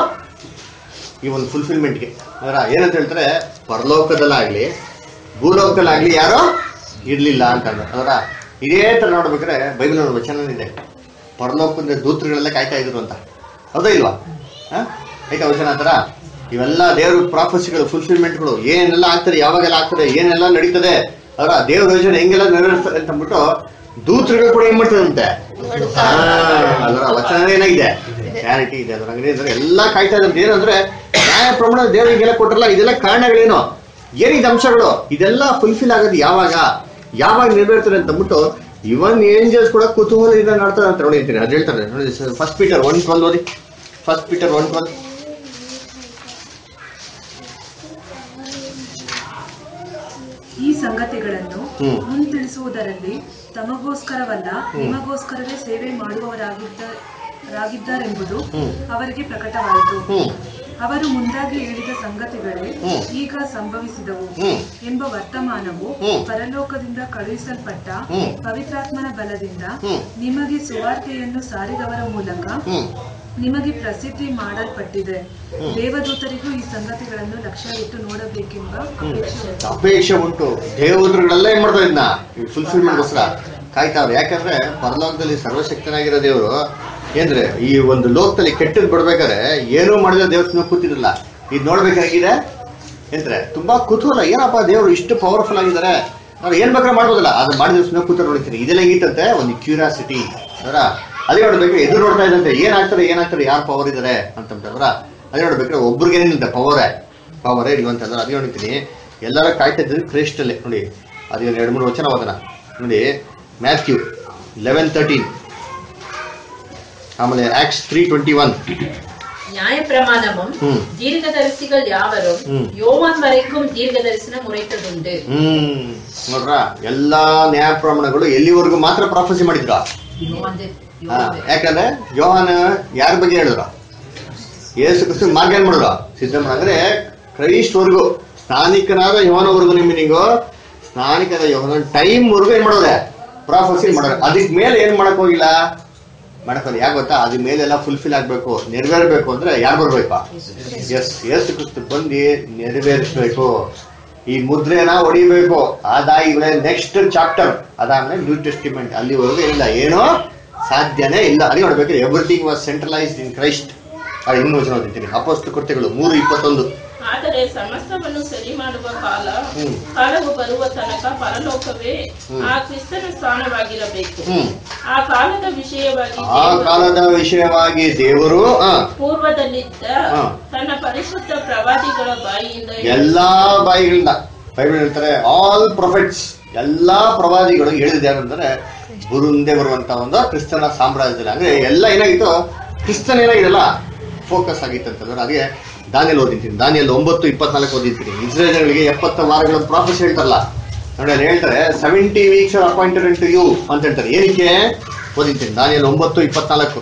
ಈ ಒಂದು ಫುಲ್ಫಿಲ್ಮೆಂಟ್ಗೆ ಅದರ ಏನಂತ ಹೇಳ್ತಾರೆ ಪರಲೋಕದಲ್ಲಾಗ್ಲಿ ಭೂಲೋಕದಲ್ಲಾಗ್ಲಿ ಯಾರೋ ಇರ್ಲಿಲ್ಲ ಅಂತಂದ್ರೆ ಅದರ ಇದೇ ತರ ನೋಡ್ಬೇಕಾದ್ರೆ ಬೈಬಲ್ ವಚನ ಇದೆ ಪರಲೋಕದ ದೂತರುಗಳೆಲ್ಲ ಕಾಯ್ತಾ ಇದ್ರು ಅಂತ ಹೌದಾ ಇಲ್ವಾ ಹ? ಆಯ್ತಾ ವಚನ ಆ ಥರ ಇವೆಲ್ಲ ದೇವ್ರ ಪ್ರಾಫಸಿಗಳು ಫುಲ್ಫಿಲ್ಮೆಂಟ್ಗಳು ಏನೆಲ್ಲ ಆಗ್ತದೆ ಯಾವಾಗೆಲ್ಲ ಆಗ್ತದೆ ಏನೆಲ್ಲ ನಡೀತದೆ ಅದರ ದೇವ್ರ ಯೋಜನೆ ಹೆಂಗೆಲ್ಲ ನೆರವೇರಿಸ್ತಾರೆ ಅಂತ ಅಂದ್ಬಿಟ್ಟು ದೂತರುಗಳು ಕೂಡ ಏನ್ ಮಾಡ್ತದಂತೆ ಹಾ, ಅದರ ವಚನ ಏನಾಗಿದೆ ಕ್ಲಾರಿಟಿ ಇದೆ ಅದರ ಅಂಗಡಿ ಅಂದ್ರೆ ಎಲ್ಲ ಕಾಯ್ತಾ ಇದ್ದಾರೆ ಏನಂದ್ರೆ ನ್ಯಾಯ ಪ್ರಮಾಣ ದೇವರಿಗೆಲ್ಲ ಕೊಟ್ರಲ್ಲ ಇದೆಲ್ಲ ಕಾರಣಗಳೇನು ಏನಿದೆ ಅಂಶಗಳು ಇದೆಲ್ಲ ಫುಲ್ಫಿಲ್ ಆಗೋದು ಯಾವಾಗ ಯಾವಾಗ ನೆರವೇರ್ತಾರೆ ಅಂತ ಅಂದ್ಬಿಟ್ಟು ಇವನ್ ಏಂಜಲ್ಸ್ ಕೂಡ ಕುತೂಹಲದಿಂದ ನೋಡ್ತಾರೆ ಅಂತ ನೋಡಿ ಅಂತೀನಿ ಅದು ಹೇಳ್ತಾರೆ ನೋಡಿ ಫಸ್ಟ್ ಪೀಟರ್ ಒನ್ ಟ್ವೆಲ್ ಓದಿ ಫಸ್ಟ್ ಪೀಟರ್ ಒನ್ ಟ್ವೆಲ್ ಈ ಸಂಗತಿಗಳನ್ನು ಹ್ಮ್. ಮುಂತಿಳಿಸುವುದರಲ್ಲಿ ತಮಗೋಸ್ಕರವಲ್ಲ ನಿಮಗೋಸ್ಕರವೇ ಸೇವೆ ಮಾಡುವವರಾಗಿದ್ದ ರಾಗಿದ್ದಾರೆಂಬುದು ಹ್ಮ್. ಅವರಿಗೆ ಪ್ರಕಟವಾಯಿತು ಹ್ಮ್ ಅವರು ಮುಂದಾಗಿ ಹೇಳಿದ ಸಂಗತಿಗಳೇ ಹ್ಮ್. ಈಗ ಸಂಭವಿಸಿದವು ಹ್ಮ್. ಎಂಬ ವರ್ತಮಾನವು ಹ್ಮ್. ಪರಲೋಕದಿಂದ ಕಳುಹಿಸಲ್ಪಟ್ಟ ಹ್ಮ್. ಪವಿತ್ರಾತ್ಮನ ಬಲದಿಂದ ಹ್ಮ್. ನಿಮಗೆ ಸುವಾರ್ತೆಯನ್ನು ಸಾರಿದವರ ಮೂಲಕ ಹ್ಮ್ ನಿಮಗೆ ಪ್ರಸಿದ್ಧಿ ಮಾಡಲ್ಪಟ್ಟಿದೆ ದೇವದೂತರಿಗೂ ಈ ಸಂಗತಿಗಳನ್ನು ಲಕ್ಷ್ಯ ಇಟ್ಟು ನೋಡಬೇಕೆಂಬ ಅಪೇಕ್ಷೆ ಉಂಟು. ಅಪೇಕ್ಷೆ ಉಂಟು ದೇವರುಗಳೆಲ್ಲ ಏನ್ ಮಾಡ್ತಾರೆ ಇದನ್ನ ಫುಲ್ಫಿಲ್ಮೆಂಟ್ಗೋಸ್ಕರ ಕಾಯ್ತಾವ್ರೆ ಯಾಕಂದ್ರೆ ಪರಲೋಕದಲ್ಲಿ ಸರ್ವಶಕ್ತನಾಗಿರೋ ದೇವರು ಏನ್ರೆ ಈ ಒಂದು ಲೋಕದಲ್ಲಿ ಕೆಟ್ಟದ್ ಬಿಡ್ಬೇಕಾದ್ರೆ ಏನೂ ಮಾಡಿದ ದೇವ್ರ ಸುಮ್ಮನೆ ಕೂತಿರಲ್ಲ ಇದು ನೋಡ್ಬೇಕಾಗಿದೆ ಏನ್ರೆ ತುಂಬಾ ಕುತೂಹಲ ಏನಪ್ಪ ದೇವರು ಇಷ್ಟು ಪವರ್ಫುಲ್ ಆಗಿದ್ದಾರೆ ನಾವು ಏನ್ ಬೇಕಾದ್ರೆ ಮಾಡ್ಬೋದಲ್ಲ ಅದು ಮಾಡಿದ ಸುಮ್ಮನೆ ಕೂತ ನೋಡ್ತೀನಿ ಇದೆಲ್ಲ ಹೆಂಗಿತ್ತಂತೆ ಒಂದು ಕ್ಯೂರಿಯಾಸಿಟಿ ಅದರ ಅದೇ ನೋಡ್ಬೇಕು ಎದುರು ನೋಡ್ತಾ ಇದ್ದಂತೆ ಏನಾಗ್ತಾರೆ ಏನಾಗ್ತಾರೆ ಯಾರು ಪವರ್ ಇದಾರೆ ಅಂತಂದ್ರ ಅದೇ ನೋಡ್ಬೇಕಾದ್ರೆ ಒಬ್ರಿಗೆ ಏನಿಲ್ಲ ಪವರೇ ಪವರೇ ಇಲ್ವಂತಂದ್ರೆ ಅದೇ ನೋಡ್ತೀನಿ ಎಲ್ಲರೂ ಕಾಯ್ತಾ ಇದ್ರು ಕ್ರೈಸ್ಟಲ್ಲೇ ನೋಡಿ ಅದೇ ಎರಡು ಮೂರು ವಚನ ಓದನ ನೋಡಿ ಮ್ಯಾಥ್ಯೂ ಲೆವೆನ್ ತರ್ಟೀನ್ ಆಮೇಲೆ ಆಕ್ಸ್ ತ್ರೀ ಟ್ವೆಂಟಿ ಒನ್ நியாய பிரமாணமும் ம். தீர்க்கதரிசிகள் யாவரும் ம். யோவான் வரைக்கும் தீர்க்க தரிசனம் உரைத்ததுண்டு ಹ್ಮ್ ನೋಡ್ರ ಎಲ್ಲಾ ನ್ಯಾಯ ಪ್ರಮಾಣಗಳು ಎಲ್ಲಿವರೆಗೂ ಮಾತ್ರ ಪ್ರಾಫಸಿ ಮಾಡಿದ್ರ யோவான் ಹಾ, ಯಾಕಂದ್ರೆ ಯೋಹಾನ ಯಾರ ಬಗ್ಗೆ ಹೇಳಿದ್ರು ಯೇಸು ಕ್ರಿಸ್ತು ಮಾರ್ಗ ಏನ್ ಮಾಡಿದ್ರು ಸಿದ್ಧ ಮಾಡ ಅಂದ್ರೆ ಕ್ರೈಸ್ಟ್ವರೆಗೂ ಸ್ನಾನಿಕನಾದ ಯೋಹನವರೆಗೂ ನಿಮ್ಮ ಮೀನಿಂಗು ಸ್ನಾನಿಕನಾದ ಯೋಹನ ಟೈಮ್ ವರ್ಗು ಏನ್ ಮಾಡೋದೆ ಪ್ರಾಫಸಿ ಮಾಡೋದು ಅದಕ್ ಮೇಲೆ ಏನ್ ಮಾಡಕ್ ಹೋಗಿಲ್ಲ ಮಾಡಕ್ ಯಾಕೆ ಗೊತ್ತಾ ಅದ್ರ ಮೇಲೆಲ್ಲ ಫುಲ್ಫಿಲ್ ಆಗ್ಬೇಕು ನೆರವೇರ್ಬೇಕು ಅಂದ್ರೆ ಯಾರು ಬರ್ಬೇಕಾ ಎಸ್ ಯೇಸು ಕ್ರಿಸ್ತು ಬಂದು ನೆರವೇರಿಸ್ಬೇಕು ಈ ಮುದ್ರೆನ ಹೊಡಿಬೇಕು ಅದಾಗಿದ್ರೆ ನೆಕ್ಸ್ಟ್ ಚಾಪ್ಟರ್ ಅದಾದ್ಮೇಲೆ ನ್ಯೂ ಟೆಸ್ಟಿಮೆಂಟ್ ಅಲ್ಲಿವರೆಗೂ ಇಲ್ಲ ಏನೋ ಸಾಧ್ಯನೇ ಇಲ್ಲ ಅಲ್ಲಿ ನೋಡ್ಬೇಕು everything was centralised in Christ ಅದು ಇನ್ನೂ ವಚನ ಓದಿದ್ದೀನಿ ಅಪೋಸ್ತ ಕೃತ್ಯಗಳು ಮೂರು ಇಪ್ಪತ್ತೊಂದು ಆದರೆ ಸಮಸ್ತವನ್ನು ಸರಿ ಮಾಡುವ ಕಾಲ ಹ್ಮ್. ಕಾಲವು ಬರುವ ತನಕ ಪರಲೋಕವೇ ಹ್ಮ್. ಆ ಕ್ರಿಸ್ತನ ಸ್ಥಾನವಾಗಿರಬೇಕು ಹ್ಮ್ ಆ ಕಾಲದ ವಿಷಯವಾಗಿ ಆ ದೇವರು ಕಾಲದ ವಿಷಯವಾಗಿ ದೇವರು ಆ, ಪೂರ್ವದಲ್ಲಿದ್ದ ಹಾ. ತನ್ನ ಪರಿಶುದ್ಧ ಪ್ರವಾದಿಗಳ ಬಾಯಿಯಿಂದ ಎಲ್ಲಾ ಬಾಯಿಗಳಿಂದ ಬೈಬಲ್ ಹೇಳ್ತಾರೆ ಆಲ್ ಪ್ರೊಫೆಟ್ಸ್ ಎಲ್ಲಾ ಪ್ರವಾದಿಗಳು ಹೇಳಿದ ಏನಂದ್ರೆ ಗುರುಂದೆ ಬರುವಂತ ಒಂದು ಕ್ರಿಸ್ತನ ಸಾಮ್ರಾಜ್ಯದಲ್ಲಿ ಅಂದ್ರೆ ಎಲ್ಲ ಏನಾಗಿತ್ತು ಕ್ರಿಸ್ತನ್ ಏನಾಗಿದೆಲ್ಲ ಫೋಕಸ್ ಆಗಿತ್ತು ಅಂತಂದ್ರೆ ಅದೇ ದಾನಿಯಲ್ಲಿ ಓದಿರ್ತೀನಿ ದಾನಿಯಲ್ಲಿ ಒಂಬತ್ತು ಇಪ್ಪತ್ನಾಲ್ಕು ಓದಿರ್ತೀನಿ ಇಸ್ರೇಲ್ಗಳಿಗೆ ಎಪ್ಪತ್ತು ವಾರಗಳ ಪ್ರಾಫೆಸ್ ಹೇಳ್ತಾರಲ್ಲ ನೋಡಿ ಅಲ್ಲಿ ಹೇಳ್ತಾರೆ seventy weeks appointed to you ಅಂತ ಹೇಳ್ತಾರೆ ಏನಕ್ಕೆ ಓದಿದ್ದೀನಿ ದಾನಿಯಲ್ಲಿ ಒಂಬತ್ತು ಇಪ್ಪತ್ನಾಲ್ಕು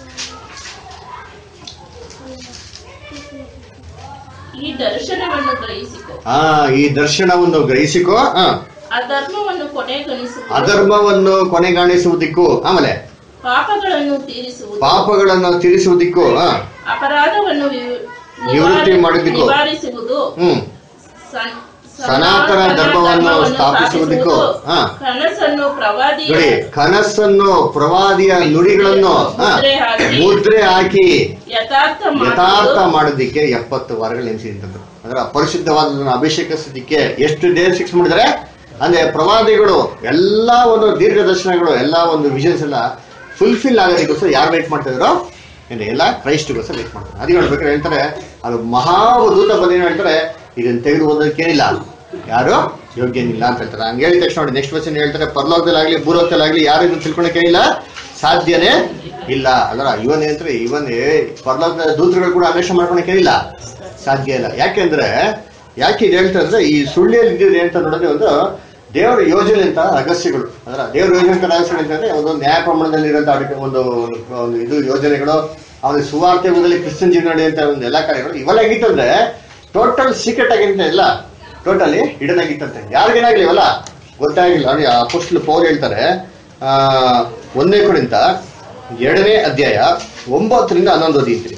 ಈ ದರ್ಶನವನ್ನು ಗ್ರಹಿಸಿಕೊ ಆ ಈ ದರ್ಶನವನ್ನು ಗ್ರಹಿಸಿಕೋ ಆ ಅಧರ್ಮವನ್ನು ಕೊನೆಗಣಿಸುವುದು ಅಧರ್ಮವನ್ನು ಕೊನೆಗಾಣಿಸುವುದಕ್ಕೂ ಆಮೇಲೆ ಪಾಪಗಳನ್ನು ತೀರಿಸುವುದು ಪಾಪಗಳನ್ನು ತೀರಿಸುವುದಕ್ಕೂ ಆ ಅಪರಾಧವನ್ನು ವಿ- ನಿವೃತ್ತಿ ಮಾಡುವುದಕ್ಕೂ. ನಿವಾರಿಸುವುದು ಹ್ಮ್ ಸನ್- ಸನಾತನ ಧರ್ಮವನ್ನು ಸ್ಥಾಪಿಸುವುದಕ್ಕೂ, ಹಾ. ಕನಸನ್ನು ಪ್ರವಾದಿಯ ನೋಡಿ ಕನಸನ್ನು ಪ್ರವಾದಿಯ ನುಡಿಗಳನ್ನು ಆ, ಮುದ್ರೆ ಹಾಕಿ. ಮುದ್ರೆ ಹಾಕಿ ಯಥಾರ್ಥ ಯಥಾರ್ಥ ಮಾಡುವುದು ಮಾಡೋದಿಕ್ಕೆ ಎಪ್ಪತ್ತು ವಾರಗಳು ನೆನೆಸಿದಂಥದ್ದು ಅದರ ಪರಿಶುದ್ಧವಾದದನ್ನು ಅಭಿಷೇಕಿಸೋದಿಕ್ಕೆ ಎಷ್ಟು ಡೇ ಫಿಕ್ಸ್ ಮಾಡಿದ್ರೆ ಅಂದ್ರೆ ಪ್ರವಾದಿಗಳು ಎಲ್ಲಾ ಒಂದು ದೀರ್ಘ ದರ್ಶನಗಳು ಎಲ್ಲಾ ಒಂದು ವಿಷನ್ಸ್ ಎಲ್ಲ ಫುಲ್ಫಿಲ್ ಆಗೋದಕ್ಕೋಸ್ಕರ ಯಾರು ವೇಟ್ ಮಾಡ್ತಾ ಇದ್ರು ಏನು ಎಲ್ಲ ಕ್ರೈಸ್ಟ್ಗೋಸ್ಕರ ವೇಟ್ ಮಾಡ್ತಾರೆ ಅದಕ್ಕೆ ಹೇಳ್ಬೇಕಾದ್ರೆ ಹೇಳ್ತಾರೆ ಅದು ಮಹಾದೂತ ಬಂದು ಏನ್ ಹೇಳ್ತಾರೆ ಇದನ್ನ ತೆಗೆದು ಓದೋದಕ್ಕೇನಿಲ್ಲ ಯಾರು ಯೋಗ್ಯನಿಲ್ಲ ಅಂತ ಹೇಳ್ತಾರೆ ಹಂಗೆ ಹೇಳಿದ ತಕ್ಷಣ ನೋಡಿ ನೆಕ್ಸ್ಟ್ ವರ್ಷನ್ ಹೇಳ್ತಾರೆ ಪರಲೋಕದಲ್ಲಾಗ್ಲಿ ಭೂಲೋಕದಲ್ಲಾಗ್ಲಿ ಯಾರು ಇದನ್ನ ತಿಳ್ಕೊಳಕ್ಕೆ ಇಲ್ಲ ಸಾಧ್ಯನೇ ಇಲ್ಲ ಅದರ ಇವನ್ ಏನಂದ್ರೆ ಇವನ್ ಪರಲೋಕದ ದೂತರುಗಳು ಕೂಡ ಅನ್ವೇಷಣೆ ಮಾಡ್ಕೊಳಕ್ಕೆ ಇಲ್ಲ ಸಾಧ್ಯ ಇಲ್ಲ ಯಾಕೆಂದ್ರೆ ಯಾಕೆ ಇದು ಹೇಳ್ತಾ ಅಂದ್ರೆ ಈ ಸುಳ್ಳಿಯಲ್ಲಿ ಇದ್ದಿದ್ದು ಅಂತ ನೋಡಿದ್ರೆ ಒಂದು ದೇವರ ಯೋಜನೆ ಅಂತ ರಹಸ್ಯಗಳು ಅದರ ದೇವರ ಯೋಜನೆ ಅಂತ ರಹಸ್ಯಗಳು ಅಂತಂದ್ರೆ ಒಂದು ನ್ಯಾಯ ಪ್ರಮಾಣದಲ್ಲಿ ಇರುವಂತ ಒಂದು ಒಂದು ಇದು ಯೋಜನೆಗಳು ಅವನ ಸುವಾರ್ತೆ ಯುಗದಲ್ಲಿ ಕ್ರಿಶ್ಚಿಯನ್ ಜೀವನ ನಡೆಯುವಂತ ಒಂದು ಎಲ್ಲಾ ಕಾರ್ಯಗಳು ಇವೆಲ್ಲ ಹೇಗಿತ್ತಂದ್ರೆ ಟೋಟಲ್ ಸೀಕ್ರೆಟ್ ಆಗಿಂತ ಇಲ್ಲ ಟೋಟಲಿ ಹಿಡನ್ ಆಗಿತ್ತಂತೆ ಯಾರಿಗೇನಾಗ್ಲಿ ಇವೆಲ್ಲ ಗೊತ್ತಾಗಿಲ್ಲ ನೋಡಿ ಆ ಪೋಸ್ಟ್ಲ್ ಪೌಲ್ ಹೇಳ್ತಾರೆ ಆ ಒಂದನೇ ಕುರಿತ ಎರಡನೇ ಅಧ್ಯಾಯ ಒಂಬತ್ತರಿಂದ ಹನ್ನೊಂದು ಓದಿದ್ರಿ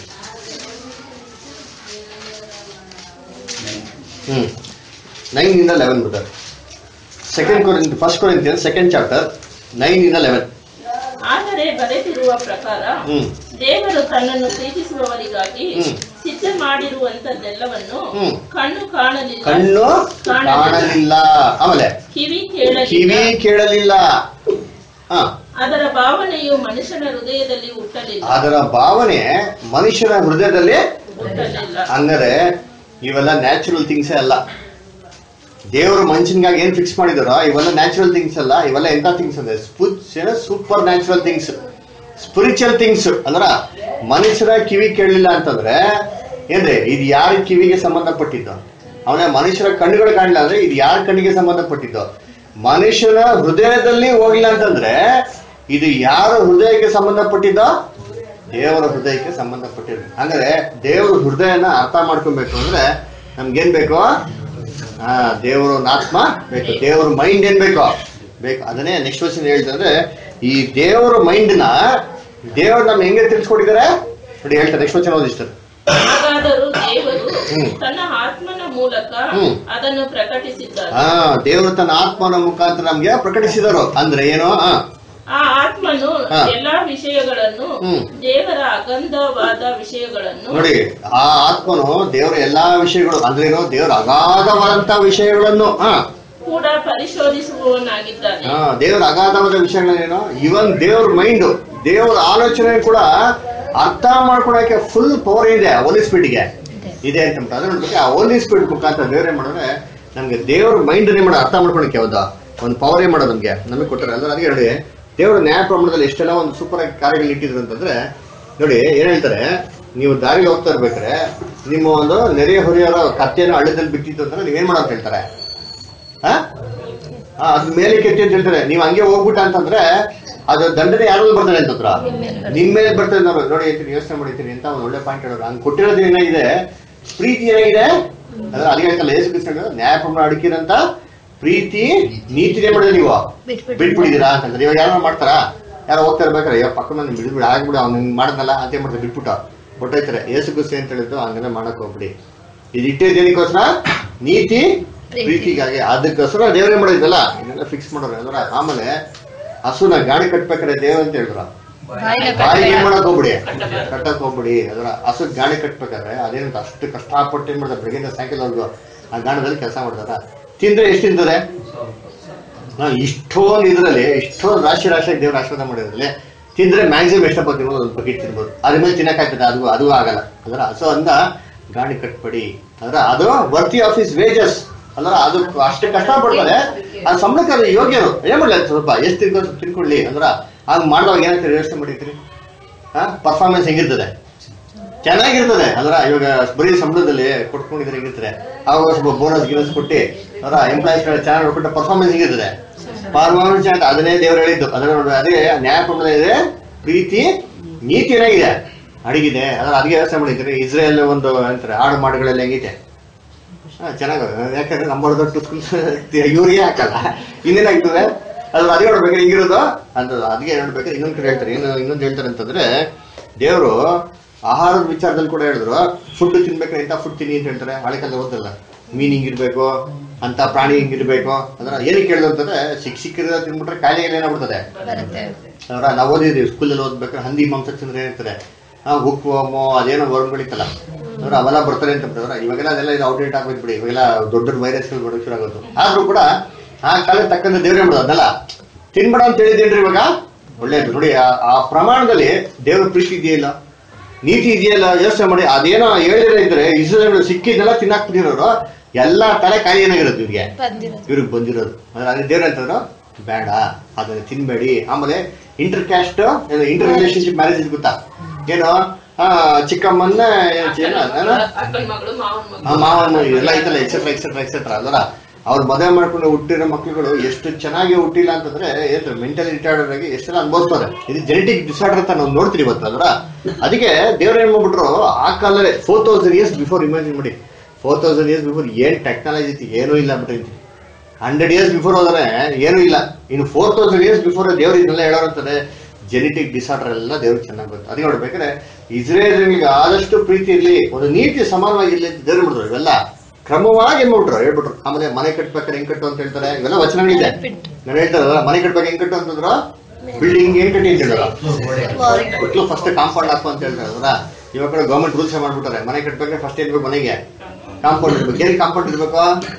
ಹ್ಮ್ ನೈನ್ ಇಂದ ಲೆವೆನ್ ಬರ್ತಾರೆ second Corinth first Corinthian second chapter nine ಇಂದ ಲೆವೆನ್ ಆದರೆ ಬರೆದಿರುವ ಪ್ರಕಾರ ಹ್ಮ್ ದೇವರು ತನ್ನನ್ನು ಪ್ರೀತಿಸುವವರಿಗಾಗಿ ಹ್ಮ್. ಸಿದ್ಧ ಮಾಡಿರುವಂತದ್ದೆಲ್ಲವನ್ನು ಹ್ಮ್. ಕಣ್ಣು ಕಾಣಲಿಲ್ಲ ಕಣ್ಣು ಕಾಣಲಿಲ್ಲ ಆಮೇಲೆ ಕಿವಿ ಕಿವಿ ಕೇಳಲಿಲ್ಲ ಕೇಳಲಿಲ್ಲ ಹ ಅದರ ಭಾವನೆಯು ಮನುಷ್ಯನ ಹೃದಯದಲ್ಲಿ ಹುಟ್ಟಲಿಲ್ಲ ಅದರ ಭಾವನೆ ಮನುಷ್ಯನ ಹೃದಯದಲ್ಲಿ ಹುಟ್ಟಲಿಲ್ಲ ಅಂದರೆ ಇವೆಲ್ಲ ನ್ಯಾಚುರಲ್ ಥಿಂಗ್ಸೇ ಅಲ್ಲ ದೇವರು ಮನುಷ್ಯನಿಗಾಗಿ ಏನ್ ಫಿಕ್ಸ್ ಮಾಡಿದಾರೋ ಇವೆಲ್ಲ ನ್ಯಾಚುರಲ್ ಥಿಂಗ್ಸ್ ಅಲ್ಲ ಇವೆಲ್ಲ ಎಂತ ಥಿಂಗ್ಸ್ ಅಂದ್ರೆ supernatural things spiritual things ಅಂದ್ರ ಮನುಷ್ಯರ ಕಿವಿ ಕೇಳಲಿಲ್ಲ ಅಂತಂದ್ರೆ ಏನ್ರಿ ಇದು ಯಾರ ಕಿವಿಗೆ ಸಂಬಂಧಪಟ್ಟಿದ್ದು ಅವನ ಮನುಷ್ಯರ ಕಣ್ಣುಗಳು ಕಾಣಲಿಲ್ಲ ಅಂದ್ರೆ ಇದು ಯಾರ ಕಣ್ಣಿಗೆ ಸಂಬಂಧಪಟ್ಟಿದ್ದು ಮನುಷ್ಯನ ಹೃದಯದಲ್ಲಿ ಹೋಗಿಲ್ಲ ಅಂತಂದ್ರೆ ಇದು ಯಾರ ಹೃದಯಕ್ಕೆ ಸಂಬಂಧಪಟ್ಟಿದ್ದೋ ದೇವರ ಹೃದಯಕ್ಕೆ ಸಂಬಂಧಪಟ್ಟಿರೋದು ಅಂದ್ರೆ ದೇವರ ಹೃದಯನ ಅರ್ಥ ಮಾಡ್ಕೊಬೇಕು ಅಂದ್ರೆ ನಮ್ಗೇನ್ ಬೇಕು ಹಾ ದೇವರ ಒಂದು ಆತ್ಮ ಬೇಕು ದೇವರ ಮೈಂಡ್ ಏನ್ ಬೇಕು ಬೇಕು ಅದನ್ನೇ ನೆಕ್ಸ್ಟ್ ವರ್ಷನ್ ಹೇಳ್ತಂದ್ರೆ ಈ ದೇವರ ಮೈಂಡ್ ನ ದೇವರು ನಮ್ಗೆ ಹೆಂಗೆ ತಿಳಿಸ್ಕೊಟ್ಟಿದ್ದಾರೆ ನೋಡಿ ಹೇಳ್ತಾರೆ ನೆಕ್ಸ್ಟ್ ವರ್ಷನ್ ಓದಿಸ್ತಾರೆ ಹಾಗಾದರೂ ದೇವರು ಹ್ಮ್. ತನ್ನ ಆತ್ಮನ ಮೂಲಕ ಹ್ಮ್. ಅದನ್ನು ಪ್ರಕಟಿಸಿದ್ದಾನೆ ಹಾ ದೇವರು ತನ್ನ ಆತ್ಮನ ಮುಖಾಂತರ ನಮ್ಗೆ ಪ್ರಕಟಿಸಿದರು ಅಂದ್ರೆ ಏನು ಹಾ ಆ ಆತ್ಮನು ಹಾ. ಎಲ್ಲಾ ವಿಷಯಗಳನ್ನು ಹ್ಮ್. ದೇವರ ಅಗಂಧವಾದ ವಿಷಯಗಳನ್ನು ನೋಡಿ ಆ ಆತ್ಮನು ದೇವರ ಎಲ್ಲಾ ವಿಷಯಗಳು ಅಂದ್ರೆ ಏನು ದೇವರ ಅಗಾಧವಾದಂತ ವಿಷಯಗಳನ್ನು ಹಾ ಕೂಡ ಪರಿಶೋಧಿಸುವವನಾಗಿದ್ದಾನೆ ಹಾ ದೇವರ ಅಗಾಧವಾದ ವಿಷಯಗಳೇನು ಇವನ್ ದೇವ್ರ ಮೈಂಡ್ ದೇವರ ಆಲೋಚನೆ ಕೂಡ ಅರ್ಥ ಮಾಡ್ಕೊಳಕ್ಕೆ ಫುಲ್ ಪವರ್ ಇದೆ ಹೋಲಿ ಸ್ಪೀಡ್ಗೆ ಇದೆ ಅಂತ ಉಂಟು. ಅದ್ರ ನೋಡ್ಬೇಕು ಆ ಹೋಲಿ ಸ್ಪೀಡ್ ಮುಖಾಂತರ ದೇವ್ರ ಏನ್ ಮಾಡಿದ್ರೆ ನಮ್ಗೆ ದೇವ್ರ ಮೈಂಡ್ ಏನ್ ಮಾಡೋದು ಅರ್ಥ ಮಾಡ್ಕೊಳಕ್ಕೆ ಯಾವ್ದು ಒಂದು ಪವರ್ ಏನ್ ಮಾಡೋದು ನಮ್ಗೆ ನಮಗೆ ಕೊಟ್ಟಾರೆ ಅಂದ್ರೆ ಅದಕ್ಕೆ ನೋಡಿ ದೇವರ ನ್ಯಾಯ ಪ್ರಮಾಣದಲ್ಲಿ ಎಷ್ಟೆಲ್ಲ ಒಂದು ಸೂಪರ್ ಆಗಿ ಕಾರ್ಯಗಳು ಇಟ್ಟಿದ್ರು ಅಂತಂದ್ರೆ ನೋಡಿ ಏನ್ ಹೇಳ್ತಾರೆ ನೀವು ದಾರಿಲಿ ಹೋಗ್ತಾ ಇರ್ಬೇಕಾದ್ರೆ ನಿಮ್ಮ ಒಂದು ನೆರೆ ಹೊರೆಯವರ ಕತ್ತೆಯನ್ನು ಹಳ್ಳದಲ್ಲಿ ಬಿಟ್ಟಿತ್ತು ಅಂತಂದ್ರೆ ನೀವೇನ್ ಮಾಡೋ ಅಂತ ಹೇಳ್ತಾರೆ ಹಾ ಆ, ಅದ್ ಮೇಲೆ ಕೆತ್ತಿ ಅಂತ ಹೇಳ್ತಾರೆ ನೀವ್ ಹಂಗೆ ಹೋಗ್ಬಿಟ್ಟ ಅಂತಂದ್ರೆ ಅದು ದಂಡನೆ ಯಾರು ಬರ್ತಾರೆ ಅಂತಂದ್ರ ನಿಮ್ ಮೇಲೆ ಬರ್ತದೆ ನೋಡಿ ನೋಡಿ ಅಂತೀನಿ ಯೋಚನೆ ಮಾಡಿರ್ತೀನಿ ಅಂತ ಒಂದು ಒಳ್ಳೆ ಪಾಯಿಂಟ್ ಹೇಳೋರು ಹಂಗ್ ಕೊಟ್ಟಿರೋದು ಏನಾಗಿದೆ ಪ್ರೀತಿ ಏನಾಗಿದೆ ಅದ್ರ ಅದಕ್ಕೆ ಹೇಳ್ತಲ್ಲ ಯೇಸು ಕ್ರಿಸ್ತ ನ್ಯಾಯ ಪ್ರಮಾಣ ಅಡಕಿರಂತ ಪ್ರೀತಿ ನೀತಿ ಏನ್ ಮಾಡಿದ್ರೆ ನೀವು ಬಿಟ್ಬಿಟ್ಟಿದ್ದೀರಾ ಅಂತಂದ್ರೆ ಇವಾಗ ಯಾರು ಮಾಡ್ತಾರಾ ಯಾರೋ ಹೋಗ್ತಾ ಇರ್ಬೇಕಾರೆ ಅಯ್ಯೋ ಪಕ್ಕ ನಾನು ಬಿಡ್ಬಿಡಿ ಆಗ್ಬಿಡಿ ಅವ್ನು ಹಿಂಗ್ ಮಾಡದ್ನಲ್ಲ ಅಂತ ಏನ್ ಮಾಡ್ತಾರೆ ಬಿಟ್ಬಿಟ್ಟು ಕೊಟ್ಟೈತಾರೆ ಯೇಸು ಕ್ರಿಸ್ತ ಅಂತ ಹೇಳಿದ್ದು ಹಂಗನೆ ಮಾಡಕ್ ಹೋಗ್ಬಿಡಿ ಇದು ಇಟ್ಟಿದ್ದು ಏನಕ್ಕೋಸ್ಕರ ನೀತಿ ಪ್ರೀತಿಗಾಗಿ ಅದಕ್ಕೋಸ್ಕರ ದೇವರೇ ಮಾಡಿದ್ರಲ್ಲ ಇದೆಲ್ಲ ಫಿಕ್ಸ್ ಮಾಡೋರು ಅಂದ್ರೆ ಆಮೇಲೆ ಹಸುನ ಗಾಡಿ ಕಟ್ಬೇಕಾರೆ ದೇವ ಅಂತ ಹೇಳಿದ್ರ ಬಾಯಿಗೆ ಏನ್ ಮಾಡಕ್ ಹೋಗ್ಬಿಡಿ ಕಟ್ಟಕ್ ಹೋಗ್ಬಿಡಿ ಅದರ ಹಸು ಗಾಡಿ ಕಟ್ಬೇಕಾದ್ರೆ ಅದೇನಂತ ಅಷ್ಟು ಕಷ್ಟಪಟ್ಟು ಏನ್ ಮಾಡ್ತಾರೆ ಬೆಳಗಿಂದ ಸಾಯಂಕಾಲವರೆಗೂ ಆ ಗಾಣದಲ್ಲಿ ಕೆಲಸ ಮಾಡ್ತಾರ ತಿಂದ್ರೆ ಎಷ್ಟು ತಿಂತಾರೆ ಹಾ, ಇಷ್ಟೊಂದು ಇದ್ರಲ್ಲಿ ಇಷ್ಟೊಂದು ರಾಶಿ ರಾಶಿ ದೇವ್ರ ಆಶೀರ್ವಾದ ಮಾಡಿದ್ರಲ್ಲಿ ತಿಂದ್ರೆ ಮ್ಯಾಕ್ಸಿಮಮ್ ಎಷ್ಟಪ್ಪ ತಿನ್ಬೋದು ಒಂದು ಬಕೆಟ್ ತಿನ್ಬೋದು ಅದ್ರ ಮೇಲೆ ತಿನ್ನಕ್ಕಾಗ್ತದೆ ಅದು ಅದು ಆಗಲ್ಲ ಅದರ ಹಸು ಅಂದ ಗಾಡಿ ಕಟ್ಬೇಡಿ ಅದ್ರ ಅದು ವರ್ತಿ ಆಫೀಸ್ ವೇಜಸ್ ಅಲ್ಲ ಅದು ಅಷ್ಟೇ ಕಷ್ಟ ಪಡ್ತಾರೆ ಅದು ಸಂಬಳಕ್ಕೆ ಅದು ಯೋಗ್ಯರು ಏನ್ ಮಾಡ್ಲಿ ಅದು ಸ್ವಲ್ಪ ಎಷ್ಟು ತಿನ್ಕೋ ಸ್ವಲ್ಪ ತಿನ್ಕೊಳ್ಳಿ ಅಂದ್ರ ಆಗ ಮಾಡುವಾಗ ಏನಾಗ್ತದೆ ಯೋಚನೆ ಮಾಡಿರ್ತೀರಿ ಹಾ ಪರ್ಫಾರ್ಮೆನ್ಸ್ ಹೆಂಗಿರ್ತದೆ ಚೆನ್ನಾಗಿರ್ತದೆ ಅದರ ಇವಾಗ ಬರೀ ಸಂಬಳದಲ್ಲಿ ಕೊಟ್ಕೊಂಡಿದ್ರೆ ಹೇಗಿರ್ತಾರೆ ಅವಾಗ ಸ್ವಲ್ಪ ಬೋನಸ್ ಗಿನಸ್ ಕೊಟ್ಟು ಅದರ ಎಂಪ್ಲಾಯೀಸ್ ಚೆನ್ನಾಗಿ ನೋಡ್ಬಿಟ್ಟು ಪರ್ಫಾರ್ಮೆನ್ಸ್ ಹೇಗಿರ್ತದೆ ಪರ್ಫಾರ್ಮೆನ್ಸ್ ಅಂತ ಅದನ್ನೇ ದೇವ್ರು ಹೇಳಿದ್ದು ಅದನ್ನ ನೋಡ್ರಿ ಅದೇ ನ್ಯಾಯ ಪ್ರಮಾಣ ಇದೆ ಪ್ರೀತಿ ನೀತಿ ಏನಾಗಿದೆ ಅಡಗಿದೆ ಅದರ ಅದಕ್ಕೆ ವ್ಯವಸ್ಥೆ ಮಾಡಿದ್ರೆ ಇಸ್ರೇಲ್ ಒಂದು ಅಂತಾರೆ ಆಡು ಮಾಡುಗಳೆಲ್ಲ ಹೆಂಗೈತೆ ಹಾ, ಚೆನ್ನಾಗಿ ಯಾಕಂದ್ರೆ ನಮ್ಮ ದೊಡ್ಡ ಇವ್ರಿಗೆ ಹಾಕಲ್ಲ ಇನ್ನೇನಾಗ್ತದೆ ಅದು ಅದೇ ನೋಡ್ಬೇಕು ಹಿಂಗಿರೋದು ಅಂತ ಅದಕ್ಕೆ ನೋಡ್ಬೇಕು ಇನ್ನೊಂದು ಕಡೆ ಹೇಳ್ತಾರೆ ಏನು ಇನ್ನೊಂದು ಹೇಳ್ತಾರೆ ಅಂತಂದ್ರೆ ದೇವರು ಆಹಾರದ ವಿಚಾರದಲ್ಲಿ ಕೂಡ ಹೇಳಿದ್ರು ಫುಡ್ ತಿನ್ಬೇಕು ಇಂಥ ಫುಡ್ ತಿನ್ನಿ ಅಂತ ಹೇಳ್ತಾರೆ ಹಳೆ ಕಾಲದ ಓದಲ್ಲ ಮೀನ್ ಹಿಂಗಿರ್ಬೇಕು ಅಂತ ಪ್ರಾಣಿ ಹಿಂಗಿರ್ಬೇಕು ಅದನ್ನ ಏನಕ್ಕೆ ಹೇಳಿದ್ರು ಅಂತಂದ್ರೆ ಸಿಕ್ ಸಿಕ್ಕಿರೋ ತಿನ್ಬಿಟ್ರೆ ಕಾಯಿಲೆ ಏನಾಗ್ಬಿಡ್ತದೆ ಅವರ ನಾವು ಓದಿದ್ವಿ ಸ್ಕೂಲಲ್ಲಿ ಓದ್ಬೇಕಾದ್ರೆ ಹಂದಿ ಮಾಂಸ ತಿಂದ್ರೆ ಏನಿರ್ತದೆ ಹಾ ಉಪ್ಪು ಮೋ ಅದೇನೋ ವರ್ಡ್ಗಳಿತ್ತಲ್ಲ ಅವ್ರು ಅವೆಲ್ಲ ಬರ್ತಾರೆ ಅಂತ ಬಿಟ್ಟವ್ರ ಇವಾಗೆಲ್ಲ ಅದೆಲ್ಲ ಇದು ಔಟ್ಡೇಟ್ ಆಗ್ಬೇಕು ಬಿಡಿ ಇವಾಗೆಲ್ಲ ದೊಡ್ಡ ದೊಡ್ಡ ವೈರಸ್ಗಳು ಬರೋಕೆ ಶುರು ಆಗೋದು ಆದ್ರೂ ಕೂಡ ಆ ಕಾಲಕ್ಕೆ ತಕ್ಕಂತೆ ದೇವ್ರೇ ಮಾಡೋದು ಅದಲ್ಲ ತಿನ್ಬೇಡ ಅಂತ ಹೇಳಿದೇನ್ರಿ ಇವಾಗ ಒಳ್ಳೇದು ನೋಡಿ ಆ- ಆ ಪ್ರಮಾಣದಲ್ಲಿ ದೇವ್ರ ಪ್ರೀತಿ ಇದೆಯಲ್ಲ ನೀತಿ ಇದೆಯಲ್ಲ ಯೋಚನೆ ಮಾಡಿ ಅದೇನೋ ಹೇಳಿದ್ರೆ ಇದ್ರೆ ಇಸ್ರೇಲ್ ಸಿಕ್ಕಿದ್ದೆಲ್ಲ ತಿನ್ನಾಕ್ಬಿಟ್ಟಿರೋರು ಎಲ್ಲಾ ತಲೆ ಕಾಯಿ ಏನಾಗಿರೋದು ಇವ್ರಿಗೆ ಇವ್ರಿಗೆ ಬಂದಿರೋದು ಅಂದ್ರೆ ಅದೇ ದೇವ್ರ ಅಂತಂದ್ರು ಬೇಡ ಅದನ್ನ ತಿನ್ಬೇಡಿ ಆಮೇಲೆ intercaste inter relationship marriage ಗೊತ್ತಾ ಏನು ಆ, ಚಿಕ್ಕಮ್ಮನ್ನ ಏನು ಏನು ಅದೇನೋ? ಅಕ್ಕನ ಮಗಳು ಮಾವನ ಮಗಳು ಆ ಮಾವನ ಎಲ್ಲ ಐತಲ್ಲ ಎಕ್ಸೆಟ್ರಾ ಎಕ್ಸೆಟ್ರಾ ಎಕ್ಸೆಟ್ರಾ ಅಲ್ವರ ಅವ್ರು ಮದುವೆ ಮಾಡ್ಕೊಂಡು ಹುಟ್ಟಿರೋ ಮಕ್ಳುಗಳು ಎಷ್ಟು ಚೆನ್ನಾಗಿ ಹುಟ್ಟಿಲ್ಲ ಅಂತಂದ್ರೆ ಏನು ಮೆಂಟಲಿ ರಿಟೈರ್ಡ್ ಆಗಿ ಎಷ್ಟೆಲ್ಲ ಅನ್ಭವಿಸ್ತಾರೆ ಇದು ಜೆನೆಟಿಕ್ ಡಿಸಾರ್ಡರ್ ಅಂತ ನಾವು ನೋಡ್ತೀವಿ ಇವತ್ತು ಅಲ್ವರ ಅದಕ್ಕೆ ದೇವ್ರ ಏನ್ ಮಾಡ್ಬಿಟ್ರು ಆ ಕಾಲದಲ್ಲಿ four thousand years before imagine ಮಾಡಿ ಫೋರ್ ತೌಸಂಡ್ ಇಯರ್ಸ್ ಬಿಫೋರ್ ಏನ್ ಟೆಕ್ನಾಲಜಿ ಇತ್ತು ಏನೂ ಇಲ್ಲ ಬಿಟ್ಟಿಂತಿ ಹಂಡ್ರೆಡ್ ಇಯರ್ಸ್ ಬಿಫೋರ್ ಹೋದ್ರೆ ಏನೂ ಇಲ್ಲ ಇನ್ನು ಫೋರ್ ತೌಸಂಡ್ ಇಯರ್ಸ್ ಬಿಫೋರ್ ದೇವ್ರು ಇದನ್ನೆಲ್ಲ ಹೇಳೋರು ಅಂತಾರೆ ಜೆನೆಟಿಕ್ ಡಿಸಾರ್ಡರ್ ಎಲ್ಲ ದೇವ್ರಿಗೆ ಚೆನ್ನಾಗಿ ಗೊತ್ತು ಅದಕ್ಕೆ ನೋಡ್ಬೇಕಾದ್ರೆ ಇಸ್ರೇಲ್ಗಳಿಗೆ ಆದಷ್ಟು ಪ್ರೀತಿ ಇರ್ಲಿ ಒಂದು ನೀತಿ ಸಮಾನವಾಗಿರ್ಲಿ ಅಂತ ದೇವ್ರು ಮಾಡಿದ್ರು ಇವೆಲ್ಲ ಕ್ರಮವಾಗಿ ಏನ್ ಮಾಡ್ಬಿಟ್ರು ಹೇಳ್ಬಿಟ್ರು ಆಮೇಲೆ ಮನೆ ಕಟ್ಬೇಕಾದ್ರೆ ಹೆಂಗ್ ಕಟ್ಟು ಅಂತ ಹೇಳ್ತಾರೆ ಇವೆಲ್ಲ ವಚನಗಳಿದೆ ನಾನು ಹೇಳ್ತಾರಲ್ಲ ಮನೆ ಕಟ್ಬೇಕು ಹೆಂಗ್ ಕಟ್ಟು ಅಂತಂದ್ರು ಬಿಲ್ಡಿಂಗ್ ಏನ್ ಕಟ್ಟಿ ಅಂತ ಹೇಳಿದ್ರು ಮಕ್ಳು ಫಸ್ಟ್ ಕಾಂಪೌಂಡ್ ಹಾಕು ಅಂತ ಹೇಳ್ತಾರೆ ಅಲ್ವಾ ಇವಾಗ ಕೂಡ ಗೌರ್ಮೆಂಟ್ ರೂಲ್ಸ್ ಮಾಡ್ಬಿಟ್ಟಾರೆ ಮನೆ ಕಟ್ಬೇಕಾದ್ರೆ ಫಸ್ಟ್ ಏನ್ಬೇಕು ಮನೆಗೆ ಕಾಂಪೌಂಡ್ ಇರ್ಬೇಕು ಏನ್ ಕಾಂಪೌಂಡ್ ಇರ್ಬೇಕು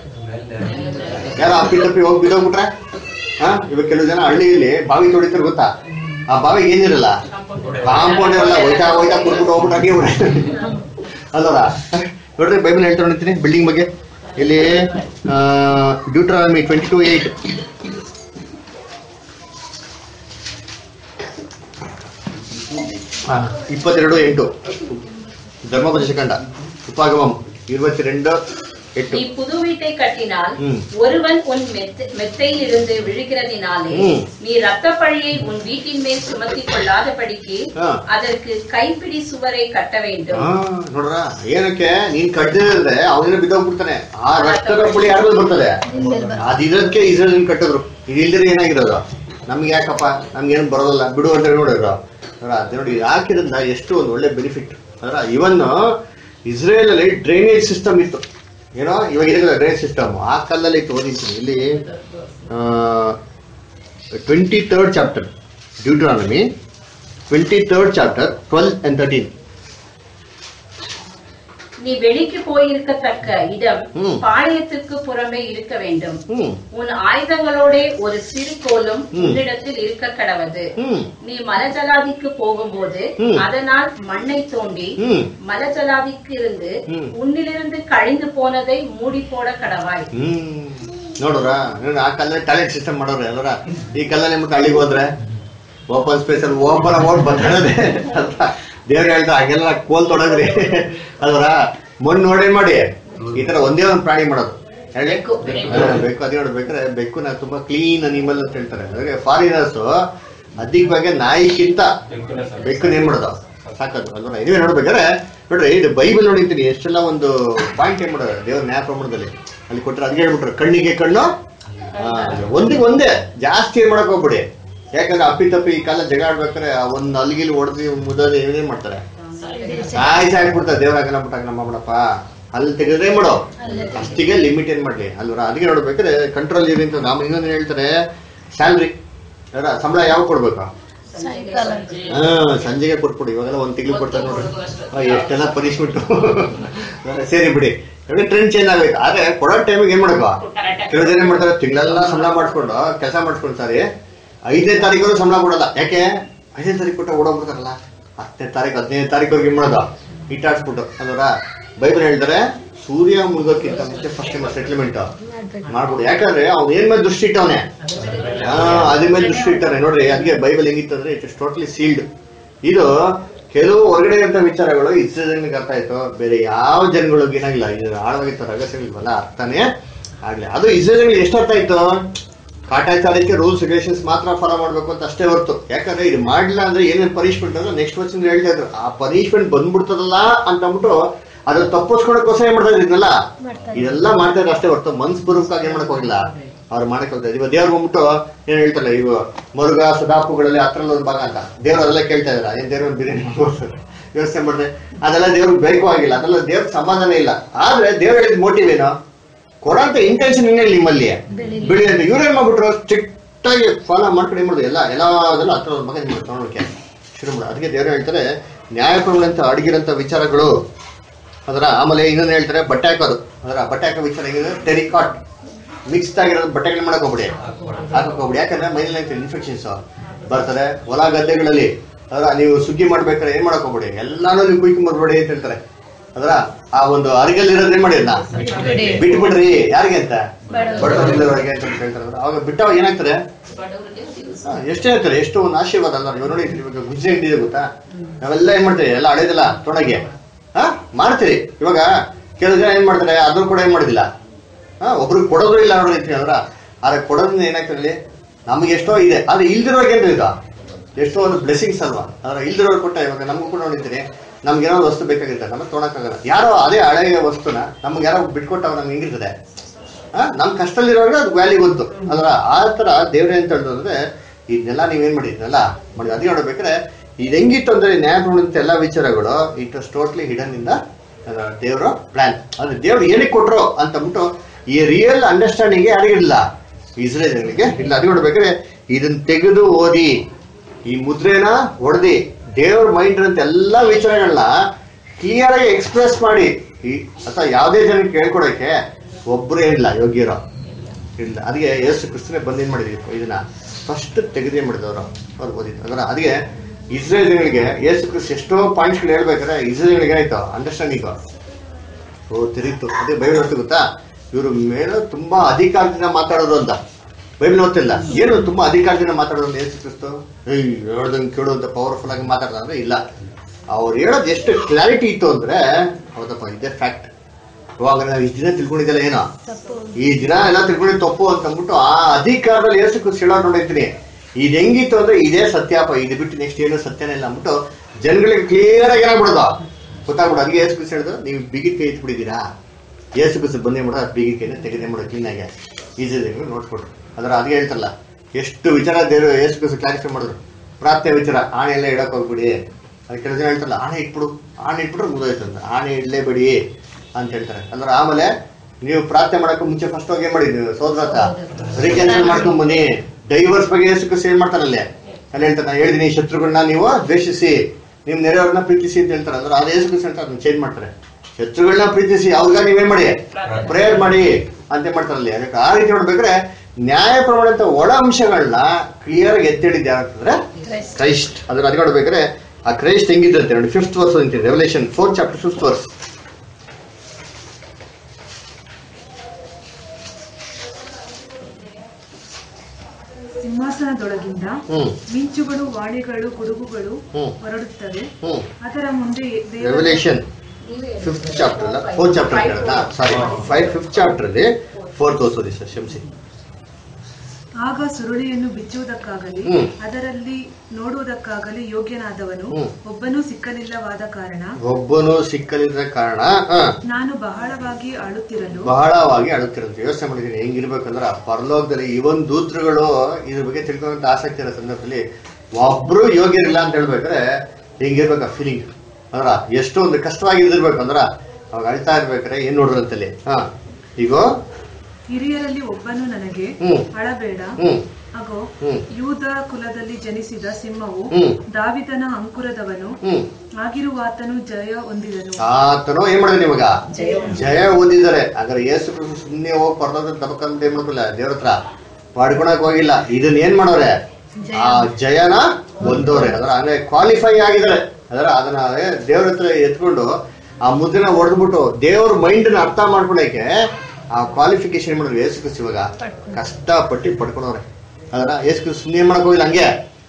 ಯಾರೋ ಅಪ್ಪಿ ತಪ್ಪಿ ಹೋಗಿ ಬಿದ್ದೋಗ್ಬಿಟ್ರೆ ಹಾ ಇವಾಗ ಕೆಲವು ಜನ ಹಳ್ಳಿಯಲ್ಲಿ ಬಾವಿ ತೊಡಿತಾರೆ ಗೊತ್ತಾ ಆ ಬಾವಿಗೆ ಏನಿರಲ್ಲ ಕಾಂಪೌಂಡ್ ಇರಲ್ಲ ಹೋಯ್ತಾ ಹೋಯ್ತಾ ಕುರ್ಬಿಟ್ಟು ಹೋಗ್ಬಿಟ್ಟು ಹಾಗೆ ಅಲ್ವರ ನೋಡ್ರಿ ಬೈಬಲ್ ಹೇಳ್ತಾ ನೋಡ್ತೀನಿ ಬಿಲ್ಡಿಂಗ್ ಬಗ್ಗೆ ಇಲ್ಲಿ ಡ್ಯೂಟ್ರಾಮಿ ಟ್ವೆಂಟಿ ಟು ಏಯ್ಟ್ ಇಪ್ಪತ್ತೆರಡು ಎಂಟು ಧರ್ಮೋಪದೇಶ ಕಂಡ உபாகமம் இருபத்தி ரெண்டு எட்டு நீ புது வீட்டை கட்டினால் ம். ஒருவன் உன் மெத்த- மெத்தையில் இருந்து விழுகிறதினாலே ம். நீ ரத்த பழியை உன் வீட்டின் மேல் சுமத்திக் கொள்ளாதபடிக்கு ஆ. அதற்கு கைப்பிடி சுவரை கட்ட வேண்டும் ಹಾ ನೋಡ್ರ ಏನಕ್ಕೆ ನೀನ್ ಕಡ್ದಿದ್ರೆ ಅವನೇನ ಬಿದ್ದೋಗ್ಬಿಡ್ತಾನೆ ಆ ರಕ್ತದ ಪುಳಿ ಯಾರು ಬರ್ತದೆ ಅದಿರೋದಕ್ಕೆ ಇಸ್ರೇಲ್ ಕಟ್ಟಿದ್ರು ಇದು ಇಲ್ದಿರ ಏನಾಗಿರೋದು ನಮ್ಗೆ ಯಾಕಪ್ಪ ನಮ್ಗೆ ಏನು ಬರೋದಿಲ್ಲ ಬಿಡು ಅಂತ ಹೇಳಿ ನೋಡಿದ್ರು ನೋಡ ಅದ್ ನೋಡಿ ಇದು ಹಾಕಿದ್ರಿಂದ ಎಷ್ಟು ಒಂದು ಒಳ್ಳೆ ಬೆನಿಫಿಟ್ ಅದ್ರ ಇವನ್ ಇಸ್ರೇಲ್ ಅಲ್ಲಿ ಡ್ರೈನೇಜ್ ಸಿಸ್ಟಮ್ ಇತ್ತು ಏನೋ ಇವಾಗ ಇದೆ ಡ್ರೈನೇಜ್ ಸಿಸ್ಟಮ್ ಆ ಕಾಲದಲ್ಲಿ ಇತ್ತು ಓದಿದ್ದೀನಿ ಇಲ್ಲಿ twenty third chapter Deuteronomy twenty third chapter twelve and thirteen நீ வெளிக்கு போயிருக்கத்தக்க இடம் ம். பாளையத்துக்கு புறமே இருக்க வேண்டும் ಹ್ಮ್ உன் ஆயுதங்களோட ஒரு சிறு கோலும் ம். உன்னிடத்தில் இருக்க கடவது ಹ್ಮ್ நீ மலஜலாதிக்கு போகும்போது ம். அதனால் மண்ணை தோண்டி ಹ್ಮ್ மலஜலாதிக்கு இருந்து ம். உன்னிலிருந்து கழிந்து போனதை மூடி போட கடவாய் ಹ್ಮ್ ನೋಡ್ರ ನೋಡಿ ಆ ಕಾಲದಲ್ಲಿ ಟಾಯ್ಲೆಟ್ ಸಿಸ್ಟಮ್ ಮಾಡೋರು ಎಲ್ಲರ ಈ ಕಾಲದಲ್ಲಿ ಮತ್ತೆ ಹಳ್ಳಿಗೆ ಹೋದ್ರೆ ಓಪನ್ ಸ್ಪೇಸ್ ಅಲ್ಲಿ ಓಪನ್ ಓಡ್ ಬಂದ್ರೆ ಅಂತ ದೇವ್ರು ಹೇಳ್ತಾ ಹಾಗೆಲ್ಲ ಕೋಲ್ ತೊಡಗ್ರಿ ಅಲ್ವರ ಮಣ್ಣು ನೋಡಿ ಮಾಡಿ ಈ ತರ ಒಂದೇ ಒಂದು ಪ್ರಾಣಿ ಮಾಡೋದು ಹೇಳಿ ಬೆಕ್ಕು. ಹಾ, ಬೆಕ್ಕು ಅದೇ ನೋಡ್ಬೇಕಾದ್ರೆ ಬೆಕ್ಕುನ ತುಂಬಾ ಕ್ಲೀನ್ ಅನಿಮಲ್ ಅಂತ ಹೇಳ್ತಾರೆ ಅಂದ್ರೆ ಫಾರಿನರ್ಸ್ ಅಧಿಕವಾಗಿ ನಾಯಿಕ್ಕಿಂತ ಬೆಕ್ಕನ್ನ ಏನ್ ಮಾಡೋದು ಸಾಕೋದು ಅಲ್ವಾ ನೀವೇ ನೋಡ್ಬೇಕಾದ್ರೆ ನೋಡ್ರಿ ಇದು ಬೈಬಲ್ ನೋಡಿರ್ತೀನಿ ಎಷ್ಟೆಲ್ಲ ಒಂದು ಪಾಯಿಂಟ್ ಏನ್ ಮಾಡೋದು ದೇವ್ರ ನ್ಯಾಯ ಪ್ರಮಾಣದಲ್ಲಿ ಅಲ್ಲಿ ಕೊಟ್ಟರೆ ಅದಕ್ಕೆ ಹೇಳ್ಬಿಟ್ರು ಕಣ್ಣಿಗೆ ಕಣ್ಣು ಆ, ಒಂದಿಗೆ ಒಂದೇ ಜಾಸ್ತಿ ಏನ್ ಮಾಡಕ್ ಹೋಗ್ಬಿಡಿ ಯಾಕಂದ್ರೆ ಅಪ್ಪಿ ತಪ್ಪಿ ಈ ಕಾಲ ಜಗಳ ಆಡ್ಬೇಕಾದ್ರೆ ಆ ಒಂದ್ ಅಲ್ಗಿಲಿ ಹೊಡೆದು ಮುದೋದು ಏನೇನ್ ಮಾಡ್ತಾರೆ ಸಾಯ್ಸಿ ಆಗ್ಬಿಡ್ತಾರೆ ದೇವ್ರ ಆಗಲ್ಲ ಬಿಟ್ಟಾಗ ನಮ್ಮ ಮಾಡಪ್ಪ ಅಲ್ಲಿ ತೆಗೆದ್ರೆ ಮಾಡೋ ಅಷ್ಟಿಗೆ ಲಿಮಿಟ್ ಏನ್ ಮಾಡ್ಲಿ ಅಲ್ವರ ಅದಕ್ಕೆ ನೋಡ್ಬೇಕಾದ್ರೆ ಕಂಟ್ರೋಲ್ ಇರಿ ಅಂತ ನಾವು ಇನ್ನೊಂದು ಹೇಳ್ತಾರೆ ಸ್ಯಾಲ್ರಿ ಸಂಬಳ ಯಾವಾಗ ಕೊಡ್ಬೇಕಾ ಹಾ ಸಂಜೆಗೆ ಕೊಟ್ಬಿಡಿ ಇವಾಗೆಲ್ಲ ಒಂದ್ ತಿಂಗಳು ಕೊಡ್ತಾರೆ ನೋಡ್ರಿ ಆ, ಎಷ್ಟೆಲ್ಲ ಪನಿಷ್ಮೆಂಟ್ ಸೇರಿ ಬಿಡಿ ಇವಾಗ ಟ್ರೆಂಡ್ ಚೇಂಜ್ ಆಗಬೇಕು ಆದ್ರೆ ಕೊಡೋ ಟೈಮಿಗೆ ಏನ್ ಮಾಡಬೇಕು ಕೆಲವು ಜನ ಏನ್ ಮಾಡ್ತಾರೆ ತಿಂಗಳೆಲ್ಲ ಸಂಬಳ ಮಾಡಿಸ್ಕೊಂಡು ಕೆಲಸ ಮಾಡಿಸ್ಕೊಂಡು ಸಾರಿ ಐದನೇ ತಾರೀಕು ಸಂಬಳ ಕೊಡಲ್ಲ ಯಾಕೆ ಐದನೇ ತಾರೀಕು ಕೊಟ್ಟ ಓಡೋಗ್ಬಿಡ್ತಾರಲ್ಲ ಹತ್ತನೇ ತಾರೀಕು ಹದಿನೈದು ತಾರೀಕು ಏನ್ ಮಾಡೋದು ಇಟ್ಟಾಡ್ಸ್ಬಿಟ್ಟು ಅಲ್ವರ ಬೈಬಲ್ ಹೇಳ್ತಾರೆ ಸೂರ್ಯ ಮುಳುಗೋಕ್ಕಿಂತ ಮುಂಚೆ ಫಸ್ಟ್ ಸೆಟ್ಲ್ಮೆಂಟ್ ಮಾಡ್ಬಿಡು ಯಾಕಂದ್ರೆ ಅವ್ನು ಏನ್ ಮೇಲೆ ದೃಷ್ಟಿ ಇಟ್ಟವನೆ ಹಾ ಅದ್ರ ಮೇಲೆ ದೃಷ್ಟಿ ಇಟ್ಟಾರೆ ನೋಡ್ರಿ ಅದಕ್ಕೆ ಬೈಬಲ್ ಹೆಂಗಿತ್ತು ಅಂದ್ರೆ ಇಟ್ ಇಸ್ ಟೋಟಲಿ ಸೀಲ್ಡ್ ಇದು ಕೆಲವು ಹೊರಗಡೆ ಇರೋ ವಿಚಾರಗಳು ಇಸ್ರೇಲ್ ಜನಗಳಿಗೆ ಅರ್ಥ ಆಯ್ತು ಬೇರೆ ಯಾವ ಜನಗಳಿಗೆ ಏನಾಗಿಲ್ಲ ಇದು ಆಳವಾಗಿತ್ತು ರಹಸ್ಯಗಳಿಲ್ವಲ್ಲ ಅರ್ಥನೇ ಆಗ್ಲಿ ಅದು ಇಸ್ರೇಲ್ ಜನಗಳಿಗೆ ಎಷ್ಟು ಅರ್ಥ ಆಯ್ತು ಕಾಟಾಚಾರಕ್ಕೆ ರೂಲ್ಸ್ ರೆಗ್ಯುಲೇಷನ್ಸ್ ಮಾತ್ರ ಫಾಲೋ ಮಾಡ್ಬೇಕು ಅಂತ ಅಷ್ಟೇ ಹೊರ್ತು ಯಾಕಂದ್ರೆ ಇದು ಮಾಡ್ಲಿಲ್ಲ ಅಂದ್ರೆ ಏನೇನು ಪನಿಷ್ಮೆಂಟ್ ಅಂದ್ರೆ ನೆಕ್ಸ್ಟ್ ವರ್ಷ ಹೇಳ್ತಾ ಇದ್ರು ಆ ಪನಿಷ್ಮೆಂಟ್ ಬಂದ್ಬಿಡ್ತದಲ್ಲ ಅಂತ ಅಂದ್ಬಿಟ್ಟು ಅದ್ರ ತಪ್ಪಿಸ್ಕೊಳಕ್ಕೋಸ್ಕರ ಏನ್ ಮಾಡ್ತಾ ಇದ್ರಲ್ಲ ಇದೆಲ್ಲ ಮಾಡ್ತಾ ಇದ್ರು ಅಷ್ಟೇ ಹೊರ್ತು ಮನ್ಸ್ಪೂರ್ವಕವಾಗಿ ಏನ್ ಮಾಡಕ್ ಹೋಗಿಲ್ಲ ಅವ್ರು ಮಾಡಕ್ ಹೋಗ್ತಾರೆ ಇವಾಗ ದೇವ್ರು ಬಂದ್ಬಿಟ್ಟು ಏನ್ ಹೇಳ್ತಾರಲ್ಲ ಇವು ಮುರುಘ ಸದಾಪುಗಳಲ್ಲಿ ಹತ್ರಲ್ಲಿ ಒಂದು ಭಾಗ ಅಂತ ದೇವ್ರು ಅದೆಲ್ಲ ಕೇಳ್ತಾ ಇದ್ರ ಏನ್ ದೇವ್ರ ಬಿರಿಯಾನಿ ಮಾಡ್ತಾರೆ ವ್ಯವಸ್ಥೆ ಮಾಡಿದೆ ಅದೆಲ್ಲ ದೇವ್ರಿಗೆ ಬೇಕು ಆಗಿಲ್ಲ ಅದೆಲ್ಲ ದೇವ್ರ ಸಮಾಧಾನ ಇಲ್ಲ ಆದ್ರೆ ದೇವ್ರು ಹೇಳಿದ ಮೋಟಿವ್ ಏನು ಕೊಡೋಂತ ಇಂಟೆನ್ಷನ್ ಏನಿಲ್ಲ ನಿಮ್ಮಲ್ಲಿ ಬಿಳಿ ಅಂತ ಇವ್ರೇನ್ ಮಾಡ್ಬಿಟ್ರು ಸ್ಟ್ರಿಕ್ಟ್ ಆಗಿ ಫಾಲೋ ಮಾಡ್ಕೊಂಡು ಏನ್ ಮಾಡುದು ಎಲ್ಲ ಎಲ್ಲದೆಲ್ಲ ಹತ್ರ ಒಂದು ಮಗ ತೊಗೊಳಕ್ಕೆ ಶುರು ಮಾಡೋದು ಅದಕ್ಕೆ ದೇವ್ರು ಹೇಳ್ತಾರೆ ನ್ಯಾಯಪ್ರಮಣಂತ ಅಡಗಿರಂತ ವಿಚಾರಗಳು ಅದರ ಆಮೇಲೆ ಇನ್ನೊಂದು ಹೇಳ್ತಾರೆ ಬಟ್ಟೆ ಹಾಕೋದು ಅದರ ಬಟ್ಟೆ ಹಾಕೋ ವಿಚಾರ ಏನಿದೆ ಟೆರಿಕಾಟ್ ಮಿಕ್ಸ್ ಆಗಿರೋದು ಬಟ್ಟೆಗಳು ಮಾಡಕ್ ಹೋಗ್ಬಿಡಿ ಹಾಕಕ್ ಹೋಗ್ಬಿಡಿ ಯಾಕಂದ್ರೆ ಮೈನಲ್ಲಿ ಇನ್ಫೆಕ್ಷನ್ಸ್ ಬರ್ತದೆ ಹೊಲ ಗದ್ದೆಗಳಲ್ಲಿ ಅದರ ನೀವು ಸುಗ್ಗಿ ಮಾಡ್ಬೇಕಾದ್ರೆ ಏನ್ ಮಾಡಕ್ ಹೋಗ್ಬಿಡಿ ಎಲ್ಲಾನು ನೀವು ಕುಯ್ಕೊಂಡ್ ಬರ್ಬೇಡಿ ಅಂತ ಹೇಳ್ತಾರೆ ಅದರ ಆ ಒಂದು ಅರಿಗಲ್ ಇರೋದ್ ಏನ್ ಮಾಡಿ ಅದನ್ನ ಬಿಟ್ಬಿಡ್ರಿ ಯಾರಿಗೆ ಅಂತ ಬಡವರಿಗೆ ಅಂತ ಹೇಳ್ತಾರೆ ಅವಾಗ ಬಿಟ್ಟವಾಗ ಏನಾಗ್ತದೆ ಬಡವರಿಗೆ ದಿವಸ ಹಾ, ಎಷ್ಟೇ ಹೇಳ್ತಾರೆ ಎಷ್ಟು ಒಂದು ಆಶೀರ್ವಾದ ಅಲ್ಲ ಇವಾಗ ನೋಡಿ ಇವಾಗ ಗುಜ್ಜೆ ಹಿಡಿದೆ ಗೊತ್ತಾ ನಾವೆಲ್ಲ ಏನ್ ಮಾಡ್ತೀವಿ ಎಲ್ಲ ಹಳೇದಿಲ್ಲ ತೊಡಗೆ ಹಾ ಮಾಡ್ತೀರಿ ಇವಾಗ ಕೆಲವು ಜನ ಏನ್ ಮಾಡ್ತಾರೆ ಅದನ್ನು ಕೂಡ ಏನ್ ಮಾಡೋದಿಲ್ಲ ಹಾ ಒಬ್ರಿಗೆ ಕೊಡೋದು ಇಲ್ಲ ನೋಡಿ ಅಂತೀವಿ ಅಂದ್ರ ಆದ್ರೆ ಕೊಡೋದ್ರಿಂದ ಏನಾಗ್ತದೆ ಇಲ್ಲಿ? ನಮ್ಗೆ ಎಷ್ಟೋ ಇದೆ ಆದ್ರೆ ಇಲ್ದಿರೋರ್ಗೆ ಏನ್ರಿ ಇದು ಎಷ್ಟೋ ಒಂದು ಬ್ಲೆಸ್ಸಿಂಗ್ಸ್ ಅಲ್ವಾ ಆದ್ರೆ ಇಲ್ದಿರೋರು ಕೊಟ್ಟ ಇವಾಗ ನಮಗೂ ಕೂಡ ನೋಡಿದ್ದೀರಿ ನಮ್ಗೆ ಏನೋ ಒಂದು ವಸ್ತು ಬೇಕಾಗಿರ್ತದೆ ನಮಗೆ ತೊಗೊಳಕ್ಕಾಗಲ್ಲ ಯಾರೋ ಅದೇ ಹಳೆಯ ವಸ್ತುನ ನಮ್ಗೆ ಯಾರೋ ಬಿಟ್ಕೊಟ್ಟಾಗ ನಮ್ಗೆ ಹೆಂಗಿರ್ತದೆ ಆ, ನಮ್ ಕಷ್ಟದಲ್ಲಿರೋರ್ಗೆ ಅದು ವ್ಯಾಲ್ಯೂ ಗೊತ್ತು ಅದ್ರ ಆ ತರ ದೇವ್ರೆ ಅಂತ ಹೇಳಿದ್ರೆ ಇದನ್ನೆಲ್ಲ ನೀವೇನ್ ಮಾಡಿದ್ರಲ್ಲ ಮಾಡಿ ಅದೇ ನೋಡ್ಬೇಕಾದ್ರೆ ಇದು ಹೆಂಗಿತ್ತು ಅಂದ್ರೆ ನ್ಯಾಯಪ್ರಮಾಣಂತ ಎಲ್ಲಾ ವಿಚಾರಗಳು ಇಟ್ ವಾಸ್ ಟೋಟ್ಲಿ ಹಿಡನ್ ಇಂದ ದೇವರ ಪ್ಲಾನ್ ಅಂದ್ರೆ ದೇವ್ರು ಏನಕ್ಕೆ ಕೊಟ್ರು ಅಂತ ಅಂದ್ಬಿಟ್ಟು ಈ ರಿಯಲ್ ಅಂಡರ್ಸ್ಟ್ಯಾಂಡಿಂಗ್ ಯಾರಿಗಿಲ್ಲ ಇಸ್ರೇಲ್ಗಳಿಗೆ ಇಲ್ಲ ಅದು ನೋಡ್ಬೇಕಾದ್ರೆ ಇದನ್ನ ತೆಗೆದು ಓದಿ ಈ ಮುದ್ರೆನ ಹೊಡೆದಿ ದೇವ್ರ ಮೈಂಡ್ ಅಂತ ಎಲ್ಲಾ ವಿಚಾರಗಳನ್ನ ಕ್ಲಿಯರ್ ಆಗಿ ಎಕ್ಸ್ಪ್ರೆಸ್ ಮಾಡಿ ಈ ಅಥವಾ ಯಾವುದೇ ಜನಕ್ಕೆ ಕೇಳ್ಕೊಡಕ್ಕೆ ಒಬ್ಬರು ಏನಿಲ್ಲ ಯೋಗ್ಯರು ಇಲ್ಲ ಅದಕ್ಕೆ ಯೇಸು ಕ್ರಿಸ್ತನೇ ಬಂದು ಏನ್ ಮಾಡಿದ್ವಿ ಇದನ್ನ ಫಸ್ಟ್ ತೆಗೆದೇ ಮಾಡಿದವರು ಅವ್ರು ಓದಿದ್ದು ಅದರ ಅದಕ್ಕೆ ಇಸ್ರೇಲ್ ಜನಗಳಿಗೆ ಯೇಸು ಕ್ರಿಸ್ತ ಎಷ್ಟೋ ಪಾಯಿಂಟ್ಸ್ಗಳು ಹೇಳ್ಬೇಕಾದ್ರೆ ಇಸ್ರೇಲ್ ಜನಗಳಿಗೆ ಏನಾಯ್ತು ಅಂಡರ್ಸ್ಟ್ಯಾಂಡಿಂಗ್ ಓ ತಿರುಗಿತು ಅದೇ ಬೈಬಲ್ ಓದ್ತು ಗೊತ್ತಾ ಇವರು ಮೇಲೆ ತುಂಬಾ ಅಧಿಕಾರದಿಂದ ಮಾತಾಡೋದು ಅಂತ ಬೈಬಲ್ ಓದ್ತಿಲ್ಲ ಏನು ತುಂಬಾ ಅಧಿಕಾರದಿಂದ ಮಾತಾಡೋದು ಅಂತ ಯೇಸು ಕ್ರಿಸ್ತು ಏಯ್ ಹೇಳ್ದಂಗೆ ಕೇಳು ಅಂತ ಪವರ್ಫುಲ್ ಆಗಿ ಮಾತಾಡ್ದ ಅಂದ್ರೆ ಇಲ್ಲ ಅವ್ರು ಹೇಳೋದು ಎಷ್ಟು ಕ್ಲಾರಿಟಿ ಇತ್ತು ಅಂದ್ರೆ ಹೌದಪ್ಪ ಇದೇ ಫ್ಯಾಕ್ಟ್ ಇವಾಗ ನಾವು ಇಷ್ಟು ದಿನ ತಿಳ್ಕೊಂಡಿದ್ದಲ್ಲ ಏನೋ ಈ ದಿನ ಎಲ್ಲ ತಿಳ್ಕೊಂಡಿದ್ದು ತಪ್ಪು ಅಂತ ಅಂದ್ಬಿಟ್ಟು ಆ ಅಧಿಕಾರದಲ್ಲಿ ಏಸು ಕ್ರಿಸ್ತು ಹೇಳೋದು ನೋಡಿರ್ತೀನಿ ಇದು ಹೆಂಗಿತ್ತು ಅಂದ್ರೆ ಇದೇ ಸತ್ಯಪ್ಪ ಇದು ಬಿಟ್ಟು ನೆಕ್ಸ್ಟ್ ಏನು ಸತ್ಯನೇ ಇಲ್ಲ ಅಂದ್ಬಿಟ್ಟು ಜನಗಳಿಗೆ ಕ್ಲಿಯರ್ ಆಗಿ ಏನಾಗ್ಬಿಡೋದು ಗೊತ್ತಾಗ್ಬಿಡು ಅದಕ್ಕೆ ಏಸು ಕ್ರಿಸ್ತು ಹೇಳಿದ್ರು ನೀವು ಬಿಗಿದ ಕೈ ಇಟ್ಬಿಟ್ಟಿದ್ದೀರಾ ಏಸು ಕ್ರಿಸ್ತು ಬಂದೇ ಮಾಡೋದು ಅದು ಬಿಗಿದ ಕೈನ ತೆಗೆದೇ ಮಾಡೋದು ಕ್ಲೀನಾಗಿ ಈಸಿ ನೋಡ್ಕೊಡ್ರು ಅದರ ಅದಕ್ಕೆ ಹೇಳ್ತಾರಲ್ಲ ಎಷ್ಟು ವಿಚಾರ ದೇವರು ಏಸು ಕ್ರಿಸ್ತು ಕ್ಲಾರಿಫೈ ಮಾಡಿದ್ರು ಪ್ರಾರ್ಥನೆ ವಿಚಾರ ಆಣೆ ಎಲ್ಲ ಇಡಕ್ ಹೋಗ್ಬಿಡಿ ಅದು ಕೆಲವು ಜನ ಹೇಳ್ತಾರಲ್ಲ ಆಣೆ ಇಟ್ಬಿಡು ಆಣೆ ಇಟ್ಬಿಟ್ರೆ ಮುಗಿದೋಯ್ತು ಅಂತ ಆಣೆ ಇಡ್ಲೇಬೇಡಿ ಅಂತ ಹೇಳ್ತಾರೆ ಅಂದ್ರೆ ಆಮೇಲೆ ನೀವು ಪ್ರಾರ್ಥನೆ ಮಾಡಕ್ಕೆ ಮುಂಚೆ ಫಸ್ಟ್ ಹೋಗಿ ಏನ್ ಮಾಡಿ ನೀವು ಸೋದ್ರ ಹತ್ರ ರೀಕ್ಯಾನ್ಸಲ್ ಮಾಡ್ಕೊಂಡ್ ಬನ್ನಿ ಡೈವರ್ಸ್ ಬಗ್ಗೆ ಎಷ್ಟು ಸೇವ್ ಮಾಡ್ತಾರಲ್ಲೇ ಅಲ್ಲಿ ಹೇಳ್ತಾರೆ ನಾನು ಹೇಳಿದೀನಿ ಶತ್ರುಗಳನ್ನ ನೀವು ದ್ವೇಷಿಸಿ ನಿಮ್ ನೆರೆಯವ್ರನ್ನ ಪ್ರೀತಿಸಿ ಅಂತ ಹೇಳ್ತಾರೆ ಅಂದ್ರೆ ಅದೇ ಯೇಸು ಕ್ರಿಸ್ತ ಹೇಳ್ತಾರೆ ಅದನ್ನ ಚೇಂಜ್ ಮಾಡ್ತಾರೆ ಶತ್ರುಗಳನ್ನ ಪ್ರೀತಿಸಿ ಅವ್ರಿಗ ನೀವೇನ್ ಮಾಡಿ ಪ್ರೇಯರ್ ಮಾಡಿ ಅಂತ ಮಾಡ್ತಾರಲ್ಲಿ ಅದಕ್ಕೆ ಆ ರೀತಿ ನೋಡ್ಬೇಕಾದ್ರೆ ನ್ಯಾಯ ಪ್ರಮಾಣ ಅಂತ ಒಳ ಅಂಶಗಳನ್ನ ಕ್ಲಿಯರ್ ಆಗಿ ಎತ್ತಿಡಿದ್ದು ಯಾರಂತಂದ್ರೆ ಕ್ರೈಸ್ಟ್ ಅದ್ರ ಅದು ನೋಡ್ಬೇಕಾದ್ರೆ ಆ ಕ್ರೈಸ್ಟ್ ಹೆಂಗಿದ್ದಂತೆ ನೋಡಿ ಫಿಫ್ತ್ ವರ್ಸ್ ಅಂತೀನಿ revelation fourth chapter fifth verse ಸಿಂಹಾಸನದೊಳಗಿಂದ ಹ್ಮ್ ಮಿಂಚುಗಳು ವಾಣಿಗಳು ಗುಡುಗುಗಳು ಹ್ಮ್. ಹೊರಡುತ್ತವೆ ಹ್ಮ್ ಅದರ ಮುಂದೆ ದೇವರ ರೆವಲ್ಯೂಷನ್ ಫಿಫ್ತ್ ಚಾಪ್ಟರ್ ಅಲ್ಲ ಫೋರ್ತ್ ಚಾಪ್ಟರ್ ಹೇಳುತ್ತಾ ಸಾರಿ ಫೈವ್ ಫಿಫ್ತ್ ಚಾಪ್ಟರ್ ಅಲ್ಲಿ ಫೋರ್ತ್ ಓದಿಸಿ ಸರ್ ಕ್ಷಮಿಸಿ ಆಗ ಸುರುಳಿಯನ್ನು ಬಿಚ್ಚುವುದಕ್ಕಾಗಲಿ ಹ್ಮ್. ಅದರಲ್ಲಿ ನೋಡುವುದಕ್ಕಾಗಲಿ ಯೋಗ್ಯನಾದವನು ಹ್ಮ್. ಒಬ್ಬನೂ ಸಿಕ್ಕಲಿಲ್ಲವಾದ ಕಾರಣ ಒಬ್ಬನು ಸಿಕ್ಕಲಿದ್ದ ಕಾರಣ ಹ, ನಾನು ಬಹಳವಾಗಿ ಅಳುತ್ತಿರಲು ಬಹಳವಾಗಿ ಅಳುತ್ತಿರಂತೆ ಯೋಚನೆ ಮಾಡಿದ್ದೀನಿ ಹೆಂಗಿರ್ಬೇಕಂದ್ರ ಪರಲೋಕದಲ್ಲಿ ಇವನ್ ದೂತರುಗಳು ಇದ್ರ ಬಗ್ಗೆ ತಿಳ್ಕೊಂಡಂತ ಆಸಕ್ತಿ ಇರೋ ಸಂದರ್ಭದಲ್ಲಿ ಒಬ್ರು ಯೋಗ್ಯರಿಲ್ಲ ಅಂತ ಹೇಳ್ಬೇಕಾದ್ರೆ ಹೆಂಗಿರ್ಬೇಕು ಆ ಫೀಲಿಂಗ್ ಅಂದ್ರ ಎಷ್ಟು ಒಂದು ಕಷ್ಟವಾಗಿದ್ದಿರ್ಬೇಕು ಅಂದ್ರ ಅವಾಗ ಅಳ್ತಾ ಇರ್ಬೇಕಾದ್ರೆ ಏನ್ ನೋಡ್ರಂತಲ್ಲಿ ಹಾ ಈಗ ಹಿರಿಯರಲ್ಲಿ ಒಬ್ಬನು ನನಗೆ ಹ್ಮ್. ಅಳಬೇಡ ಹ್ಮ್ ಅಗೋ ಹ್ಮ್. ಯೂದ ಕುಲದಲ್ಲಿ ಜನಿಸಿದ ಸಿಂಹವು ಹ್ಮ್. ದಾವಿದನ ಅಂಕುರದವನು ಹ್ಮ್ ಆಗಿರುವಾತನು ಜಯ ಹೊಂದಿದನು ಆತನು ಏನ್ ಮಾಡಿದ ನಿಮಗ ಜಯ ಓದಿದ್ದಾರೆ ಹಾಗಾದ್ರೆ ಯೇಸು ಕ್ರಿಸ್ತು ಸುಮ್ಮನೆ ಹೋಗಿ ಪರಲೋಕ ತಬಕಂತ ಏನ್ ಮಾಡ್ತಿಲ್ಲ ದೇವ್ರ ಹತ್ರ ಮಾಡ್ಕೊಳಕ್ ಹೋಗಿಲ್ಲ ಇದನ್ನ ಏನ್ ಮಾಡೋರೆ ಆ ಜಯನ ಹೊಂದೋರೆ ಅದರ ಅಂದ್ರೆ ಕ್ವಾಲಿಫೈ ಆಗಿದ್ದಾರೆ ಅದರ ಅದನ್ನ ದೇವ್ರ ಹತ್ರ ಎತ್ಕೊಂಡು ಆ ಮುದ್ರೆನ ಹೊಡೆದ್ಬಿಟ್ಟು ದೇವ್ರ ಮೈಂಡ್ ನ ಅರ್ಥ ಮಾಡ್ಕೊಳಕ್ಕೆ ಆ ಕ್ವಾಲಿಫಿಕೇಶನ್ ಏನ್ ಮಾಡಿದ್ರು ಯೇಸು ಕ್ರಿಸ್ತು ಇವಾಗ ಕಷ್ಟಪಟ್ಟು ಪಡ್ಕೊಂಡವ್ರೆ ಅದರ ಯೇಸು ಕ್ರಿಸ್ತು ಸುಮ್ಮನೆ ಮಾಡಕ್ ಹೋಗಿಲ್ಲ ಹಂಗೆ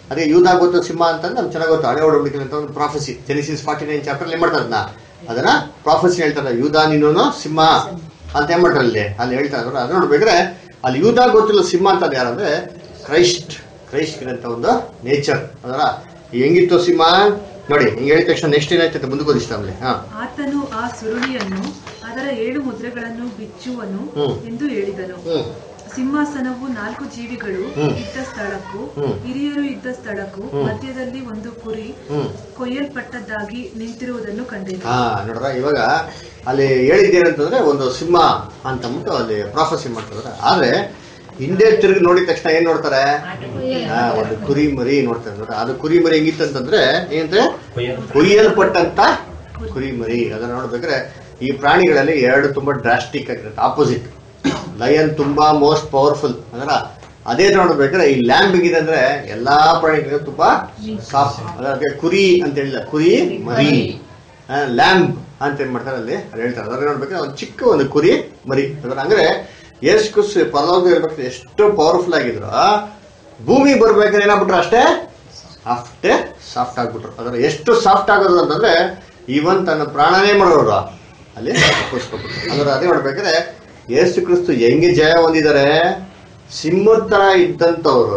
ಅದೇ ಯೂದ ಗೊತ್ತು ಸಿಂಹ ಅಂತಂದ್ರೆ ನಮ್ಗೆ ಚೆನ್ನಾಗಿ ಗೊತ್ತು ಹಳೆ ಒಡಂಬಡಿಕೆ ಅಂತ ಒಂದು prophecy Genesis forty nine chapter ಏನ್ ಮಾಡ್ತಾರೆ ಅದನ್ನ ಅದನ್ನ ಪ್ರಾಫೆಸಿ ಹೇಳ್ತಾರೆ ಯೂದ ನೀನು ಸಿಂಹ ಅಂತ ಏನ್ ಮಾಡ್ತಾರೆ ಅಲ್ಲಿ ಅಲ್ಲಿ ಹೇಳ್ತಾರೆ ಅದನ್ನ ಅದನ್ನ ನೋಡ್ಬೇಕಾದ್ರೆ ಅಲ್ಲಿ ಯೂದ ಗೊತ್ತಿಲ್ಲ ಸಿಂಹ ಅಂತ ಯಾರಂದ್ರೆ ಕ್ರೈಸ್ಟ್ ಕ್ರೈಸ್ಟ್ ಇರೋಂಥ ಒಂದು ನೇಚರ್ ಅದರ ಹೆಂಗಿತ್ತು ಸಿಂಹ ನೋಡಿ ಹಿಂಗೆ ಹೇಳಿದ ತಕ್ಷಣ ನೆಕ್ಸ್ಟ್ ಏನಾಯ್ತದೆ ಮುಂದೆ ಓದಿಸ್ತಾ ಆಮೇಲೆ ಹಾ ಆತನು ಆ ಸುರುಳಿಯನ್ನು ಅದರ ಏಳು ಮುದ್ರೆಗಳನ್ನು ಬಿಚ್ಚುವನು ಹ್ಮ್. ಎಂದು ಹೇಳಿದನು ಹ್ಮ್ ಸಿಂಹಾಸನವು ನಾಲ್ಕು ಜೀವಿಗಳು ಹ್ಮ್. ಇದ್ದ ಸ್ಥಳಕ್ಕೂ ಹ್ಮ್. ಹಿರಿಯರು ಇದ್ದ ಸ್ಥಳಕ್ಕೂ ಮಧ್ಯದಲ್ಲಿ ಒಂದು ಕುರಿ ಹ್ಮ್ ಕೊಯ್ಯಲ್ಪಟ್ಟದ್ದಾಗಿ ನಿಂತಿರುವುದನ್ನು ಕಂಡೆನು ಹಾ ನೋಡ್ರ ಇವಾಗ ಅಲ್ಲಿ ಹೇಳಿದ್ದೇನಂತಂದ್ರೆ ಒಂದು ಸಿಂಹ ಅಂತ ಅಂದ್ಬಿಟ್ಟು ಅಲ್ಲಿ ಪ್ರಾಫೆಸಿ ಮಾಡ್ತಿದಾರೆ ಆದ್ರೆ ಹಿಂದೆ ತಿರುಗಿ ನೋಡಿದ ತಕ್ಷಣ ಏನ್ ನೋಡ್ತಾರೆ ಹಾ ಒಂದು ಕುರಿ ಮರಿ ನೋಡ್ತಾರೆ ನೋಡ್ರ ಅದು ಕುರಿ ಮರಿ ಹೆಂಗಿತ್ತು ಅಂತಂದ್ರೆ ಏನಂದ್ರೆ ಕೊಯ್ಯಲ್ಪಟ್ಟಂತ ಕುರಿ ಮರಿ ಅದನ್ನ ನೋಡ್ಬೇಕಾದ್ರೆ ಈ ಪ್ರಾಣಿಗಳಲ್ಲಿ ಎರಡು ತುಂಬಾ ಡ್ರಾಸ್ಟಿಕ್ ಆಗಿರುತ್ತೆ ಆಪೋಸಿಟ್ ಲಯನ್ ತುಂಬಾ ಮೋಸ್ಟ್ ಪವರ್ಫುಲ್ ಅಂದ್ರ ಅದೇ ನೋಡ್ಬೇಕಾದ್ರೆ ಈ ಲ್ಯಾಂಬ್ ಇದೆ ಅಂದ್ರೆ ಎಲ್ಲಾ ಪ್ರಾಣಿಗಳಿಗೂ ತುಂಬಾ ಸಾಫ್ಟ್ ಅದಕ್ಕೆ ಕುರಿ ಅಂತ ಹೇಳಿಲ್ಲ ಕುರಿ ಮರಿ ಲ್ಯಾಂಬ್ ಅಂತ ಏನ್ ಮಾಡ್ತಾರೆ ಅಲ್ಲಿ ಅಲ್ಲಿ ಹೇಳ್ತಾರೆ ಅದ್ರ ನೋಡ್ಬೇಕಾದ್ರೆ ಒಂದು ಚಿಕ್ಕ ಒಂದು ಕುರಿ ಮರಿ ಅದ್ರ ಅಂದ್ರೆ ಯೇಸು ಕ್ರಿಸ್ತು ಪರಲೋಕ ಇರ್ಬೇಕಾದ್ರೆ ಎಷ್ಟು ಪವರ್ಫುಲ್ ಆಗಿದ್ರು ಭೂಮಿ ಬರ್ಬೇಕಾದ್ರೆ ಏನಾಗ್ಬಿಟ್ರು ಅಷ್ಟೇ ಅಷ್ಟೇ ಸಾಫ್ಟ್ ಆಗ್ಬಿಟ್ರು ಅದ್ರ ಎಷ್ಟು ಸಾಫ್ಟ್ ಆಗೋದು ಅಂತಂದ್ರೆ ಈವನ್ ತನ್ನ ಪ್ರಾಣನೇ ಮಾಡೋರು ಅಲ್ಲಿ ತಪ್ಪಿಸ್ಕೊಬಿಟ್ರು ಅಂದ್ರೆ ಅದೇ ನೋಡ್ಬೇಕಾದ್ರೆ ಯೇಸು ಕ್ರಿಸ್ತು ಹೆಂಗೆ ಜಯ ಹೊಂದಿದ್ದಾರೆ ಸಿಂಹದ ತರ ಇದ್ದಂತವ್ರು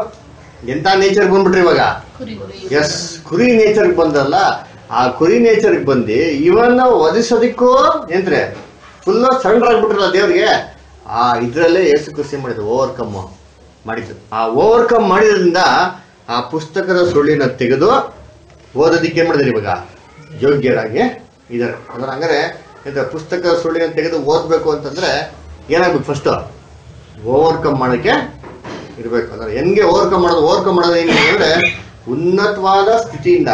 ಎಂತ ನೇಚರ್ ಬಂದ್ಬಿಟ್ರಿ ಇವಾಗ ಎಸ್ ಕುರಿ ನೇಚರ್ ಬಂದಲ್ಲ ಆ ಕುರಿ ನೇಚರ್ ಬಂದು ಇವನ್ನ ವಧಿಸೋದಿಕ್ಕೂ ಏನ್ರೆ ಫುಲ್ ಸರೆಂಡರ್ ಆಗ್ಬಿಟ್ರಲ್ಲ ದೇವ್ರಿಗೆ ಆ ಇದ್ರಲ್ಲೇ ಯೇಸು ಕ್ರಿಸ್ತು ಮಾಡಿದ್ರು ಓವರ್ಕಮ್ ಮಾಡಿದ್ದು ಆ ಓವರ್ಕಮ್ ಮಾಡಿದ್ರಿಂದ ಆ ಪುಸ್ತಕದ ಸುಳ್ಳಿನ ತೆಗೆದು ಓದೋದಿಕ್ಕೆ ಏನ್ ಮಾಡಿದ್ರು ಇವಾಗ ಯೋಗ್ಯರಾಗಿ ಇದಾರೆ ಅಂದ್ರೆ ಹಂಗಾರೆ ಎಂತ ಪುಸ್ತಕದ ಸುಳ್ಳಿನ ತೆಗೆದು ಓದ್ಬೇಕು ಅಂತಂದ್ರೆ ಏನಾಗ್ಬೇಕು ಫಸ್ಟ್ ಓವರ್ಕಮ್ ಮಾಡಕ್ಕೆ ಇರ್ಬೇಕು ಅಂದ್ರೆ ಹೆಂಗೆ ಓವರ್ಕಮ್ ಮಾಡೋದು ಓವರ್ಕಮ್ ಮಾಡೋದು ಹೆಂಗೆ ಅಂದ್ರೆ ಉನ್ನತವಾದ ಸ್ಥಿತಿಯಿಂದ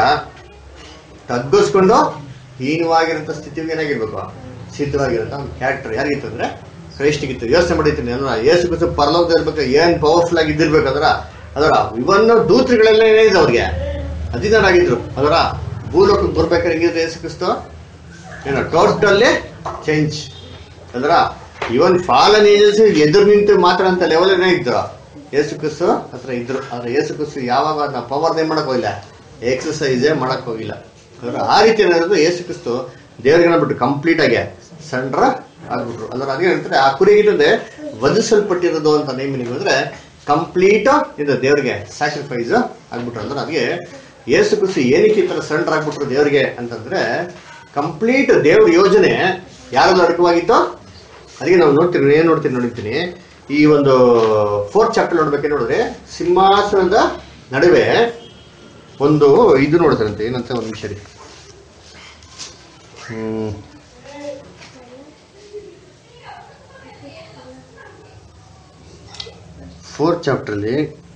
ತಗ್ಗಿಸ್ಕೊಂಡು ಹೀನವಾಗಿರಂತ ಸ್ಥಿತಿಗೆ ಏನಾಗಿರ್ಬೇಕು ಸಿದ್ಧವಾಗಿರಂತ ಒಂದು ಕ್ಯಾರೆಕ್ಟರ್ ಯಾರಿಗಿತ್ತು ಅಂದ್ರೆ ಕ್ರೈಸ್ಟಿಗಿತ್ತು ಯೋಚನೆ ಮಾಡಿರ್ತೀನಿ ಅಂದ್ರೆ ಯೇಸು ಕ್ರಿಸ್ತು ಪರಲೋಕದ ಇರ್ಬೇಕು ಏನ್ ಪವರ್ಫುಲ್ ಆಗಿ ಇದ್ದಿರ್ಬೇಕಂದ್ರ ಅದರ ಇವನ್ನ ದೂತರುಗಳೆಲ್ಲ ಏನಿದೆ ಅವ್ರಿಗೆ ಅಧೀನರಾಗಿದ್ರು ಅದರ ಭೂಲೋಕಕ್ಕೆ ಬರ್ಬೇಕಾದ್ರೆ ಹೆಂಗಿದ್ರು ಯೇಸು ಕ್ರಿಸ್ತು ಏನೋ ಟೋಟಲ್ಲಿ ಚೇಂಜ್ ಅಂದ್ರ ಇವನ್ ಫಾಲನ್ ಏಜೆನ್ಸಿ ಎದುರು ನಿಂತು ಮಾತ್ರ ಅಂತ ಲೆವೆಲ್ ಇದ್ರು ಯೇಸು ಕ್ರಿಸ್ತು ಹತ್ರ ಇದ್ರು ಆದ್ರೆ ಯೇಸು ಕ್ರಿಸ್ತು ಯಾವಾಗ ಅದನ್ನ ಪವರ್ ಏನ್ ಮಾಡಕ್ ಹೋಗಿಲ್ಲ ಎಕ್ಸಸೈಸೇ ಮಾಡಕ್ ಹೋಗಿಲ್ಲ ಅಂದ್ರೆ ಆ ರೀತಿ ಏನಾದ್ರು ಯೇಸು ಕ್ರಿಸ್ತು ದೇವ್ರಿಗೆ ಬಿಟ್ಟು ಕಂಪ್ಲೀಟ್ ಆಗಿ ಸಣ್ಣ ಆಗ್ಬಿಟ್ರು ಅಂದ್ರೆ ಅದೇ ಹೇಳ್ತಾರೆ ಆ ಕುರಿಗಿಲ್ಲದೆ ವಧಿಸಲ್ಪಟ್ಟಿರೋದು ಅಂತ ನೇಮಿನಿಂಗ್ ಅಂದ್ರೆ ಕಂಪ್ಲೀಟ್ ಇದು ದೇವ್ರಿಗೆ ಸ್ಯಾಕ್ರಿಫೈಸ್ ಆಗ್ಬಿಟ್ರು ಅಂದ್ರೆ ಅದಕ್ಕೆ ಯೇಸು ಕ್ರಿಸ್ತು ಏನಕ್ಕೆ ಈ ತರ ಸಣ್ಣ ಆಗ್ಬಿಟ್ರು ದೇವ್ರಿಗೆ ಅಂತಂದ್ರೆ ಕಂಪ್ಲೀಟ್ ದೇವ್ರ ಯೋಜನೆ ಯಾರೆಲ್ಲ ಅಡಕವಾಗಿತ್ತು ಅದಕ್ಕೆ ನಾವು ನೋಡ್ತೀವಿ ಏನ್ ನೋಡ್ತೀನಿ ನೋಡಿರ್ತೀನಿ ಈ ಒಂದು ಫೋರ್ತ್ ಚಾಪ್ಟರ್ ನೋಡ್ಬೇಕೆ ನೋಡಿದ್ರೆ ಸಿಂಹಾಸನದ ನಡುವೆ ಒಂದು ಇದು ನೋಡ್ತಾರಂತೆ ಏನಂತ ಒಂದು ನಿಮಿಷ ರೀ ಹ್ಮ್ ಫೋರ್ತ್ ಚಾಪ್ಟರ್ಲಿ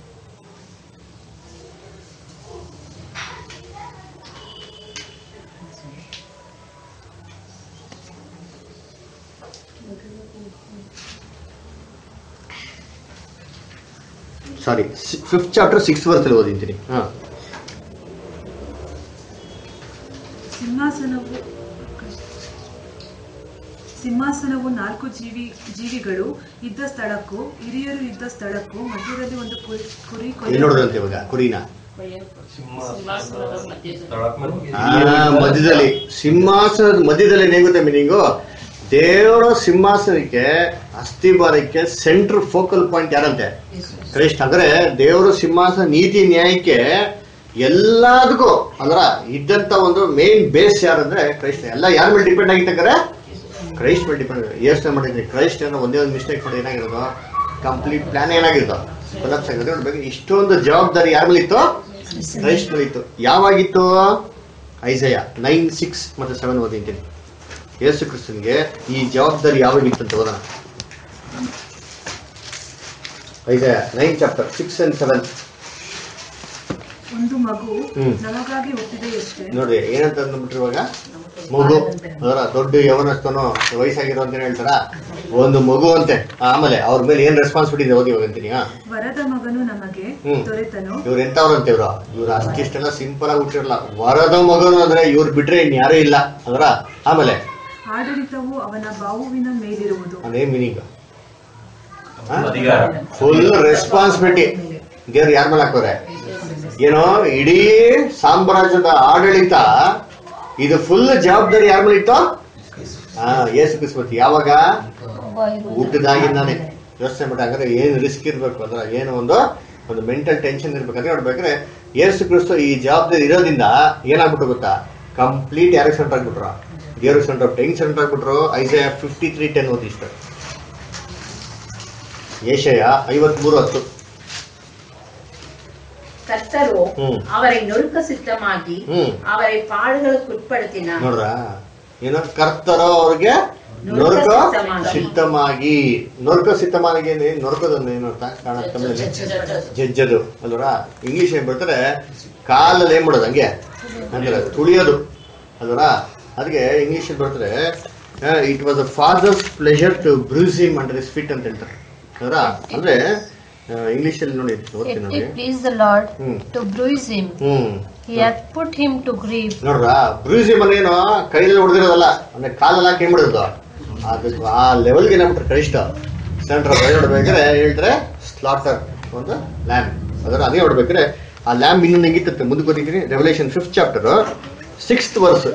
ಸಾರಿ ಫಿಫ್ತ್ ಚಾಪ್ಟರ್ ಸಿಕ್ಸ್ ವರ್ಸಲ್ಲಿ ಓದಿದ್ದೀನಿ ಹಾ ಸಿಂಹಾಸನವು ಸಿಂಹಾಸನವು ನಾಲ್ಕು ಜೀವಿ ಜೀವಿಗಳು ಇದ್ದ ಸ್ಥಳಕ್ಕೂ ಹಿರಿಯರು ಇದ್ದ ಸ್ಥಳಕ್ಕೂ ಮಧ್ಯದಲ್ಲಿ ಒಂದು ಕುರಿ ಕುರಿ ಎಲ್ಲಿ ನೋಡಿದ್ರಂತೆ ಇವಾಗ ಕುರಿನ ಸಿಂಹಾಸನದ ಮಧ್ಯದಲ್ಲಿ ಆ, ಮಧ್ಯದಲ್ಲಿ ಸಿಂಹಾಸನದ ಮಧ್ಯದಲ್ಲಿ ಹೇಗುತ್ತೆ ಮೀನಿಂಗು ದೇವರ ಸಿಂಹಾಸನಕ್ಕೆ ಅಸ್ಥಿಭಾರಕ್ಕೆ ಸೆಂಟ್ರ್ ಫೋಕಲ್ ಪಾಯಿಂಟ್ ಯಾರಂತೆ ಕ್ರೈಸ್ಟ್ ಅಂದ್ರೆ ದೇವರ ಸಿಂಹಾಸನ ನೀತಿ ನ್ಯಾಯಕ್ಕೆ ಎಲ್ಲದಕ್ಕೂ ಅಂದ್ರ ಇದ್ದಂತ ಒಂದು ಮೇನ್ ಬೇಸ್ ಯಾರಂದ್ರೆ ಕ್ರೈಸ್ಟ್ ಎಲ್ಲ ಯಾರ ಮೇಲೆ ಡಿಪೆಂಡ್ ಆಗಿತ್ತಂದ್ರೆ ಕ್ರೈಸ್ಟ್ ಮೇಲೆ ಡಿಪೆಂಡ್ ಯೋಚನೆ ಮಾಡಿದ್ರಿ ಕ್ರೈಸ್ಟ್ ಏನೋ ಒಂದೇ ಒಂದು ಮಿಸ್ಟೇಕ್ ಮಾಡಿ ಏನಾಗಿರೋದು ಕಂಪ್ಲೀಟ್ ಪ್ಲಾನ್ ಏನಾಗಿರೋದು ಕೊಲಾಪ್ಸ್ ಆಗಿರೋದು ನೋಡ್ಬೇಕು ಇಷ್ಟೊಂದು ಜವಾಬ್ದಾರಿ ಯಾರ ಮೇಲೆ ಇತ್ತು ಕ್ರೈಸ್ಟ್ ಮೇಲೆ ಇತ್ತು ಯಾವಾಗಿತ್ತು ಐಸಯ ನೈನ್ ಸಿಕ್ಸ್ ಮತ್ತೆ ಸೆವೆನ್ ಓದಿದ್ದೀನಿ ಯೇಸು ಕ್ರಿಸ್ತನ್ಗೆ ಈ ಜವಾಬ್ದಾರಿ ಯಾವಾಗಿತ್ತು ಅಂತ ಓದೋಣ Isaiah nine chapter six and seven ಒಂದು ಮಗು ಹ್ಮ್. ನಮಗಾಗಿ ಹುಟ್ಟಿದೆಯಷ್ಟೇ ನೋಡ್ರಿ ಏನಂತ ಅಂದ್ಬಿಟ್ರು ಇವಾಗ ಮಗು ಅದರ ದೊಡ್ಡ ಯವನಸ್ಥನು ವಯಸ್ಸಾಗಿರೋ ಅಂತ ಹೇಳ್ತಾರ ಒಂದು ಮಗು ಅಂತೆ ಆಮೇಲೆ ಅವ್ರ ಮೇಲೆ ಏನ್ ರೆಸ್ಪಾನ್ಸಿಬಿಲಿಟಿ ಇದೆ ಓದಿ ಇವಾಗ ಅಂತೀನಿ ಹಾ ವರದ ಮಗನು ನಮಗೆ ಹ್ಮ್. ದೊರೆತನು ಇವ್ರು ಎಂತವ್ರಂತೆ ಇವ್ರು ಇವ್ರು ಅಷ್ಟಿಷ್ಟೆಲ್ಲ ಸಿಂಪಲ್ ಆಗಿ ಹುಟ್ಟಿರಲ್ಲ ವರದ ಮಗನು ಅಂದ್ರೆ ಇವ್ರು ಬಿಟ್ರೆ ಇನ್ ಯಾರೂ ಇಲ್ಲ ಅದರ ಆಮೇಲೆ ಆಡಳಿತವು ಅವನ ಬಾಹುವಿನ ಮೇಲಿರುವುದು ಅದೇ ಮೀನಿಂಗ್ ಅಧಿಕಾರ ಫುಲ್ ರೆಸ್ಪಾನ್ಸಿಬಿಲಿಟಿ ದೇವ್ರು ಯಾರ ಮೇಲೆ ಹಾಕೋರೆ ಏನೋ ಇಡೀ ಸಾಮ್ರಾಜ್ಯದ ಆಡಳಿತ ಇದು ಫುಲ್ ಜವಾಬ್ದಾರಿ ಯಾರ ಮೇಲೆ ಇತ್ತು ಹಾ ಏಸು ಕ್ರಿಸ್ಮತ್ ಯಾವಾಗ ಹುಟ್ಟಿದಾಗಿಂದಾನೆ ಯೋಚನೆ ಮಾಡಿ ಹಾಗಾದ್ರೆ ಏನು ರಿಸ್ಕ್ ಇರ್ಬೇಕು ಅಂದ್ರೆ ಏನು ಒಂದು ಒಂದು ಮೆಂಟಲ್ ಟೆನ್ಷನ್ ಇರ್ಬೇಕಂದ್ರೆ ನೋಡ್ಬೇಕ್ರೆ ಏಸು ಕ್ರಿಸ್ತು ಈ ಜವಾಬ್ದಾರಿ ಇರೋದ್ರಿಂದ ಏನಾಗ್ಬಿಟ್ಟು ಗೊತ್ತಾ ಕಂಪ್ಲೀಟ್ ಯಾರಿಗೆ ಸೆಂಟರ್ ಆಗ್ಬಿಟ್ರು ದೇವ್ರಿಗೆ ಸೆಂಟರ್ ಹೆಂಗ್ ಸೆಂಟರ್ ಆಗ್ಬಿಟ್ರು ಐಸಯ ಫಿಫ್ಟಿ ತ್ರೀ ಟೆನ್ ಓದಿ ಇಷ್ಟ ಏಷಯ ಐವತ್ಮೂರು ಹತ್ತು கர்த்தரோ ம். அவரை நொறுக்க சித்தமாகி ம். அவரை பாடுகளுக்கு உட்படுத்தினார் ನೋಡ್ರ ಏನೋ ಕರ್ತರೋ ಅವ್ರಿಗೆ ನೊರಕ ಸಿದ್ಧಮಾಗಿ ನೊರಕ ಸಿದ್ಧಮಾಗಿ ನೊರಕದೊಂದು ಏನು ಅರ್ಥ ಕಾಣ ತಮಿಳಲ್ಲಿ ಜಜ್ಜದು ಅಲ್ವರ ಇಂಗ್ಲಿಷ್ ಏನ್ ಬರ್ತಾರೆ ಕಾಲಲ್ಲಿ ಏನ್ ಮಾಡೋದು ಹಂಗೆ ಅಂದ್ರೆ ತುಳಿಯೋದು ಅಲ್ವರ ಅದಕ್ಕೆ ಇಂಗ್ಲಿಷ್ ಬರ್ತಾರೆ it was a father's pleasure to bruise him under is fit ಅಂತ ಹೇಳ್ತಾರೆ ಅಲ್ವರ ಅಂದ್ರೆ ಇಂಗ್ಲಿಷ್ ಅಲ್ಲಿ ನೋಡಿ ಓದ್ತೀನಿ It, ನೋಡಿ it pleased the Lord Hmm. to bruise him. Hmm He hath put him to grief. ನೋಡ್ರ ಬ್ರೂಸಿ ಮನೇನು ಕೈಯಲ್ಲಿ ಹೊಡೆದಿರೋದಲ್ಲ ಅಂದ್ರೆ ಕಾಲಲ್ಲಿ ಹಾಕಿ ಬಿಡೋದು ಅದು ಆ ಲೆವೆಲ್ಗೆ ಏನಾಗ್ಬಿಟ್ರೆ ಕ್ರೈಸ್ತ ಸೆಂಟ್ರ್ ನೋಡ್ಬೇಕಾದ್ರೆ ಹೇಳ್ತಾರೆ ಸ್ಲಾಟರ್ ಒಂದು ಲ್ಯಾಂಬ್ ಅದರ ಅದೇ ನೋಡ್ಬೇಕಾದ್ರೆ ಆ ಲ್ಯಾಂಬ್ ಇನ್ನೊಂದು ಹೆಂಗಿತ್ತು ಮುಂದಕ್ಕೆ ಓದಿದ್ದೀನಿ revolution fifth chapter sixth verse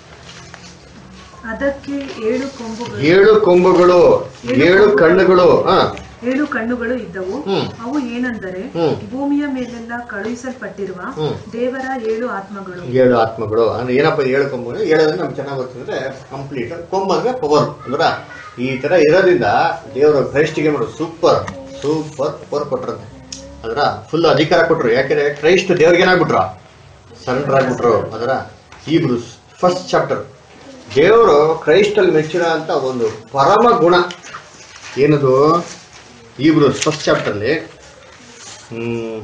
ಅದಕ್ಕೆ ಏಳು ಕೊಂಬುಗಳು ಏಳು ಕೊಂಬುಗಳು ಏಳು ಕಣ್ಣುಗಳು ಹಾ ಏಳು ಕಣ್ಣುಗಳು ಇದ್ದವು ಹ್ಮ್. ಅವು ಏನೆಂದರೆ ಹ್ಮ್. ಭೂಮಿಯ ಮೇಲೆಲ್ಲ ಕಳುಹಿಸಲ್ಪಟ್ಟಿರುವ ಹ್ಮ್. ದೇವರ ಏಳು ಆತ್ಮಗಳು ಏಳು ಆತ್ಮಗಳು ಅಂದ್ರೆ ಏನಪ್ಪ ಏಳು ಕೊಂಬುಗಳು ಏಳೋದ್ರೆ ನಮ್ಗೆ ಚೆನ್ನಾಗಿ ಗೊತ್ತಿದ್ರೆ ಕಂಪ್ಲೀಟ್ ಕೊಂಬ ಅಂದ್ರೆ ಪವರ್ ಅಂದ್ರ ಈ ತರ ಇರೋದ್ರಿಂದ ದೇವರು ಕ್ರೈಸ್ಟಿಗೆ ಮಾಡೋದು ಸೂಪರ್ ಸೂಪರ್ ಪವರ್ ಕೊಟ್ರಂತೆ ಅದ್ರ ಫುಲ್ ಅಧಿಕಾರ ಕೊಟ್ರು ಯಾಕಂದ್ರೆ ಕ್ರೈಸ್ಟ್ ದೇವ್ರಿಗೆ ಏನಾಗ್ಬಿಟ್ರು ಸರೆಂಡರ್ ಆಗ್ಬಿಟ್ರು ಅದರ ಈಬ್ರೂಸ್ ಫಸ್ಟ್ ಚಾಪ್ಟರ್ ದೇವರು ಕ್ರೈಸ್ಟಲ್ಲಿ ಮೆಚ್ಚಿರೋ ಅಂತ ಒಂದು ಪರಮ ಗುಣ ಏನದು ಈಬ್ರೂಸ್ ಫಸ್ಟ್ ಚಾಪ್ಟರ್ಲಿ ಹ್ಮ್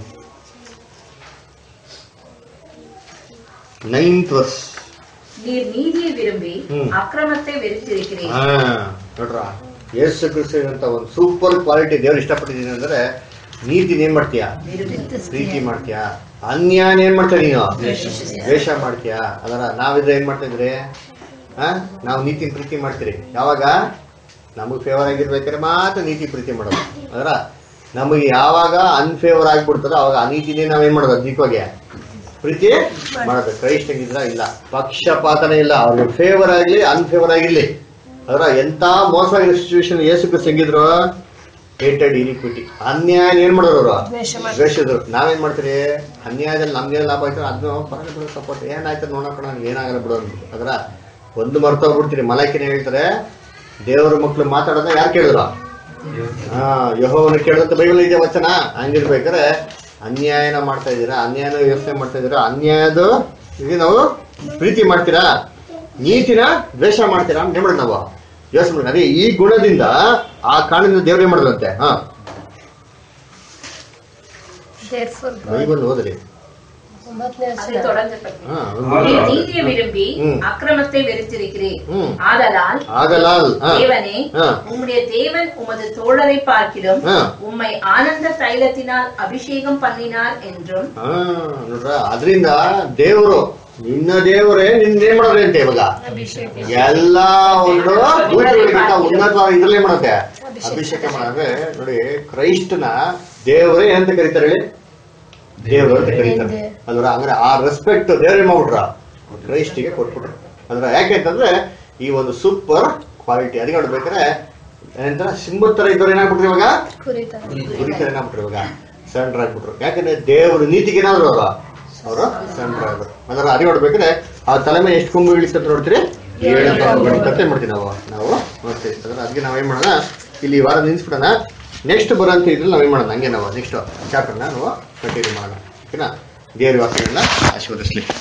ನೈನ್ತ್ ವರ್ಸ್ நீர் நீதியை விரும்பி ம். அக்கிரமத்தை வெறுத்திருக்கிறீர் ಹಾ ನೋಡ್ರ ಯೇಸು ಕ್ರಿಸ್ತು ಅಂತ ಒಂದು ಸೂಪರ್ ಕ್ವಾಲಿಟಿ ದೇವ್ರು ಇಷ್ಟಪಟ್ಟಿದ್ದೀನಿ ಅಂದ್ರೆ ನೀತಿ ಏನ್ ಮಾಡ್ತೀಯಾ ಪ್ರೀತಿ ಮಾಡ್ತೀಯಾ ಅನ್ಯಾಯ ಏನ್ ಮಾಡ್ತೀಯ ನೀನು ದ್ವೇಷ ಮಾಡ್ತೀಯಾ ಅದರ ನಾವಿದ್ರೆ ಏನ್ ಮಾಡ್ತಾ ಇದ್ರಿ ಹಾ ನಾವು ನೀತಿ ಪ್ರೀತಿ ಮಾಡ್ತೀರಿ ಯಾವಾಗ ನಮಗ್ ಫೇವರ್ ಆಗಿರ್ಬೇಕಾದ್ರೆ ಮಾತ್ರ ನೀತಿ ಪ್ರೀತಿ ಮಾಡೋದು ಅದರ ನಮಗೆ ಯಾವಾಗ ಅನ್ಫೇವರ್ ಆಗ್ಬಿಡ್ತದೋ ಅವಾಗ ಅನೀತಿನೇ ನಾವೇನ್ ಮಾಡೋದು ಅಧಿಕವಾಗಿ ಪ್ರೀತಿ ಮಾಡೋದು ಕ್ರೈಸ್ಟ್ ಹೆಂಗಿದ್ರ ಇಲ್ಲ ಪಕ್ಷಪಾತನೇ ಇಲ್ಲ ಅವ್ರಿಗೆ ಫೇವರ್ ಆಗ್ಲಿ ಅನ್ಫೇವರ್ ಆಗಿರ್ಲಿ ಅದರ ಎಂತ ಮೋಸವಾಗಿರೋ ಸಿಚುವೇಶನ್ ಏಸು ಕ್ರಿಸ್ತ ಹೆಂಗಿದ್ರು ಹೇಟೆಡ್ ಇನಿಕ್ವಿಟಿ ಅನ್ಯಾಯ ಏನ್ ಮಾಡೋರು ಅವರು ದ್ವೇಷದ್ರು ನಾವೇನ್ ಮಾಡ್ತೀರಿ ಅನ್ಯಾಯದಲ್ಲಿ ನಮ್ಗೆ ಲಾಭ ಆಯ್ತು ಅದನ್ನ ಪರವಾಗಿಲ್ಲ ಬಿಡು ಸಪೋರ್ಟ್ ಏನಾಯ್ತು ನೋಡೋಣ ಏನಾಗಲ್ಲ ಬಿಡು ಅಂದ್ಬಿಟ್ಟು ಅದರ ಒಂದು ಮರ್ತ ಹೋಗ್ಬಿಡ್ತೀರಿ ಮಲಕಿನ ಹೇಳ್ತಾರೆ ದೇವರ ಮಕ್ಳು ಮಾತಾಡೋದ ಯಾರು ಕೇಳಿದ್ರು ಹಾ ಯಹೋವನ ಕೇಳೋದಂತ ಬೈಬಲ್ ಇದೆ ವಚನ ಹಂಗಿರ್ಬೇಕಾದ್ರೆ ಅನ್ಯಾಯನ ಮಾಡ್ತಾ ಇದ್ದೀರಾ ಅನ್ಯಾಯನ ಯೋಚನೆ ಮಾಡ್ತಾ ಇದ್ದೀರಾ ಅನ್ಯಾಯದ ಈಗ ನಾವು ಪ್ರೀತಿ ಮಾಡ್ತೀರಾ ನೀತಿನ ದ್ವೇಷ ಮಾಡ್ತೀರಾ ಅಂತ ಹೇಳ್ಬಿಡಿ ನಾವು ಯೋಚನೆ ಮಾಡಿ ಅದೇ ಈ ಗುಣದಿಂದ ಆ ಕಾರಣದಿಂದ ದೇವ್ರು ಏನ್ ಮಾಡಿದ್ರಂತೆ ಹಾ Therefore, God, ಬೈಬಲ್ ಓದ್ರಿ ಒಂಬತ್ತನೇ அதை ವಚನ. தொடர்ந்து படிக்கிறேன். ಹಾ நீர் நீதியை விரும்பி ம். அக்கிரமத்தை வெறுத்திருக்கிறீர் ம். ஆதலால் ಆಗಲಾಲ್ ಹಾ தேவனே ಹಾ உம்முடைய தேவன் உமது தோழரை பார்க்கிலும் ಹಾ உம்மை ஆனந்த தைலத்தினால் அபிஷேகம் பண்ணினார் என்றும் ಹಾ ನೋಡ್ರ ಅದರಿಂದ ದೇವರು ನಿನ್ನ ದೇವರೇ ನಿನ್ನೇನ್ ಮಾಡೋದ್ರಿ ಅಂತ ಇವಾಗ ಅಭಿಷೇಕ ಎಲ್ಲಾ ಒಂದು ದೂತಗಳಿಗಿಂತ ಉನ್ನತವಾದ ಇದ್ರಲ್ಲೇ ಮಾಡುತ್ತೆ ಅಭಿಷೇಕ ಮಾಡಿದ್ರೆ ನೋಡಿ ಕ್ರೈಸ್ತನ ದೇವರೇ ಅಂತ ಕರೀತಾರೆ ಹೇಳಿ ದೇವರು ಅಂತ ಕರೀತಾರೆ ಅಲ್ವರ ಅಂದ್ರೆ ಆ ರೆಸ್ಪೆಕ್ಟ್ ದೇವರೇ ಮಾಡ್ಬಿಟ್ರ ಕ್ರೈಸ್ಟಿಗೆ ಕೊಟ್ಬಿಟ್ರು ಅಂದ್ರೆ ಯಾಕೆ ಅಂತಂದ್ರೆ ಈ ಒಂದು ಸೂಪರ್ ಕ್ವಾಲಿಟಿ ಅದಕ್ಕೆ ನೋಡ್ಬೇಕಾದ್ರೆ ಏನಂತ ಸಿಂಹದ ತರ ಇದ್ದವ್ರು ಏನಾಗ್ಬಿಟ್ರು ಇವಾಗ ಕುರಿತ ಗುರಿಕರ ಏನಾಗ್ಬಿಟ್ರು ಇವಾಗ ಸೆಂಟ್ರ್ ಆಗ್ಬಿಟ್ರು ಯಾಕಂದ್ರೆ ದೇವರು ನೀತಿಗೆ ಏನಾದ್ರು ಅವರು ಅವರು ಸೆಂಟ್ರ್ ಆಗ್ಬಿಟ್ರು ಅಂದ್ರೆ ಅರಿ ನೋಡ್ಬೇಕಾದ್ರೆ ಆ ತಲೆ ಮೇಲೆ ಎಷ್ಟು ಕೊಂಬು ಇಳಿಸ್ತಂತ ನೋಡ್ತೀರಿ ಏಳು ಕೊಂಬುಗಳು ಕತೆ ಮಾಡ್ತೀವಿ ನಾವು ನಾವು ನೋಡ್ತೀವಿ ಅದ್ರ ಅದಕ್ಕೆ ನಾವೇನ್ ಮಾಡೋಣ ಇಲ್ಲಿ ಈ ವಾರ ನಿಲ್ಸ್ಬಿಡೋಣ ನೆಕ್ಸ್ಟ್ ಬರೋಂತ ಇದ್ರಲ್ಲಿ ನಾವೇನ್ ಮಾಡೋಣ ಹಂಗೆ ನಾವು ನೆಕ್ಸ್ಟ್ ಚಾಪ್ಟರ್ನ ನಾವು ಕಂಟಿನ್ಯೂ ಮಾಡೋಣ ಓಕೆನಾ ದೇವ್ರ ವಾಕ್ಯಗಳನ್ನ ಆಶೀರ್ವದಿಸ್ಲಿ